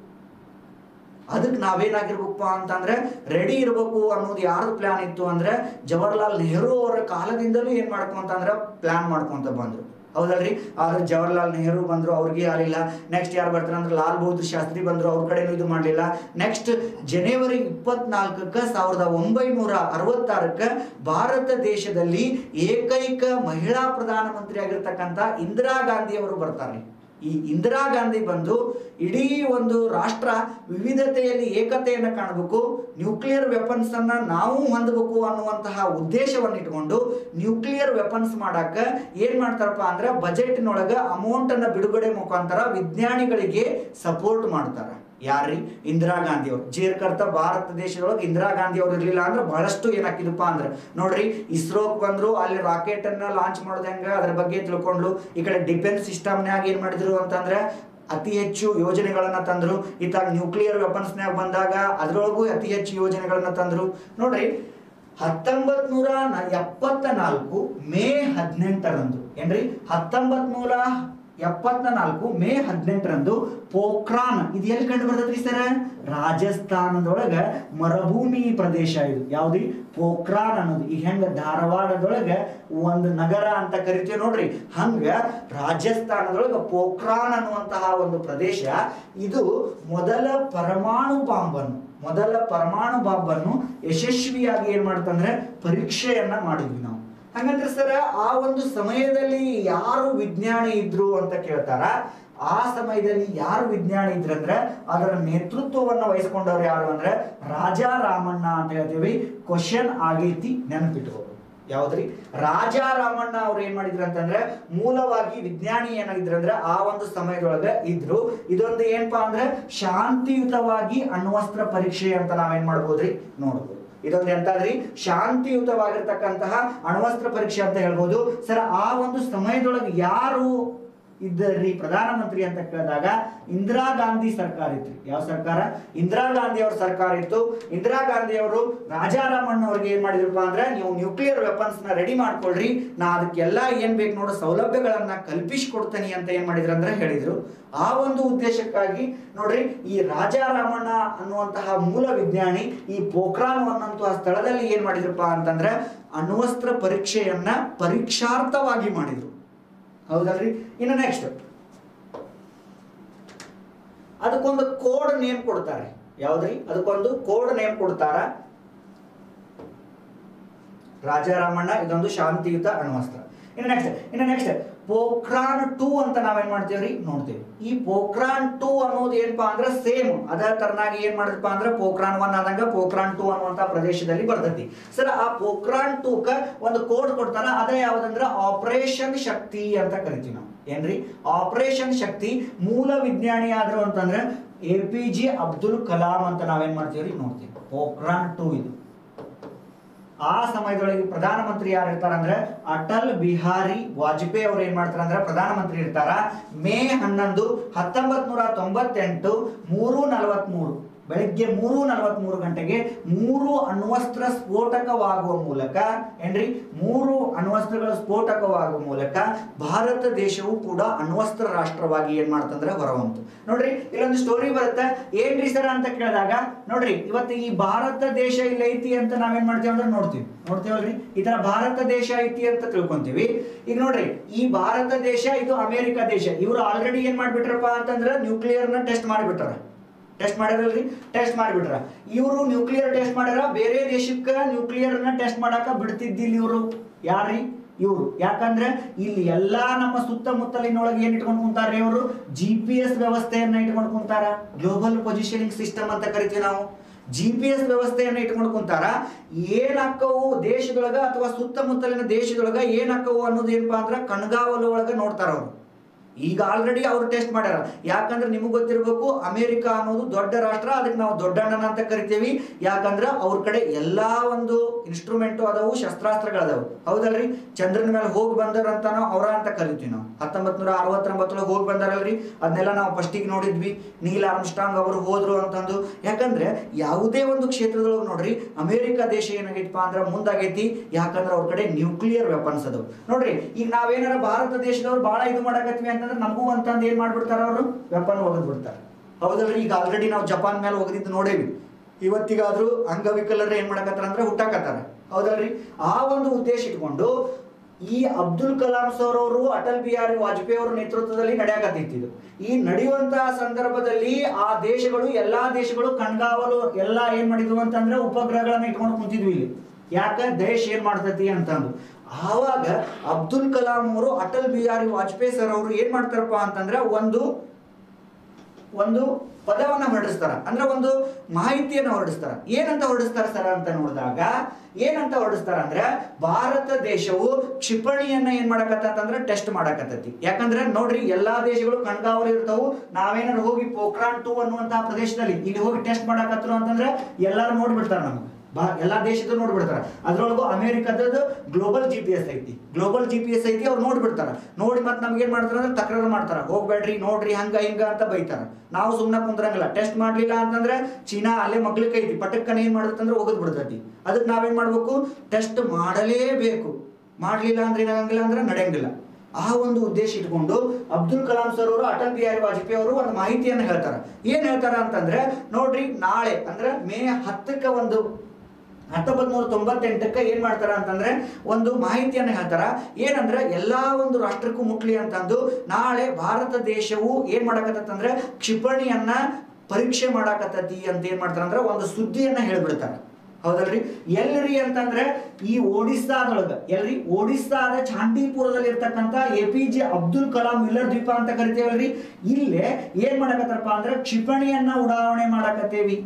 ಅದಕ್ಕೆ ನಾವೇನಾಗಿರ್ಬೇಕಪ್ಪ ಅಂತಂದ್ರೆ ರೆಡಿ ಇರಬೇಕು ಅನ್ನೋದು ಯಾರ್ದು ಪ್ಲಾನ್ ಇತ್ತು ಅಂದ್ರೆ ಜವಾಹರ್ಲಾಲ್ ನೆಹರು ಅವರ ಕಾಲದಿಂದಲೂ ಏನ್ ಮಾಡ್ಕೊಂತಂದ್ರೆ ಪ್ಲಾನ್ ಮಾಡ್ಕೊಂತ ಬಂದ್ರು ಹೌದಲ್ರಿ ಆದ್ರೆ ಜವಾಹರ್ಲಾಲ್ ನೆಹರು ಬಂದ್ರು ಅವ್ರಿಗೆ ಯಾರಿಲ್ಲ ನೆಕ್ಸ್ಟ್ ಯಾರು ಬರ್ತಾರೆ ಅಂದ್ರೆ ಲಾಲ್ ಬಹದ್ದೂರ್ ಶಾಸ್ತ್ರಿ ಬಂದ್ರು ಅವ್ರ ಕಡೆನೂ ಇದು ಮಾಡಲಿಲ್ಲ ನೆಕ್ಸ್ಟ್ ಜನವರಿ ಇಪ್ಪತ್ನಾಲ್ಕಕ್ಕೆ ಸಾವಿರದ ಒಂಬೈನೂರ ಅರವತ್ತಾರಕ್ಕೆ ಭಾರತ ದೇಶದಲ್ಲಿ ಏಕೈಕ ಮಹಿಳಾ ಪ್ರಧಾನಮಂತ್ರಿ ಆಗಿರ್ತಕ್ಕಂಥ ಇಂದಿರಾ ಗಾಂಧಿ ಅವರು ಬರ್ತಾರೆ ಈ ಇಂದಿರಾ ಗಾಂಧಿ ಬಂದು ಇಡೀ ಒಂದು ರಾಷ್ಟ್ರ ವಿವಿಧತೆಯಲ್ಲಿ ಏಕತೆಯನ್ನು ಕಾಣಬೇಕು ನ್ಯೂಕ್ಲಿಯರ್ ವೆಪನ್ಸ್ ಅನ್ನ ನಾವು ಹೊಂದಬೇಕು ಅನ್ನುವಂತಹ ಉದ್ದೇಶವನ್ನು ಇಟ್ಕೊಂಡು ನ್ಯೂಕ್ಲಿಯರ್ ವೆಪನ್ಸ್ ಮಾಡಾಕ ಏನ್ ಮಾಡ್ತಾರಪ್ಪ ಅಂದ್ರೆ ಬಜೆಟ್ನೊಳಗ ಅಮೌಂಟ್ ಅನ್ನ ಬಿಡುಗಡೆ ಮುಖಾಂತರ ವಿಜ್ಞಾನಿಗಳಿಗೆ ಸಪೋರ್ಟ್ ಮಾಡ್ತಾರ ಯಾರ್ರಿ ಇಂದಿರಾ ಗಾಂಧಿ ಅವರು ಜೇರ್ಕರ್ತ ಭಾರತ ದೇಶದೊಳಗೆ ಇಂದಿರಾ ಗಾಂಧಿ ಅವ್ರು ಇರ್ಲಿಲ್ಲ ಅಂದ್ರೆ ಬಹಳಷ್ಟು ಏನಾಕಿದಪ್ಪ ಅಂದ್ರೆ ನೋಡ್ರಿ ಇಸ್ರೋಕ್ ಬಂದ್ರು ಅಲ್ಲಿ ರಾಕೆಟ್ ಅನ್ನ ಲಾಂಚ್ ಮಾಡೋದ್ ಹೆಂಗ ಅದ್ರ ಬಗ್ಗೆ ತಿಳ್ಕೊಂಡ್ಲು ಈ ಕಡೆ ಡಿಫೆನ್ಸ್ ಸಿಸ್ಟಮ್ನ್ಯಾಗ ಏನ್ ಮಾಡಿದ್ರು ಅಂತಂದ್ರೆ ಅತಿ ಹೆಚ್ಚು ಯೋಜನೆಗಳನ್ನ ತಂದ್ರು ಇತ್ತಾಗ ನ್ಯೂಕ್ಲಿಯರ್ ವೆಪನ್ಸ್ನ್ಯಾಗ ಬಂದಾಗ ಅದ್ರೊಳಗೂ ಅತಿ ಹೆಚ್ಚು ಯೋಜನೆಗಳನ್ನ ತಂದ್ರು ನೋಡ್ರಿ ಹತ್ತೊಂಬತ್ ನೂರ ಎಪ್ಪತ್ತ ನಾಲ್ಕು ಮೇ ಹದಿನೆಂಟರಂದು ಏನ್ರಿ ಹತ್ತೊಂಬತ್ ನೂರ ಎಪ್ಪತ್ತ ನಾಲ್ಕು ಮೇ ಹದಿನೆಂಟರಂದು ಪೋಖ್ರಾನ್ ಇದು ಎಲ್ಲಿ ಕಂಡು ಬರ್ತದ್ರಿ ಸರ್ ರಾಜಸ್ಥಾನದೊಳಗ ಮರುಭೂಮಿ ಪ್ರದೇಶ ಇದು ಯಾವ್ದು ಪೋಖ್ರಾನ್ ಅನ್ನೋದು ಈಗ ಹೆಂಗ ಧಾರವಾಡದೊಳಗ ಒಂದು ನಗರ ಅಂತ ಕರಿತೀವಿ ನೋಡ್ರಿ ಹಂಗ ರಾಜಸ್ಥಾನದೊಳಗ ಪೋಖ್ರಾನ್ ಅನ್ನುವಂತಹ ಒಂದು ಪ್ರದೇಶ ಇದು ಮೊದಲ ಪರಮಾಣು ಬಾಂಬನ್ನು ಮೊದಲ ಪರಮಾಣು ಬಾಂಬನ್ನು ಯಶಸ್ವಿಯಾಗಿ ಏನ್ ಮಾಡ್ತಂದ್ರೆ ಪರೀಕ್ಷೆಯನ್ನ ಮಾಡಿದ್ವಿ ನಾವು ಹಂಗಂದ್ರೆ ಸರ್ ಆ ಒಂದು ಸಮಯದಲ್ಲಿ ಯಾರು ವಿಜ್ಞಾನಿ ಇದ್ರು ಅಂತ ಕೇಳ್ತಾರ ಆ ಸಮಯದಲ್ಲಿ ಯಾರು ವಿಜ್ಞಾನಿ ಇದ್ರಂದ್ರೆ ಅದರ ನೇತೃತ್ವವನ್ನ ವಹಿಸ್ಕೊಂಡವ್ರು ಯಾರು ಅಂದ್ರೆ ರಾಜಾ ರಾಮಣ್ಣ ಅಂತ ಹೇಳ್ತೀವಿ ಕ್ವಶನ್ ಆಗೈತಿ ನೆನಪಿಟ್ಕೋಬೇಕು ಯಾವ್ದ್ರಿ ರಾಜಾ ರಾಮಣ್ಣ ಅವ್ರು ಏನ್ ಮಾಡಿದ್ರು ಅಂತಂದ್ರೆ ಮೂಲವಾಗಿ ವಿಜ್ಞಾನಿ ಏನಾಗಿದ್ರು ಅಂದ್ರೆ ಆ ಒಂದು ಸಮಯದೊಳಗೆ ಇದ್ರು ಇದೊಂದು ಏನಪ್ಪಾ ಅಂದ್ರೆ ಶಾಂತಿಯುತವಾಗಿ ಅಣ್ವಸ್ತ್ರ ಪರೀಕ್ಷೆ ಅಂತ ನಾವೇನ್ ಮಾಡ್ಬೋದ್ರಿ ನೋಡ್ಬೋದು ಇದೊಂದು ಎಂತಾದ್ರಿ ಶಾಂತಿಯುತವಾಗಿರ್ತಕ್ಕಂತಹ ಅಣ್ವಸ್ತ್ರ ಪರೀಕ್ಷೆ ಅಂತ ಹೇಳ್ಬೋದು ಸರ್ ಆ ಒಂದು ಸಮಯದೊಳಗೆ ಯಾರು ಇದ್ದರಿ ಪ್ರಧಾನಮಂತ್ರಿ ಅಂತ ಕೇಳಿದಾಗ ಇಂದಿರಾ ಗಾಂಧಿ ಸರ್ಕಾರ ಇತ್ತು ಯಾವ ಸರ್ಕಾರ ಇಂದಿರಾ ಗಾಂಧಿ ಅವ್ರ ಸರ್ಕಾರ ಇತ್ತು ಇಂದಿರಾ ಗಾಂಧಿ ಅವರು ರಾಜಾರಾಮಣ್ಣ ಅವ್ರಿಗೆ ಏನ್ ಮಾಡಿದ್ರಪ್ಪ ಅಂದ್ರೆ ನೀವು ನ್ಯೂಕ್ಲಿಯರ್ ವೆಪನ್ಸ್ ನ ರೆಡಿ ಮಾಡ್ಕೊಳ್ರಿ ನಾ ಅದಕ್ಕೆಲ್ಲ ಏನ್ ಬೇಕು ನೋಡೋ ಸೌಲಭ್ಯಗಳನ್ನ ಕಲ್ಪಿಸಿಕೊಡ್ತೇನೆ ಅಂತ ಏನ್ ಮಾಡಿದ್ರು ಅಂದ್ರೆ ಹೇಳಿದ್ರು ಆ ಒಂದು ಉದ್ದೇಶಕ್ಕಾಗಿ ನೋಡ್ರಿ ಈ ರಾಜಾರಾಮಣ್ಣ ಅನ್ನುವಂತಹ ಮೂಲ ವಿಜ್ಞಾನಿ ಈ ಪೋಖ್ರಾನ್ ಅನ್ನುವಂತಹ ಸ್ಥಳದಲ್ಲಿ ಏನ್ ಮಾಡಿದ್ರಪ್ಪ ಅಂತಂದ್ರೆ ಅಣ್ವಸ್ತ್ರ ಪರೀಕ್ಷೆಯನ್ನ ಪರೀಕ್ಷಾರ್ಥವಾಗಿ ಮಾಡಿದ್ರು ಹೌದಲ್ರಿ ಇನ್ನು ನೆಕ್ಸ್ಟ್ ಅದಕ್ಕೊಂದು ಕೋಡ್ ನೇಮ್ ಕೊಡ್ತಾರೆ ಯಾವ್ದ್ರಿ ಅದಕ್ಕೊಂದು ಕೋಡ್ ನೇಮ್ ಕೊಡ್ತಾರ ರಾಜಾರಾಮಣ್ಣ ಇದೊಂದು ಶಾಂತಿಯುತ ಅಣ್ವಸ್ತ್ರ ಇನ್ನು ನೆಕ್ಸ್ಟ್ ಇನ್ನು ನೆಕ್ಸ್ಟ್ ಪೋಖ್ರಾನ್ ಟೂ ಅಂತ ನಾವೇನ್ ಮಾಡ್ತೇವ್ರಿ ನೋಡ್ತೇವೆ ಈ ಪೋಖ್ರಾನ್ ಟೂ ಅನ್ನೋದು ಏನಪ್ಪಾ ಅಂದ್ರೆ ಸೇಮ್ ಅದೇ ತರನಾಗಿ ಏನ್ ಮಾಡಿದ್ರಪ್ಪ ಅಂದ್ರೆ ಪೋಖ್ರಾನ್ ಒನ್ ಆದಂಗ ಪೋಖ್ರಾನ್ ಟೂ ಅನ್ನುವಂತ ಪ್ರದೇಶದಲ್ಲಿ ಬರ್ತೈತಿ ಸರ್ ಆ ಪೋಖ್ರಾನ್ ಟೂಕ ಒಂದು ಕೋಡ್ ಕೊಡ್ತಾರ ಅದೇ ಯಾವ್ದಂದ್ರೆ ಆಪರೇಷನ್ ಶಕ್ತಿ ಅಂತ ಕರಿತೀವಿ ನಾವು ಏನ್ರಿ ಆಪರೇಷನ್ ಶಕ್ತಿ ಮೂಲ ವಿಜ್ಞಾನಿ ಆದ್ರು ಅಂತಂದ್ರೆ A P J Abdul Kalam ಅಂತ ನಾವೇನ್ ಮಾಡ್ತೀವ್ರಿ ನೋಡ್ತೀವಿ ಪೋಖ್ರಾನ್ ಟೂ ಇದು ಆ ಸಮಯದೊಳಗೆ ಪ್ರಧಾನಮಂತ್ರಿ ಯಾರು ಇರ್ತಾರ ಅಂದ್ರೆ ಅಟಲ್ ಬಿಹಾರಿ ವಾಜಪೇಯಿ ಅವ್ರು ಏನ್ ಮಾಡ್ತಾರ ಅಂದ್ರೆ ಪ್ರಧಾನಮಂತ್ರಿ ಇರ್ತಾರ ಮೇ ಹನ್ನೊಂದು ಹತ್ತೊಂಬತ್ ನೂರ ತೊಂಬತ್ತೆಂಟು ಮೂರು ನಲವತ್ಮೂರು ಬೆಳಿಗ್ಗೆ ಮೂರು ನಲವತ್ಮೂರು ಗಂಟೆಗೆ ಮೂರು ಅಣ್ವಸ್ತ್ರ ಸ್ಫೋಟಕವಾಗುವ ಮೂಲಕ ಏನ್ರಿ ಮೂರು ಅಣ್ವಸ್ತ್ರಗಳ ಸ್ಫೋಟಕವಾಗುವ ಮೂಲಕ ಭಾರತ ದೇಶವು ಕೂಡ ಅಣ್ವಸ್ತ್ರ ರಾಷ್ಟ್ರವಾಗಿ ಏನ್ ಮಾಡ್ತಂದ್ರೆ ಹೊರವಂತು ನೋಡ್ರಿ ಇಲ್ಲೊಂದು ಸ್ಟೋರಿ ಬರುತ್ತೆ ಏನ್ರಿ ಸರ್ ಅಂತ ಕೇಳಿದಾಗ ನೋಡ್ರಿ ಇವತ್ತು ಈ ಭಾರತ ದೇಶ ಇಲ್ಲಿ ಐತಿ ಅಂತ ನಾವೇನ್ ಮಾಡ್ತೀವಿ ಅಂದ್ರೆ ನೋಡ್ತೀವಿ ನೋಡ್ತೀವಲ್ರಿ ಈ ತರ ಭಾರತ ದೇಶ ಐತಿ ಅಂತ ತಿಳ್ಕೊಂತೀವಿ ಈಗ ನೋಡ್ರಿ ಈ ಭಾರತ ದೇಶ ಇದು ಅಮೆರಿಕ ದೇಶ ಇವರು ಆಲ್ರೆಡಿ ಏನ್ ಮಾಡ್ಬಿಟ್ರಪ್ಪ ಅಂತಂದ್ರೆ ನ್ಯೂಕ್ಲಿಯರ್ ನ ಟೆಸ್ಟ್ ಮಾಡಿಬಿಟ್ಟಾರ ಟೆಸ್ಟ್ ಮಾಡ್ಯಾರಲ್ರಿ ಟೆಸ್ಟ್ ಮಾಡಿಬಿಟ್ರ ಇವರು ನ್ಯೂಕ್ಲಿಯರ್ ಟೆಸ್ಟ್ ಮಾಡ್ಯಾರ ಬೇರೆ ದೇಶಕ್ಕೆ ನ್ಯೂಕ್ಲಿಯರ್ ನ ಟೆಸ್ಟ್ ಮಾಡಾಕ ಬಿಡ್ತಿದ್ದಿಲ್ಲ ಇವರು ಯಾರ್ರಿ ಇವರು ಯಾಕಂದ್ರೆ ಇಲ್ಲಿ ಎಲ್ಲಾ ನಮ್ಮ ಸುತ್ತಮುತ್ತಲಿನೊಳಗೆ ಏನ್ ಇಟ್ಕೊಂಡು ಕುಂತಾರ್ರಿ ಇವರು ಜಿ ಪಿ ಎಸ್ ವ್ಯವಸ್ಥೆಯನ್ನ ಇಟ್ಕೊಂಡು ಕುಂತಾರ ಗ್ಲೋಬಲ್ ಪೊಸಿಷನಿಂಗ್ ಸಿಸ್ಟಮ್ ಅಂತ ಕರಿತೀವಿ ನಾವು ಜಿ ಪಿ ಎಸ್ ವ್ಯವಸ್ಥೆಯನ್ನು ಇಟ್ಕೊಂಡು ಕುಂತಾರ ಏನಾಕ್ಕವು ದೇಶದೊಳಗ ಅಥವಾ ಸುತ್ತಮುತ್ತಲಿನ ದೇಶದೊಳಗ ಏನಾಕ್ಕವು ಅನ್ನೋದು ಏನಪ್ಪಾ ಅಂದ್ರೆ ಕಣ್ಗಾವಲು ಒಳಗ ನೋಡ್ತಾರ ಅವರು ಈಗ ಆಲ್ರೆಡಿ ಅವ್ರು ಟೆಸ್ಟ್ ಮಾಡ್ಯಾರ ಯಾಕಂದ್ರೆ ನಿಮಗೆ ಗೊತ್ತಿರಬೇಕು ಅಮೆರಿಕ ಅನ್ನೋದು ದೊಡ್ಡ ರಾಷ್ಟ್ರ ಅದಕ್ಕೆ ನಾವು ದೊಡ್ಡಣ್ಣನ ಅಂತ ಕರಿತೀವಿ ಯಾಕಂದ್ರೆ ಅವ್ರ ಕಡೆ ಎಲ್ಲಾ ಒಂದು ಇನ್ಸ್ಟ್ರೂಮೆಂಟ್ ಅದಾವು ಶಸ್ತ್ರಾಸ್ತ್ರಗಳದಾವು ಹೌದಲ್ರಿ ಚಂದ್ರನ ಮೇಲೆ ಹೋಗಿ ಬಂದರ ಅಂತ ನಾವು ಅವರ ಅಂತ ಕರಿತೀವಿ ನಾವು ಹತ್ತೊಂಬತ್ ನೂರ ಅರವತ್ತೊಂಬತ್ತೊಳಗೆ ಹೋಗಿ ಬಂದಾರಲ್ರಿ ಅದನ್ನೆಲ್ಲ ನಾವು ಫಸ್ಟಿಗೆ ನೋಡಿದ್ವಿ ನೀಲ್ ಆರ್ಮ್ಸ್ಟ್ರಾಂಗ್ ಅವರು ಹೋದ್ರು ಅಂತಂದು ಯಾಕಂದ್ರೆ ಯಾವುದೇ ಒಂದು ಕ್ಷೇತ್ರದೊಳಗೆ ನೋಡ್ರಿ ಅಮೆರಿಕ ದೇಶ ಏನಾಗೈತಪ್ಪ ಅಂದ್ರೆ ಮುಂದಾಗೈತಿ ಯಾಕಂದ್ರೆ ಅವ್ರ ಕಡೆ ನ್ಯೂಕ್ಲಿಯರ್ ವೆಪನ್ಸ್ ಅದಾವ ನೋಡ್ರಿ ಈಗ ನಾವೇನಾರ ಭಾರತ ದೇಶದವ್ರು ಬಹಳ ಇದು ಮಾಡಕತ್ವಿ ಅಂತಂದ್ರೆ ನಮಗೂ ಅಂತಂದು ಏನ್ ಮಾಡ್ಬಿಡ್ತಾರ ಅವರು ವೆಪನ್ ಒಗದ್ ಬಿಡ್ತಾರೆ ಹೌದಲ್ರಿ ಈಗ ಆಲ್ರೆಡಿ ನಾವು ಜಪಾನ್ ಮೇಲೆ ಒಗದಿದ್ದು ನೋಡೇವಿ ಇವತ್ತಿಗಾದ್ರೂ ಅಂಗವಿಕಲರು ಏನ್ ಮಾಡಕತ್ತಾರ ಅಂದ್ರೆ ಹುಟ್ಟಾಕತ್ತಾರ ಹೌದಲ್ರಿ ಆ ಒಂದು ಉದ್ದೇಶ ಇಟ್ಕೊಂಡು ಈ ಅಬ್ದುಲ್ ಕಲಾಂ ಸರ್ ಅವರು ಅಟಲ್ ಬಿಹಾರಿ ವಾಜಪೇಯಿ ಅವರ ನೇತೃತ್ವದಲ್ಲಿ ನಡೆಯಕತ್ತಿದ್ದು ಈ ನಡೆಯುವಂತಹ ಸಂದರ್ಭದಲ್ಲಿ ಆ ದೇಶಗಳು ಎಲ್ಲಾ ದೇಶಗಳು ಕಣ್ಗಾವಲು ಎಲ್ಲ ಏನ್ ಮಾಡಿದ್ವು ಅಂತಂದ್ರೆ ಉಪಗ್ರಹಗಳನ್ನ ಇಟ್ಕೊಂಡು ಕುಂತಿದ್ವಿ ಇಲ್ಲಿ ಯಾಕ ದೇಶ ಏನ್ ಮಾಡ್ತೈತಿ ಅಂತಂದು ಆವಾಗ ಅಬ್ದುಲ್ ಕಲಾಂ ಅವರು ಅಟಲ್ ಬಿಹಾರಿ ವಾಜಪೇಯಿ ಸರ್ ಅವರು ಏನ್ ಮಾಡ್ತಾರಪ್ಪ ಅಂತಂದ್ರೆ ಒಂದು ಒಂದು ಪದವನ್ನ ಹೊರಡಿಸ್ತಾರ ಅಂದ್ರೆ ಒಂದು ಮಾಹಿತಿಯನ್ನು ಹೊರಡಿಸ್ತಾರ ಏನಂತ ಹೊರಡಿಸ್ತಾರ ಸರ್ ಅಂತ ನೋಡಿದಾಗ ಏನಂತ ಹೊರಡಿಸ್ತಾರ ಅಂದ್ರೆ ಭಾರತ ದೇಶವು ಕ್ಷಿಪಣಿಯನ್ನ ಏನ್ ಮಾಡಕತ್ತಂದ್ರೆ ಟೆಸ್ಟ್ ಮಾಡಕತ್ತೈತಿ ಯಾಕಂದ್ರೆ ನೋಡ್ರಿ ಎಲ್ಲಾ ದೇಶಗಳು ಕಣ್ಗಾವಲು ಇರ್ತಾವು ನಾವೇನಾದ್ರು ಹೋಗಿ ಪೋಖ್ರಾನ್ ಟೂ ಅನ್ನುವಂತಹ ಪ್ರದೇಶದಲ್ಲಿ ಇಲ್ಲಿ ಹೋಗಿ ಟೆಸ್ಟ್ ಮಾಡಕತ್ತರು ಅಂತಂದ್ರೆ ಎಲ್ಲಾರು ನೋಡ್ಬಿಡ್ತಾರ ನಮ್ಗೆ ಬಾ ಎಲ್ಲಾ ದೇಶದ ನೋಡ್ಬಿಡ್ತಾರ ಅದ್ರೊಳಗು ಅಮೆರಿಕದ ಗ್ಲೋಬಲ್ ಜಿ ಪಿ ಎಸ್ ಐತಿ ಗ್ಲೋಬಲ್ ಜಿ ಪಿ ಎಸ್ ಐತಿ ಅವ್ರು ನೋಡ್ಬಿಡ್ತಾರ ನೋಡಿ ಮತ್ತೆ ನಮ್ಗೆ ಏನ್ ಮಾಡ್ತಾರ ಅಂದ್ರೆ ತಕರಾರು ಮಾಡ್ತಾರ ಹೋಗ್ಬೇಡ್ರಿ ನೋಡ್ರಿ ಹಂಗ ಹಿಂಗ ಅಂತ ಬೈತಾರ ನಾವು ಸುಮ್ಮನೆ ಕುಂದ್ರಂಗಿಲ್ಲ ಟೆಸ್ಟ್ ಮಾಡ್ಲಿಲ್ಲ ಅಂತಂದ್ರೆ ಚೀನಾ ಅಲ್ಲೇ ಮಗ್ಲಿಕ್ಕೆ ಐತಿ ಪಟಕ್ಕನ ಏನ್ ಮಾಡುತ್ತಂದ್ರೆ ಒಗದ್ ಬಿಡ್ತೈತಿ ಅದಕ್ಕೆ ನಾವೇನ್ ಮಾಡ್ಬೇಕು ಟೆಸ್ಟ್ ಮಾಡಲೇಬೇಕು ಮಾಡ್ಲಿಲ್ಲ ಅಂದ್ರೆ ಏನಾಗಂಗಿಲ್ಲ ಅಂದ್ರೆ ನಡೆಯಂಗಿಲ್ಲ ಆ ಒಂದು ಉದ್ದೇಶ ಇಟ್ಕೊಂಡು ಅಬ್ದುಲ್ ಕಲಾಂ ಸರ್ ಅವರು ಅಟಲ್ ಬಿಹಾರಿ ವಾಜಪೇಯಿ ಅವರು ಒಂದು ಮಾಹಿತಿಯನ್ನು ಹೇಳ್ತಾರೆ ಏನ್ ಹೇಳ್ತಾರ ಅಂತಂದ್ರೆ ನೋಡ್ರಿ ನಾಳೆ ಅಂದ್ರೆ ಮೇ ಹತ್ತಕ್ಕ ಒಂದು ಹತ್ತೊಂಬತ್ ನೂರ ತೊಂಬತ್ತೆಂಟಕ್ಕೆ ಏನ್ ಮಾಡ್ತಾರ ಅಂತಂದ್ರೆ ಒಂದು ಮಾಹಿತಿಯನ್ನು ಹೇಳ್ತಾರ ಏನಂದ್ರೆ ಎಲ್ಲಾ ಒಂದು ರಾಷ್ಟ್ರಕ್ಕೂ ಮುಟ್ಲಿ ಅಂತಂದು ನಾಳೆ ಭಾರತ ದೇಶವು ಏನ್ ಮಾಡಕತ್ತಂದ್ರೆ ಕ್ಷಿಪಣಿಯನ್ನ ಪರೀಕ್ಷೆ ಮಾಡಾಕತ್ತತಿ ಅಂತ ಏನ್ ಮಾಡ್ತಾರ ಅಂದ್ರೆ ಒಂದು ಸುದ್ದಿಯನ್ನ ಹೇಳ್ಬಿಡ್ತಾರೆ ಹೌದಲ್ರಿ ಎಲ್ರಿ ಅಂತಂದ್ರೆ ಈ ಒಡಿಸ್ಸಾದೊಳಗ ಎಲ್ರಿ ಒಡಿಸ್ಸಾದ ಚಾಂಡೀಪುರದಲ್ಲಿ ಇರ್ತಕ್ಕಂಥ A P J Abdul Kalam Wheeler ದ್ವೀಪ ಅಂತ ಕರಿತೇವಲ್ರಿ ಇಲ್ಲೇ ಏನ್ ಮಾಡಕತ್ತಾರಪ್ಪ ಅಂದ್ರೆ ಕ್ಷಿಪಣಿಯನ್ನ ಉಡಾವಣೆ ಮಾಡಕತ್ತೇವಿ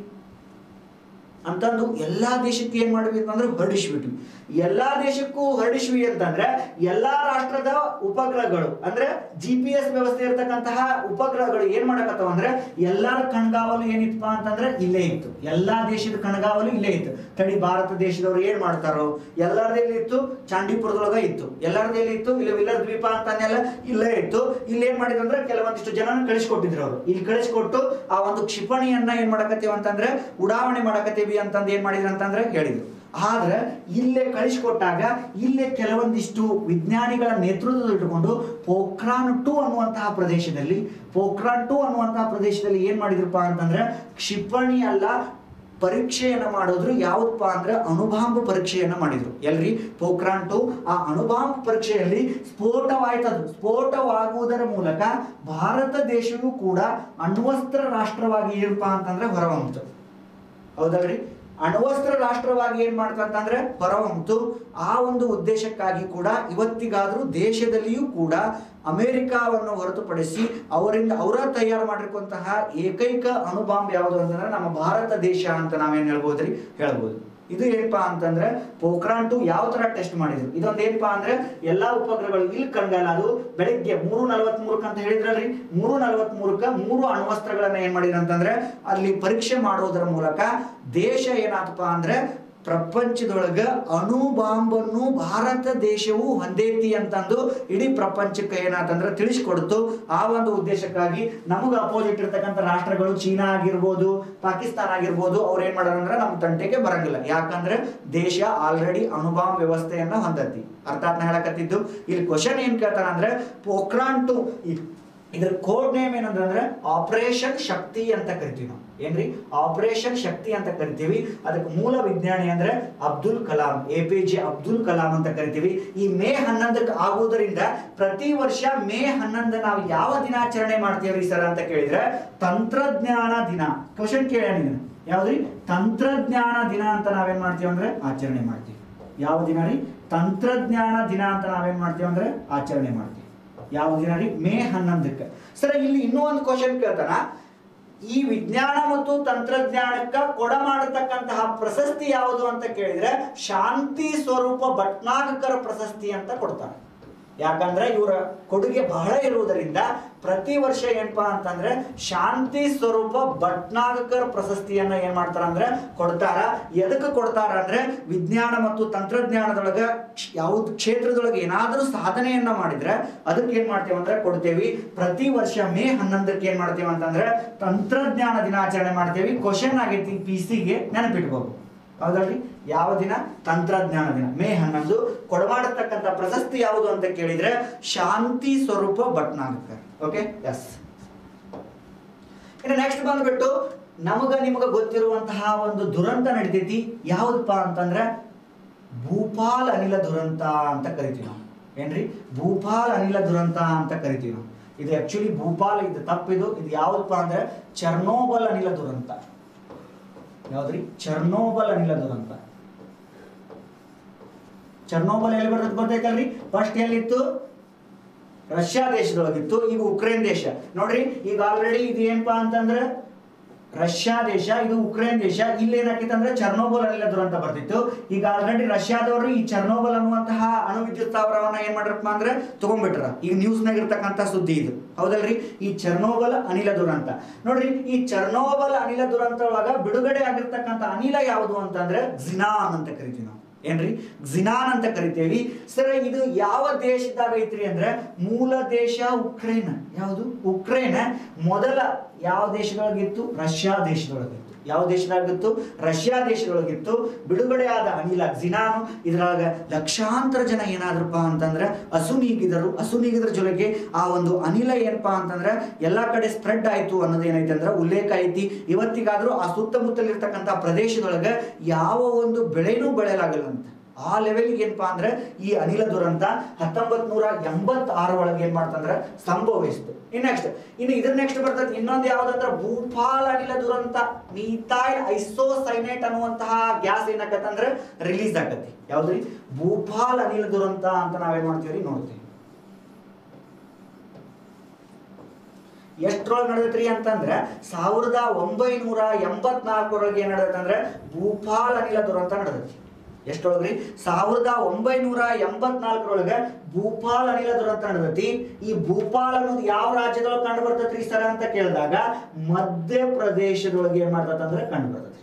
ಅಂತಂದು ಎಲ್ಲಾ ದೇಶಕ್ಕೆ ಏನ್ ಮಾಡ್ಬೇಕು ಅಂದ್ರೆ ಹೊರಡಿಸ್ಬಿಟ್ವಿ ಎಲ್ಲಾ ದೇಶಕ್ಕೂ ಹೊರಡಿಸ್ವಿ ಅಂತಂದ್ರೆ ಎಲ್ಲಾ ರಾಷ್ಟ್ರದ ಉಪಗ್ರಹಗಳು ಅಂದ್ರೆ ಜಿ ಪಿ ಎಸ್ ವ್ಯವಸ್ಥೆ ಇರ್ತಕ್ಕಂತಹ ಉಪಗ್ರಹಗಳು ಏನ್ ಮಾಡಕತ್ತಾವ ಅಂದ್ರೆ ಎಲ್ಲಾರ ಕಣ್ಗಾವಲು ಏನಿತ್ತಪ್ಪ ಅಂತಂದ್ರೆ ಇಲ್ಲೇ ಇತ್ತು ಎಲ್ಲಾ ದೇಶದ ಕಣ್ಗಾವಲು ಇಲ್ಲೇ ಇತ್ತು ತಡಿ ಭಾರತ ದೇಶದವ್ರು ಏನ್ ಮಾಡ್ತಾರೋ ಎಲ್ಲರದಲ್ಲಿ ಇತ್ತು ಚಾಂಡೀಪುರದೊಳಗ ಇತ್ತು ಎಲ್ಲರದಲ್ಲಿ ಇತ್ತು ಇಲ್ಲಿ ವಿಲ್ಲರ್ ದ್ವೀಪ ಅಂತನೆಲ್ಲ ಇಲ್ಲೇ ಇತ್ತು ಇಲ್ಲಿ ಏನ್ ಮಾಡಿದಂದ್ರೆ ಕೆಲವೊಂದಿಷ್ಟು ಜನ ಕಳಿಸ್ಕೊಟ್ಟಿದ್ರು ಅವರು ಇಲ್ಲಿ ಕಳಿಸ್ಕೊಟ್ಟು ಆ ಒಂದು ಕ್ಷಿಪಣಿಯನ್ನ ಏನ್ ಮಾಡಕತ್ತೀವಿ ಅಂತಂದ್ರೆ ಉಡಾವಣೆ ಮಾಡಕತ್ತೀವಿ ಅಂತಂದು ಏನ್ ಮಾಡಿದ್ರು ಅಂತಂದ್ರೆ ಹೇಳಿದ್ರು ಆದ್ರೆ ಇಲ್ಲೇ ಕಳಿಸ್ಕೊಟ್ಟಾಗ ಇಲ್ಲೇ ಕೆಲವೊಂದಿಷ್ಟು ವಿಜ್ಞಾನಿಗಳ ನೇತೃತ್ವದಲ್ಲಿ ಇಟ್ಟುಕೊಂಡು ಪೋಖ್ರಾನ್ ಟು ಅನ್ನುವಂತಹ ಪ್ರದೇಶದಲ್ಲಿ ಪೋಖ್ರಾನ್ ಟು ಅನ್ನುವಂತಹ ಪ್ರದೇಶದಲ್ಲಿ ಏನ್ ಮಾಡಿದ್ರಪ್ಪ ಅಂತಂದ್ರೆ ಕ್ಷಿಪಣಿ ಅಲ್ಲ ಪರೀಕ್ಷೆಯನ್ನ ಮಾಡಿದ್ರು ಯಾವ್ದಪ್ಪ ಅಂದ್ರೆ ಅಣುಬಾಂಬ್ ಪರೀಕ್ಷೆಯನ್ನ ಮಾಡಿದ್ರು ಎಲ್ರಿ ಪೋಖ್ರಾನ್ ಟು ಆ ಅಣುಬಾಂಬ್ ಪರೀಕ್ಷೆಯಲ್ಲಿ ಸ್ಫೋಟವಾಯ್ತದು ಸ್ಫೋಟವಾಗುವುದರ ಮೂಲಕ ಭಾರತ ದೇಶವೂ ಕೂಡ ಅಣ್ವಸ್ತ್ರ ರಾಷ್ಟ್ರವಾಗಿ ಏನಪ್ಪ ಅಂತಂದ್ರೆ ಹೊರಹೊಮ್ಮಿತು ಹೌದಲ್ರಿ ಅಣ್ವಸ್ತ್ರ ರಾಷ್ಟ್ರವಾಗಿ ಏನ್ ಮಾಡ್ತಂತಂದ್ರೆ ಹೊರಹೊಮ್ಮಿತು ಆ ಒಂದು ಉದ್ದೇಶಕ್ಕಾಗಿ ಕೂಡ ಇವತ್ತಿಗಾದ್ರೂ ದೇಶದಲ್ಲಿಯೂ ಕೂಡ ಅಮೆರಿಕಾವನ್ನು ಹೊರತುಪಡಿಸಿ ಅವರಿಂದ ಅವರ ತಯಾರು ಮಾಡಿರುವಂತಹ ಏಕೈಕ ಅಣುಬಾಂಬ್ ಯಾವುದು ಅಂತಂದ್ರೆ ನಮ್ಮ ಭಾರತ ದೇಶ ಅಂತ ನಾವೇನ್ ಹೇಳ್ಬೋದ್ರಿ ಹೇಳ್ಬೋದು ಇದು ಏನಪ್ಪಾ ಅಂತಂದ್ರೆ ಪೋಖ್ರಾನ್ ಟು ಯಾವ ತರ ಟೆಸ್ಟ್ ಮಾಡಿದ್ರು ಇದೊಂದು ಏನಪ್ಪಾ ಅಂದ್ರೆ ಎಲ್ಲಾ ಉಪಗ್ರಹಗಳು ಇಲ್ಲಿ ಕಂಡಲ್ಲ ಅದು ಬೆಳಿಗ್ಗೆ ಮೂರು ನಲವತ್ತ್ ಮೂರಕ್ಕೆ ಅಂತ ಹೇಳಿದ್ರಲ್ರಿ ಮೂರು ನಲವತ್ತ್ ಮೂರಕ್ಕ ಮೂರು ಅಣ್ವಸ್ತ್ರಗಳನ್ನ ಏನ್ ಮಾಡಿದ್ರು ಅಂತಂದ್ರೆ ಅಲ್ಲಿ ಪರೀಕ್ಷೆ ಮಾಡೋದರ ಮೂಲಕ ದೇಶ ಏನಾತಪ್ಪ ಅಂದ್ರೆ ಪ್ರಪಂಚದೊಳಗ ಅಣು ಬಾಂಬನ್ನು ಭಾರತ ದೇಶವು ಹೊಂದೈತಿ ಅಂತಂದು ಇಡೀ ಪ್ರಪಂಚಕ್ಕೆ ಏನಾತಂದ್ರೆ ತಿಳಿಸ್ಕೊಡ್ತು ಆ ಒಂದು ಉದ್ದೇಶಕ್ಕಾಗಿ ನಮಗೆ ಅಪೋಸಿಟ್ ಇರ್ತಕ್ಕಂಥ ರಾಷ್ಟ್ರಗಳು ಚೀನಾ ಆಗಿರ್ಬೋದು ಪಾಕಿಸ್ತಾನ ಆಗಿರ್ಬೋದು ಅವ್ರು ಏನ್ ಮಾಡ್ಯಾರ ಅಂದ್ರೆ ನಮ್ಮ ತಂಟೆಗೆ ಬರಂಗಿಲ್ಲ ಯಾಕಂದ್ರೆ ದೇಶ ಆಲ್ರೆಡಿ ಅಣುಬಾಂಬ್ ವ್ಯವಸ್ಥೆಯನ್ನ ಹೊಂದತಿ ಅರ್ಥಾತ್ ನಾ ಹೇಳಕತ್ತಿದ್ದು ಇಲ್ಲಿ ಕ್ವಶನ್ ಏನ್ ಕೇಳ್ತಾರ ಅಂದ್ರೆ ಪೋಖ್ರಾನ್ ಟು ಇದ್ರ ಕೋಡ್ ನೇಮ್ ಏನಂದ್ರೆ ಆಪರೇಷನ್ ಶಕ್ತಿ ಅಂತ ಕರಿತೀವಿ ನಾವು ಏನ್ರಿ ಆಪರೇಷನ್ ಶಕ್ತಿ ಅಂತ ಕರಿತೀವಿ ಅದಕ್ಕೆ ಮೂಲ ವಿಜ್ಞಾನಿ ಅಂದ್ರೆ Abdul Kalam A P J Abdul Kalam ಅಂತ ಕರಿತೀವಿ ಈ ಮೇ ಹನ್ನೊಂದಕ್ಕೆ ಆಗುವುದರಿಂದ ಪ್ರತಿ ವರ್ಷ ಮೇ ಹನ್ನೊಂದು ನಾವು ಯಾವ ದಿನಾಚರಣೆ ಮಾಡ್ತೀವ್ರಿ ಸರ್ ಅಂತ ಕೇಳಿದ್ರೆ ತಂತ್ರಜ್ಞಾನ ದಿನ ಕ್ವಶನ್ ಕೇಳ ಯಾವ್ದ್ರಿ ತಂತ್ರಜ್ಞಾನ ದಿನ ಅಂತ ನಾವೇನ್ ಮಾಡ್ತೀವಿ ಅಂದ್ರೆ ಆಚರಣೆ ಮಾಡ್ತೀವಿ ಯಾವ ದಿನ ರೀ ತಂತ್ರಜ್ಞಾನ ದಿನ ಅಂತ ನಾವೇನ್ ಮಾಡ್ತೀವಿ ಅಂದ್ರೆ ಆಚರಣೆ ಮಾಡ್ತೀವಿ ಯಾವ ದಿನ ರೀ ಮೇ ಹನ್ನೊಂದಕ್ಕೆ ಸರ್ ಇಲ್ಲಿ ಇನ್ನೂ ಒಂದು ಕ್ವಶನ್ ಕೇಳ್ತಾನ ಈ ವಿಜ್ಞಾನ ಮತ್ತು ತಂತ್ರಜ್ಞಾನಕ್ಕ ಕೊಡ ಮಾಡತಕ್ಕಂತಹ ಪ್ರಶಸ್ತಿ ಯಾವುದು ಅಂತ ಕೇಳಿದ್ರೆ ಶಾಂತಿ ಸ್ವರೂಪ ಭಟ್ನಾಗಕರ ಪ್ರಶಸ್ತಿ ಅಂತ ಕೊಡ್ತಾರೆ ಯಾಕಂದ್ರೆ ಇವರ ಕೊಡುಗೆ ಬಹಳ ಇರುವುದರಿಂದ ಪ್ರತಿ ವರ್ಷ ಏನಪ್ಪಾ ಅಂತಂದ್ರೆ ಶಾಂತಿ ಸ್ವರೂಪ ಭಟ್ನಾಗಕರ್ ಪ್ರಶಸ್ತಿಯನ್ನ ಏನ್ ಮಾಡ್ತಾರ ಅಂದ್ರೆ ಕೊಡ್ತಾರ ಎದಕ್ಕೆ ಕೊಡ್ತಾರ ಅಂದ್ರೆ ವಿಜ್ಞಾನ ಮತ್ತು ತಂತ್ರಜ್ಞಾನದೊಳಗ ಕ್ಷ- ಯಾವ್ದು ಕ್ಷೇತ್ರದೊಳಗೆ ಏನಾದರೂ ಸಾಧನೆಯನ್ನ ಮಾಡಿದ್ರೆ ಅದಕ್ಕೆ ಏನ್ ಮಾಡ್ತೇವೆ ಅಂದ್ರೆ ಕೊಡ್ತೇವಿ ಪ್ರತಿ ವರ್ಷ ಮೇ ಹನ್ನೊಂದಕ್ಕೆ ಏನ್ ಮಾಡ್ತೇವೆ ಅಂತಂದ್ರೆ ತಂತ್ರಜ್ಞಾನ ದಿನಾಚರಣೆ ಮಾಡ್ತೇವಿ ಕ್ವಶನ್ ಆಗೈತಿ ಪಿ ಸಿಗೆ ನೆನಪಿಟ್ಕೋಬೇಕು ಹೌದಲ್ರಿ ಯಾವ ದಿನ ತಂತ್ರಜ್ಞಾನ ದಿನ ಮೇ ಹನ್ನೊಂದು ಕೊಡಮಾಡತಕ್ಕಂಥ ಪ್ರಶಸ್ತಿ ಯಾವುದು ಅಂತ ಕೇಳಿದ್ರೆ ಶಾಂತಿ ಸ್ವರೂಪ ಭಟ್ನಾಗಕರ್ ಓಕೆ ಎಸ್ ಇನ್ನು ನೆಕ್ಸ್ಟ್ ಬಂದ್ಬಿಟ್ಟು ನಮಗ ನಿಮಗ ಗೊತ್ತಿರುವಂತಹ ಒಂದು ದುರಂತ ನಡಿತೈತಿ ಯಾವ್ದಪ್ಪ ಅಂತಂದ್ರೆ ಭೂಪಾಲ್ ಅನಿಲ ದುರಂತ ಅಂತ ಕರಿತೀವಿ ನಾವು ಏನ್ರಿ ಭೂಪಾಲ್ ಅನಿಲ ದುರಂತ ಅಂತ ಕರಿತೀವಿ ನಾವು ಇದು ಆಕ್ಚುಲಿ ಭೂಪಾಲ್ ಇದು ತಪ್ಪಿದು ಇದು ಯಾವ್ದಪ್ಪ ಅಂದ್ರೆ ಚರ್ನೋಬಲ್ ಅನಿಲ ದುರಂತ ಯಾವ್ದ್ರಿ ಚರ್ನೋಬಲ್ ಅನಿಲ ದುರಂತ ಚರ್ನೋಬಲ್ ಎಲ್ಲಿ ಬರ್ತದೆ ಗೊತ್ತೈತಲ್ರಿ ಫಸ್ಟ್ ಎಲ್ಲಿತ್ತು ರಷ್ಯಾ ದೇಶದೊಳಗಿತ್ತು ಈಗ ಉಕ್ರೇನ್ ದೇಶ ನೋಡ್ರಿ ಈಗ ಆಲ್ರೆಡಿ ಇದು ಏನಪ್ಪಾ ಅಂತಂದ್ರೆ ರಷ್ಯಾ ದೇಶ ಇದು ಉಕ್ರೇನ್ ದೇಶ ಇಲ್ಲಿ ಏನಾಕಿತ್ತು ಅಂದ್ರೆ ಚರ್ನೋಬಲ್ ಅನಿಲ ದುರಂತ ಬರ್ತಿತ್ತು ಈಗ ಆಲ್ರೆಡಿ ರಷ್ಯಾದವರು ಈ ಚರ್ನೋಬಲ್ ಅನ್ನುವಂತಹ ಅಣು ವಿದ್ಯುತ್ ಸ್ಥಾವರವನ್ನ ಏನ್ ಮಾಡ್ರಪ್ಪ ಅಂದ್ರೆ ತಗೊಂಡ್ಬಿಟ್ರ ಈಗ ನ್ಯೂಸ್ನಾಗ ಇರ್ತಕ್ಕಂಥ ಸುದ್ದಿ ಇದು ಹೌದಲ್ರಿ ಈ ಚರ್ನೋಬಲ್ ಅನಿಲ ದುರಂತ ನೋಡ್ರಿ ಈ ಚರ್ನೋಬಲ್ ಅನಿಲ ದುರಂತ ಒಳಗ ಬಿಡುಗಡೆ ಆಗಿರ್ತಕ್ಕಂಥ ಅನಿಲ ಯಾವುದು ಅಂತಂದ್ರೆ ಜಿನಾನ್ ಅಂತ ಕರಿತೀವಿ ನಾವು ಏನ್ರಿ ಜಿನಾನ್ ಅಂತ ಕರಿತೇವಿ ಸರ್ ಇದು ಯಾವ ದೇಶದಾಗ ಐತ್ರಿ ಅಂದ್ರೆ ಮೂಲ ದೇಶ ಉಕ್ರೇನ್ ಯಾವುದು ಉಕ್ರೇನ್ ಮೊದಲ ಯಾವ ದೇಶದೊಳಗಿತ್ತು ರಷ್ಯಾ ದೇಶದೊಳಗಿತ್ತು ಯಾವ ದೇಶದಾಗಿತ್ತು ರಷ್ಯಾ ದೇಶದೊಳಗಿತ್ತು ಬಿಡುಗಡೆ ಆದ ಅನಿಲ ಜಿನಾನು ಇದ್ರೊಳಗ ಲಕ್ಷಾಂತರ ಜನ ಏನಾದ್ರಪ್ಪ ಅಂತಂದ್ರೆ ಹಸು ನೀಗಿದರು ಹಸು ನೀಗಿದ್ರ ಜೊತೆಗೆ ಆ ಒಂದು ಅನಿಲ ಏನಪ್ಪಾ ಅಂತಂದ್ರೆ ಎಲ್ಲಾ ಕಡೆ ಸ್ಪ್ರೆಡ್ ಆಯ್ತು ಅನ್ನೋದು ಏನೈತೆ ಅಂದ್ರೆ ಉಲ್ಲೇಖ ಐತಿ ಇವತ್ತಿಗಾದ್ರೂ ಆ ಸುತ್ತಮುತ್ತಲಿರ್ತಕ್ಕಂಥ ಪ್ರದೇಶದೊಳಗೆ ಯಾವ ಒಂದು ಬೆಳೆನೂ ಬೆಳೆಯಲಾಗಲ್ಲ ಅಂತ ಆ ಲೆವೆಲ್ಗೆ ಏನಪ್ಪಾ ಅಂದ್ರೆ ಈ ಅನಿಲ ದುರಂತ ಹತ್ತೊಂಬತ್ ನೂರ ಎಂಬತ್ತಾರ ಒಳಗೆ ಏನ್ ಮಾಡ್ತಂದ್ರೆ ಸಂಭವಿಸಿತು ಇನ್ ನೆಕ್ಸ್ಟ್ ಇನ್ನು ಇದ್ರ ನೆಕ್ಸ್ಟ್ ಬರ್ತದೆ ಇನ್ನೊಂದು ಯಾವ್ದಂದ್ರೆ ಭೂಪಾಲ್ ಅನಿಲ ದುರಂತ ಮೀಥೈಲ್ ಐಸೋಸೈನೇಟ್ ಅನ್ನುವಂತಹ ಗ್ಯಾಸ್ ಏನಾಗತ್ತಂದ್ರೆ ರಿಲೀಸ್ ಆಗತ್ತೆ ಯಾವ್ದ್ರಿ ಭೂಪಾಲ್ ಅನಿಲ ದುರಂತ ಅಂತ ನಾವೇನ್ ಮಾಡ್ತೀವ್ರಿ ನೋಡ್ತೀವಿ ಎಷ್ಟ್ರೊಳಗೆ ನಡೆದೈತ್ರಿ ಅಂತಂದ್ರೆ ಸಾವಿರದ ಒಂಬೈನೂರ ಎಂಬತ್ನಾಲ್ಕರೊಳಗೆ ಏನ್ ನಡೆದೈತಂದ್ರೆ ಭೂಪಾಲ್ ಅನಿಲ ದುರಂತ ನಡೆದೈತಿ ಎಷ್ಟೊಳಗ್ರಿ ಸಾವಿರದ ಒಂಬೈನೂರ ಎಂಬತ್ನಾಲ್ಕರೊಳಗೆ ಭೂಪಾಲ್ ಅನಿಲ ದುರಂತ ನಡೆದೈತಿ ಈ ಭೂಪಾಲ್ ಅನ್ನೋದು ಯಾವ ರಾಜ್ಯದೊಳಗೆ ಕಂಡು ಬರ್ತೈತ್ರಿ ಸರ್ ಅಂತ ಕೇಳಿದಾಗ ಮಧ್ಯಪ್ರದೇಶದೊಳಗೆ ಏನ್ ಮಾಡ್ತೈತಂದ್ರೆ ಕಂಡು ಬರ್ತೈತಿ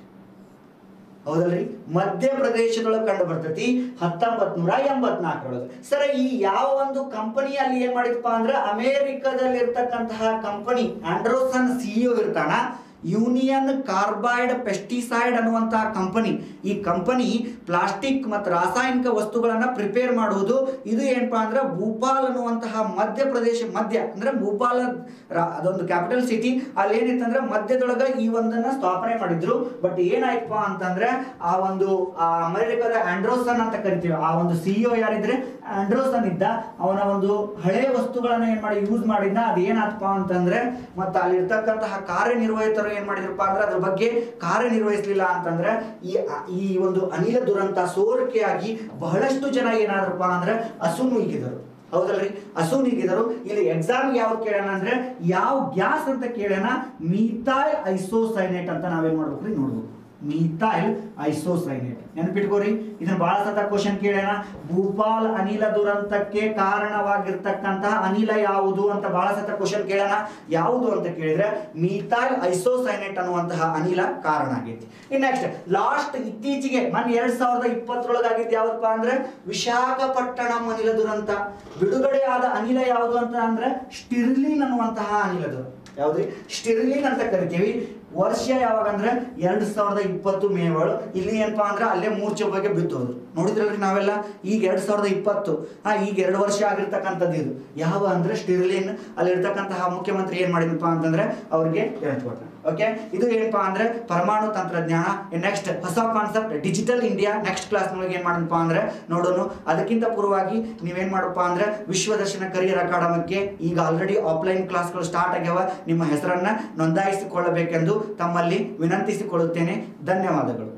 ಹೌದಲ್ರಿ ಮಧ್ಯಪ್ರದೇಶದೊಳಗೆ ಕಂಡು ಬರ್ತೈತಿ ಹತ್ತೊಂಬತ್ ನೂರ ಎಂಬತ್ನಾಲ್ಕರೊಳಗೆ ಸರ್ ಈ ಯಾವ ಒಂದು ಕಂಪನಿ ಅಲ್ಲಿ ಏನ್ ಮಾಡಿದಪ್ಪ ಅಂದ್ರೆ ಅಮೆರಿಕದಲ್ಲಿ ಇರ್ತಕ್ಕಂತಹ ಕಂಪನಿ ಆಂಡ್ರೋಸನ್ ಸಿಇಒ ಇರ್ತಾನ ಯೂನಿಯನ್ ಕಾರ್ಬೈಡ್ ಪೆಸ್ಟಿಸೈಡ್ ಅನ್ನುವಂತಹ ಕಂಪನಿ ಈ ಕಂಪನಿ ಪ್ಲಾಸ್ಟಿಕ್ ಮತ್ತು ರಾಸಾಯನಿಕ ವಸ್ತುಗಳನ್ನ ಪ್ರಿಪೇರ್ ಮಾಡುವುದು ಇದು ಏನಪ್ಪಾ ಅಂದ್ರೆ ಭೂಪಾಲ್ ಅನ್ನುವಂತಹ ಮಧ್ಯಪ್ರದೇಶ ಮಧ್ಯ ಅಂದ್ರೆ ಭೂಪಾಲ ರಾ- ಅದೊಂದು ಕ್ಯಾಪಿಟಲ್ ಸಿಟಿ ಅಲ್ಲಿ ಏನಿತ್ತಂದ್ರೆ ಮಧ್ಯದೊಳಗ ಈ ಒಂದನ್ನ ಸ್ಥಾಪನೆ ಮಾಡಿದ್ರು ಬಟ್ ಏನಾಯ್ತಪ್ಪ ಅಂತಂದ್ರೆ ಆ ಒಂದು ಆ ಅಮೆರಿಕದ ಆಂಡ್ರೋಸನ್ ಅಂತ ಕರಿತೀವಿ ಆ ಒಂದು ಸಿಇಒ ಯಾರಿದ್ರೆ ಆಂಡ್ರೋಸನ್ ಇದ್ದ ಅವನ ಒಂದು ಹಳೆ ವಸ್ತುಗಳನ್ನ ಏನ್ ಮಾಡಿ ಯೂಸ್ ಮಾಡಿದ್ನ ಅದು ಏನಾತಪ್ಪ ಅಂತಂದ್ರೆ ಮತ್ತೆ ಅಲ್ಲಿ ಇರ್ತಕ್ಕಂತಹ ಕಾರ್ಯನಿರ್ವಹಿತರು ಏನ್ ಮಾಡಿದ್ರಪ್ಪ ಅಂದ್ರೆ ಅದ್ರ ಬಗ್ಗೆ ಕಾರ್ಯನಿರ್ವಹಿಸಲಿಲ್ಲ ಅಂತಂದ್ರೆ ಈ ಈ ಒಂದು ಅನಿಲ ದುರಂತ ಸೋರಿಕೆಯಾಗಿ ಬಹಳಷ್ಟು ಜನ ಏನಾದ್ರಪ್ಪ ಅಂದ್ರೆ ಅಸುನೀಗಿದರು ಹೌದಲ್ರಿ ಅಸುನೀಗಿದರು ಇಲ್ಲಿ ಎಕ್ಸಾಮ್ ಯಾವ್ದು ಕೇಳೋಣ ಅಂದ್ರೆ ಯಾವ ಗ್ಯಾಸ್ ಅಂತ ಕೇಳೋಣ ಮೀಥೈಲ್ ಐಸೋಸೈನೇಟ್ ಅಂತ ನಾವೇನ್ ಮಾಡ್ಬೇಕ್ರಿ ನೋಡ್ಬೇಕು ಮೀಥೈಲ್ ಐಸೋಸೈನೇಟ್ ನೆನಪಿಟ್ಕೋರಿ ಇದನ್ನ ಬಹಳ ಸತ ಕ್ವಶನ್ ಕೇಳೋಣ ಭೂಪಾಲ್ ಅನಿಲ ದುರಂತಕ್ಕೆ ಕಾರಣವಾಗಿರ್ತಕ್ಕಂತಹ ಅನಿಲ ಯಾವುದು ಅಂತ ಬಹಳ ಸತ ಕ್ವಶನ್ ಕೇಳೋಣ ಯಾವುದು ಅಂತ ಕೇಳಿದ್ರೆ ಮೀಥೈಲ್ ಐಸೋಸೈನೇಟ್ ಅನ್ನುವಂತಹ ಅನಿಲ ಕಾರಣ ಆಗೈತಿ ಇನ್ ನೆಕ್ಸ್ಟ್ ಲಾಸ್ಟ್ ಇತ್ತೀಚೆಗೆ ಮೊನ್ನೆ ಎರಡ್ ಸಾವಿರದ ಇಪ್ಪತ್ತರೊಳಗಾಗಿದ್ದು ಯಾವ್ದಪ್ಪ ಅಂದ್ರೆ ವಿಶಾಖಪಟ್ಟಣಂ ಅನಿಲ ದುರಂತ ಬಿಡುಗಡೆ ಆದ ಅನಿಲ ಯಾವುದು ಅಂತ ಅಂದ್ರೆ ಸ್ಟಿರ್ಲಿನ್ ಅನ್ನುವಂತಹ ಅನಿಲ ದುರಂತ ಯಾವ್ದ್ರಿ ಸ್ಟಿರ್ಲಿನ್ ಅಂತ ಕರಿತೀವಿ ವರ್ಷ ಯಾವಾಗ ಅಂದ್ರೆ ಎರಡ್ ಸಾವಿರದ ಇಪ್ಪತ್ತು ಮೇ ಏಳು ಇಲ್ಲಿ ಏನಪ್ಪಾ ಅಂದ್ರೆ ಅಲ್ಲೇ ಮೂರ್ಛೆ ಬಗ್ಗೆ ಬಿತ್ತೋದು ನೋಡಿದ್ರಲ್ರಿ ನಾವೆಲ್ಲ ಈಗ ಎರಡ್ ಸಾವಿರದ ಇಪ್ಪತ್ತು ಹಾ ಈಗ ಎರಡು ವರ್ಷ ಆಗಿರ್ತಕ್ಕಂಥದ್ದು ಇದು ಯಾವ ಅಂದ್ರೆ ಸ್ಟಿರ್ಲಿನ್ ಅಲ್ಲಿ ಇರ್ತಕ್ಕಂತಹ ಮುಖ್ಯಮಂತ್ರಿ ಏನ್ ಮಾಡಿದಪ್ಪ ಅಂತಂದ್ರೆ ಅವ್ರಿಗೆ ಹೇಳ್ಕೊಟ್ಟ ಓಕೆ ಇದು ಏನಪ್ಪಾ ಅಂದ್ರೆ ಪರಮಾಣು ತಂತ್ರಜ್ಞಾನ ನೆಕ್ಸ್ಟ್ ಹೊಸ concept digital India next class ನೊಳಗೆ ಏನ್ ಮಾಡಪ್ಪ ಅಂದ್ರೆ ನೋಡೋಣ ಅದಕ್ಕಿಂತ ಪೂರ್ವವಾಗಿ ನೀವೇನ್ ಮಾಡಪ್ಪ ಅಂದ್ರೆ ವಿಶ್ವದರ್ಶನ ಕರಿಯರ್ ಅಕಾಡೆಮಿಗೆ ಈಗ ಆಲ್ರೆಡಿ ಆಫ್ಲೈನ್ ಕ್ಲಾಸ್ಗಳು ಸ್ಟಾರ್ಟ್ ಆಗ್ಯಾವ ನಿಮ್ಮ ಹೆಸರನ್ನ ನೋಂದಾಯಿಸಿಕೊಳ್ಳಬೇಕೆಂದು ತಮ್ಮಲ್ಲಿ ವಿನಂತಿಸಿಕೊಳ್ಳುತ್ತೇನೆ ಧನ್ಯವಾದಗಳು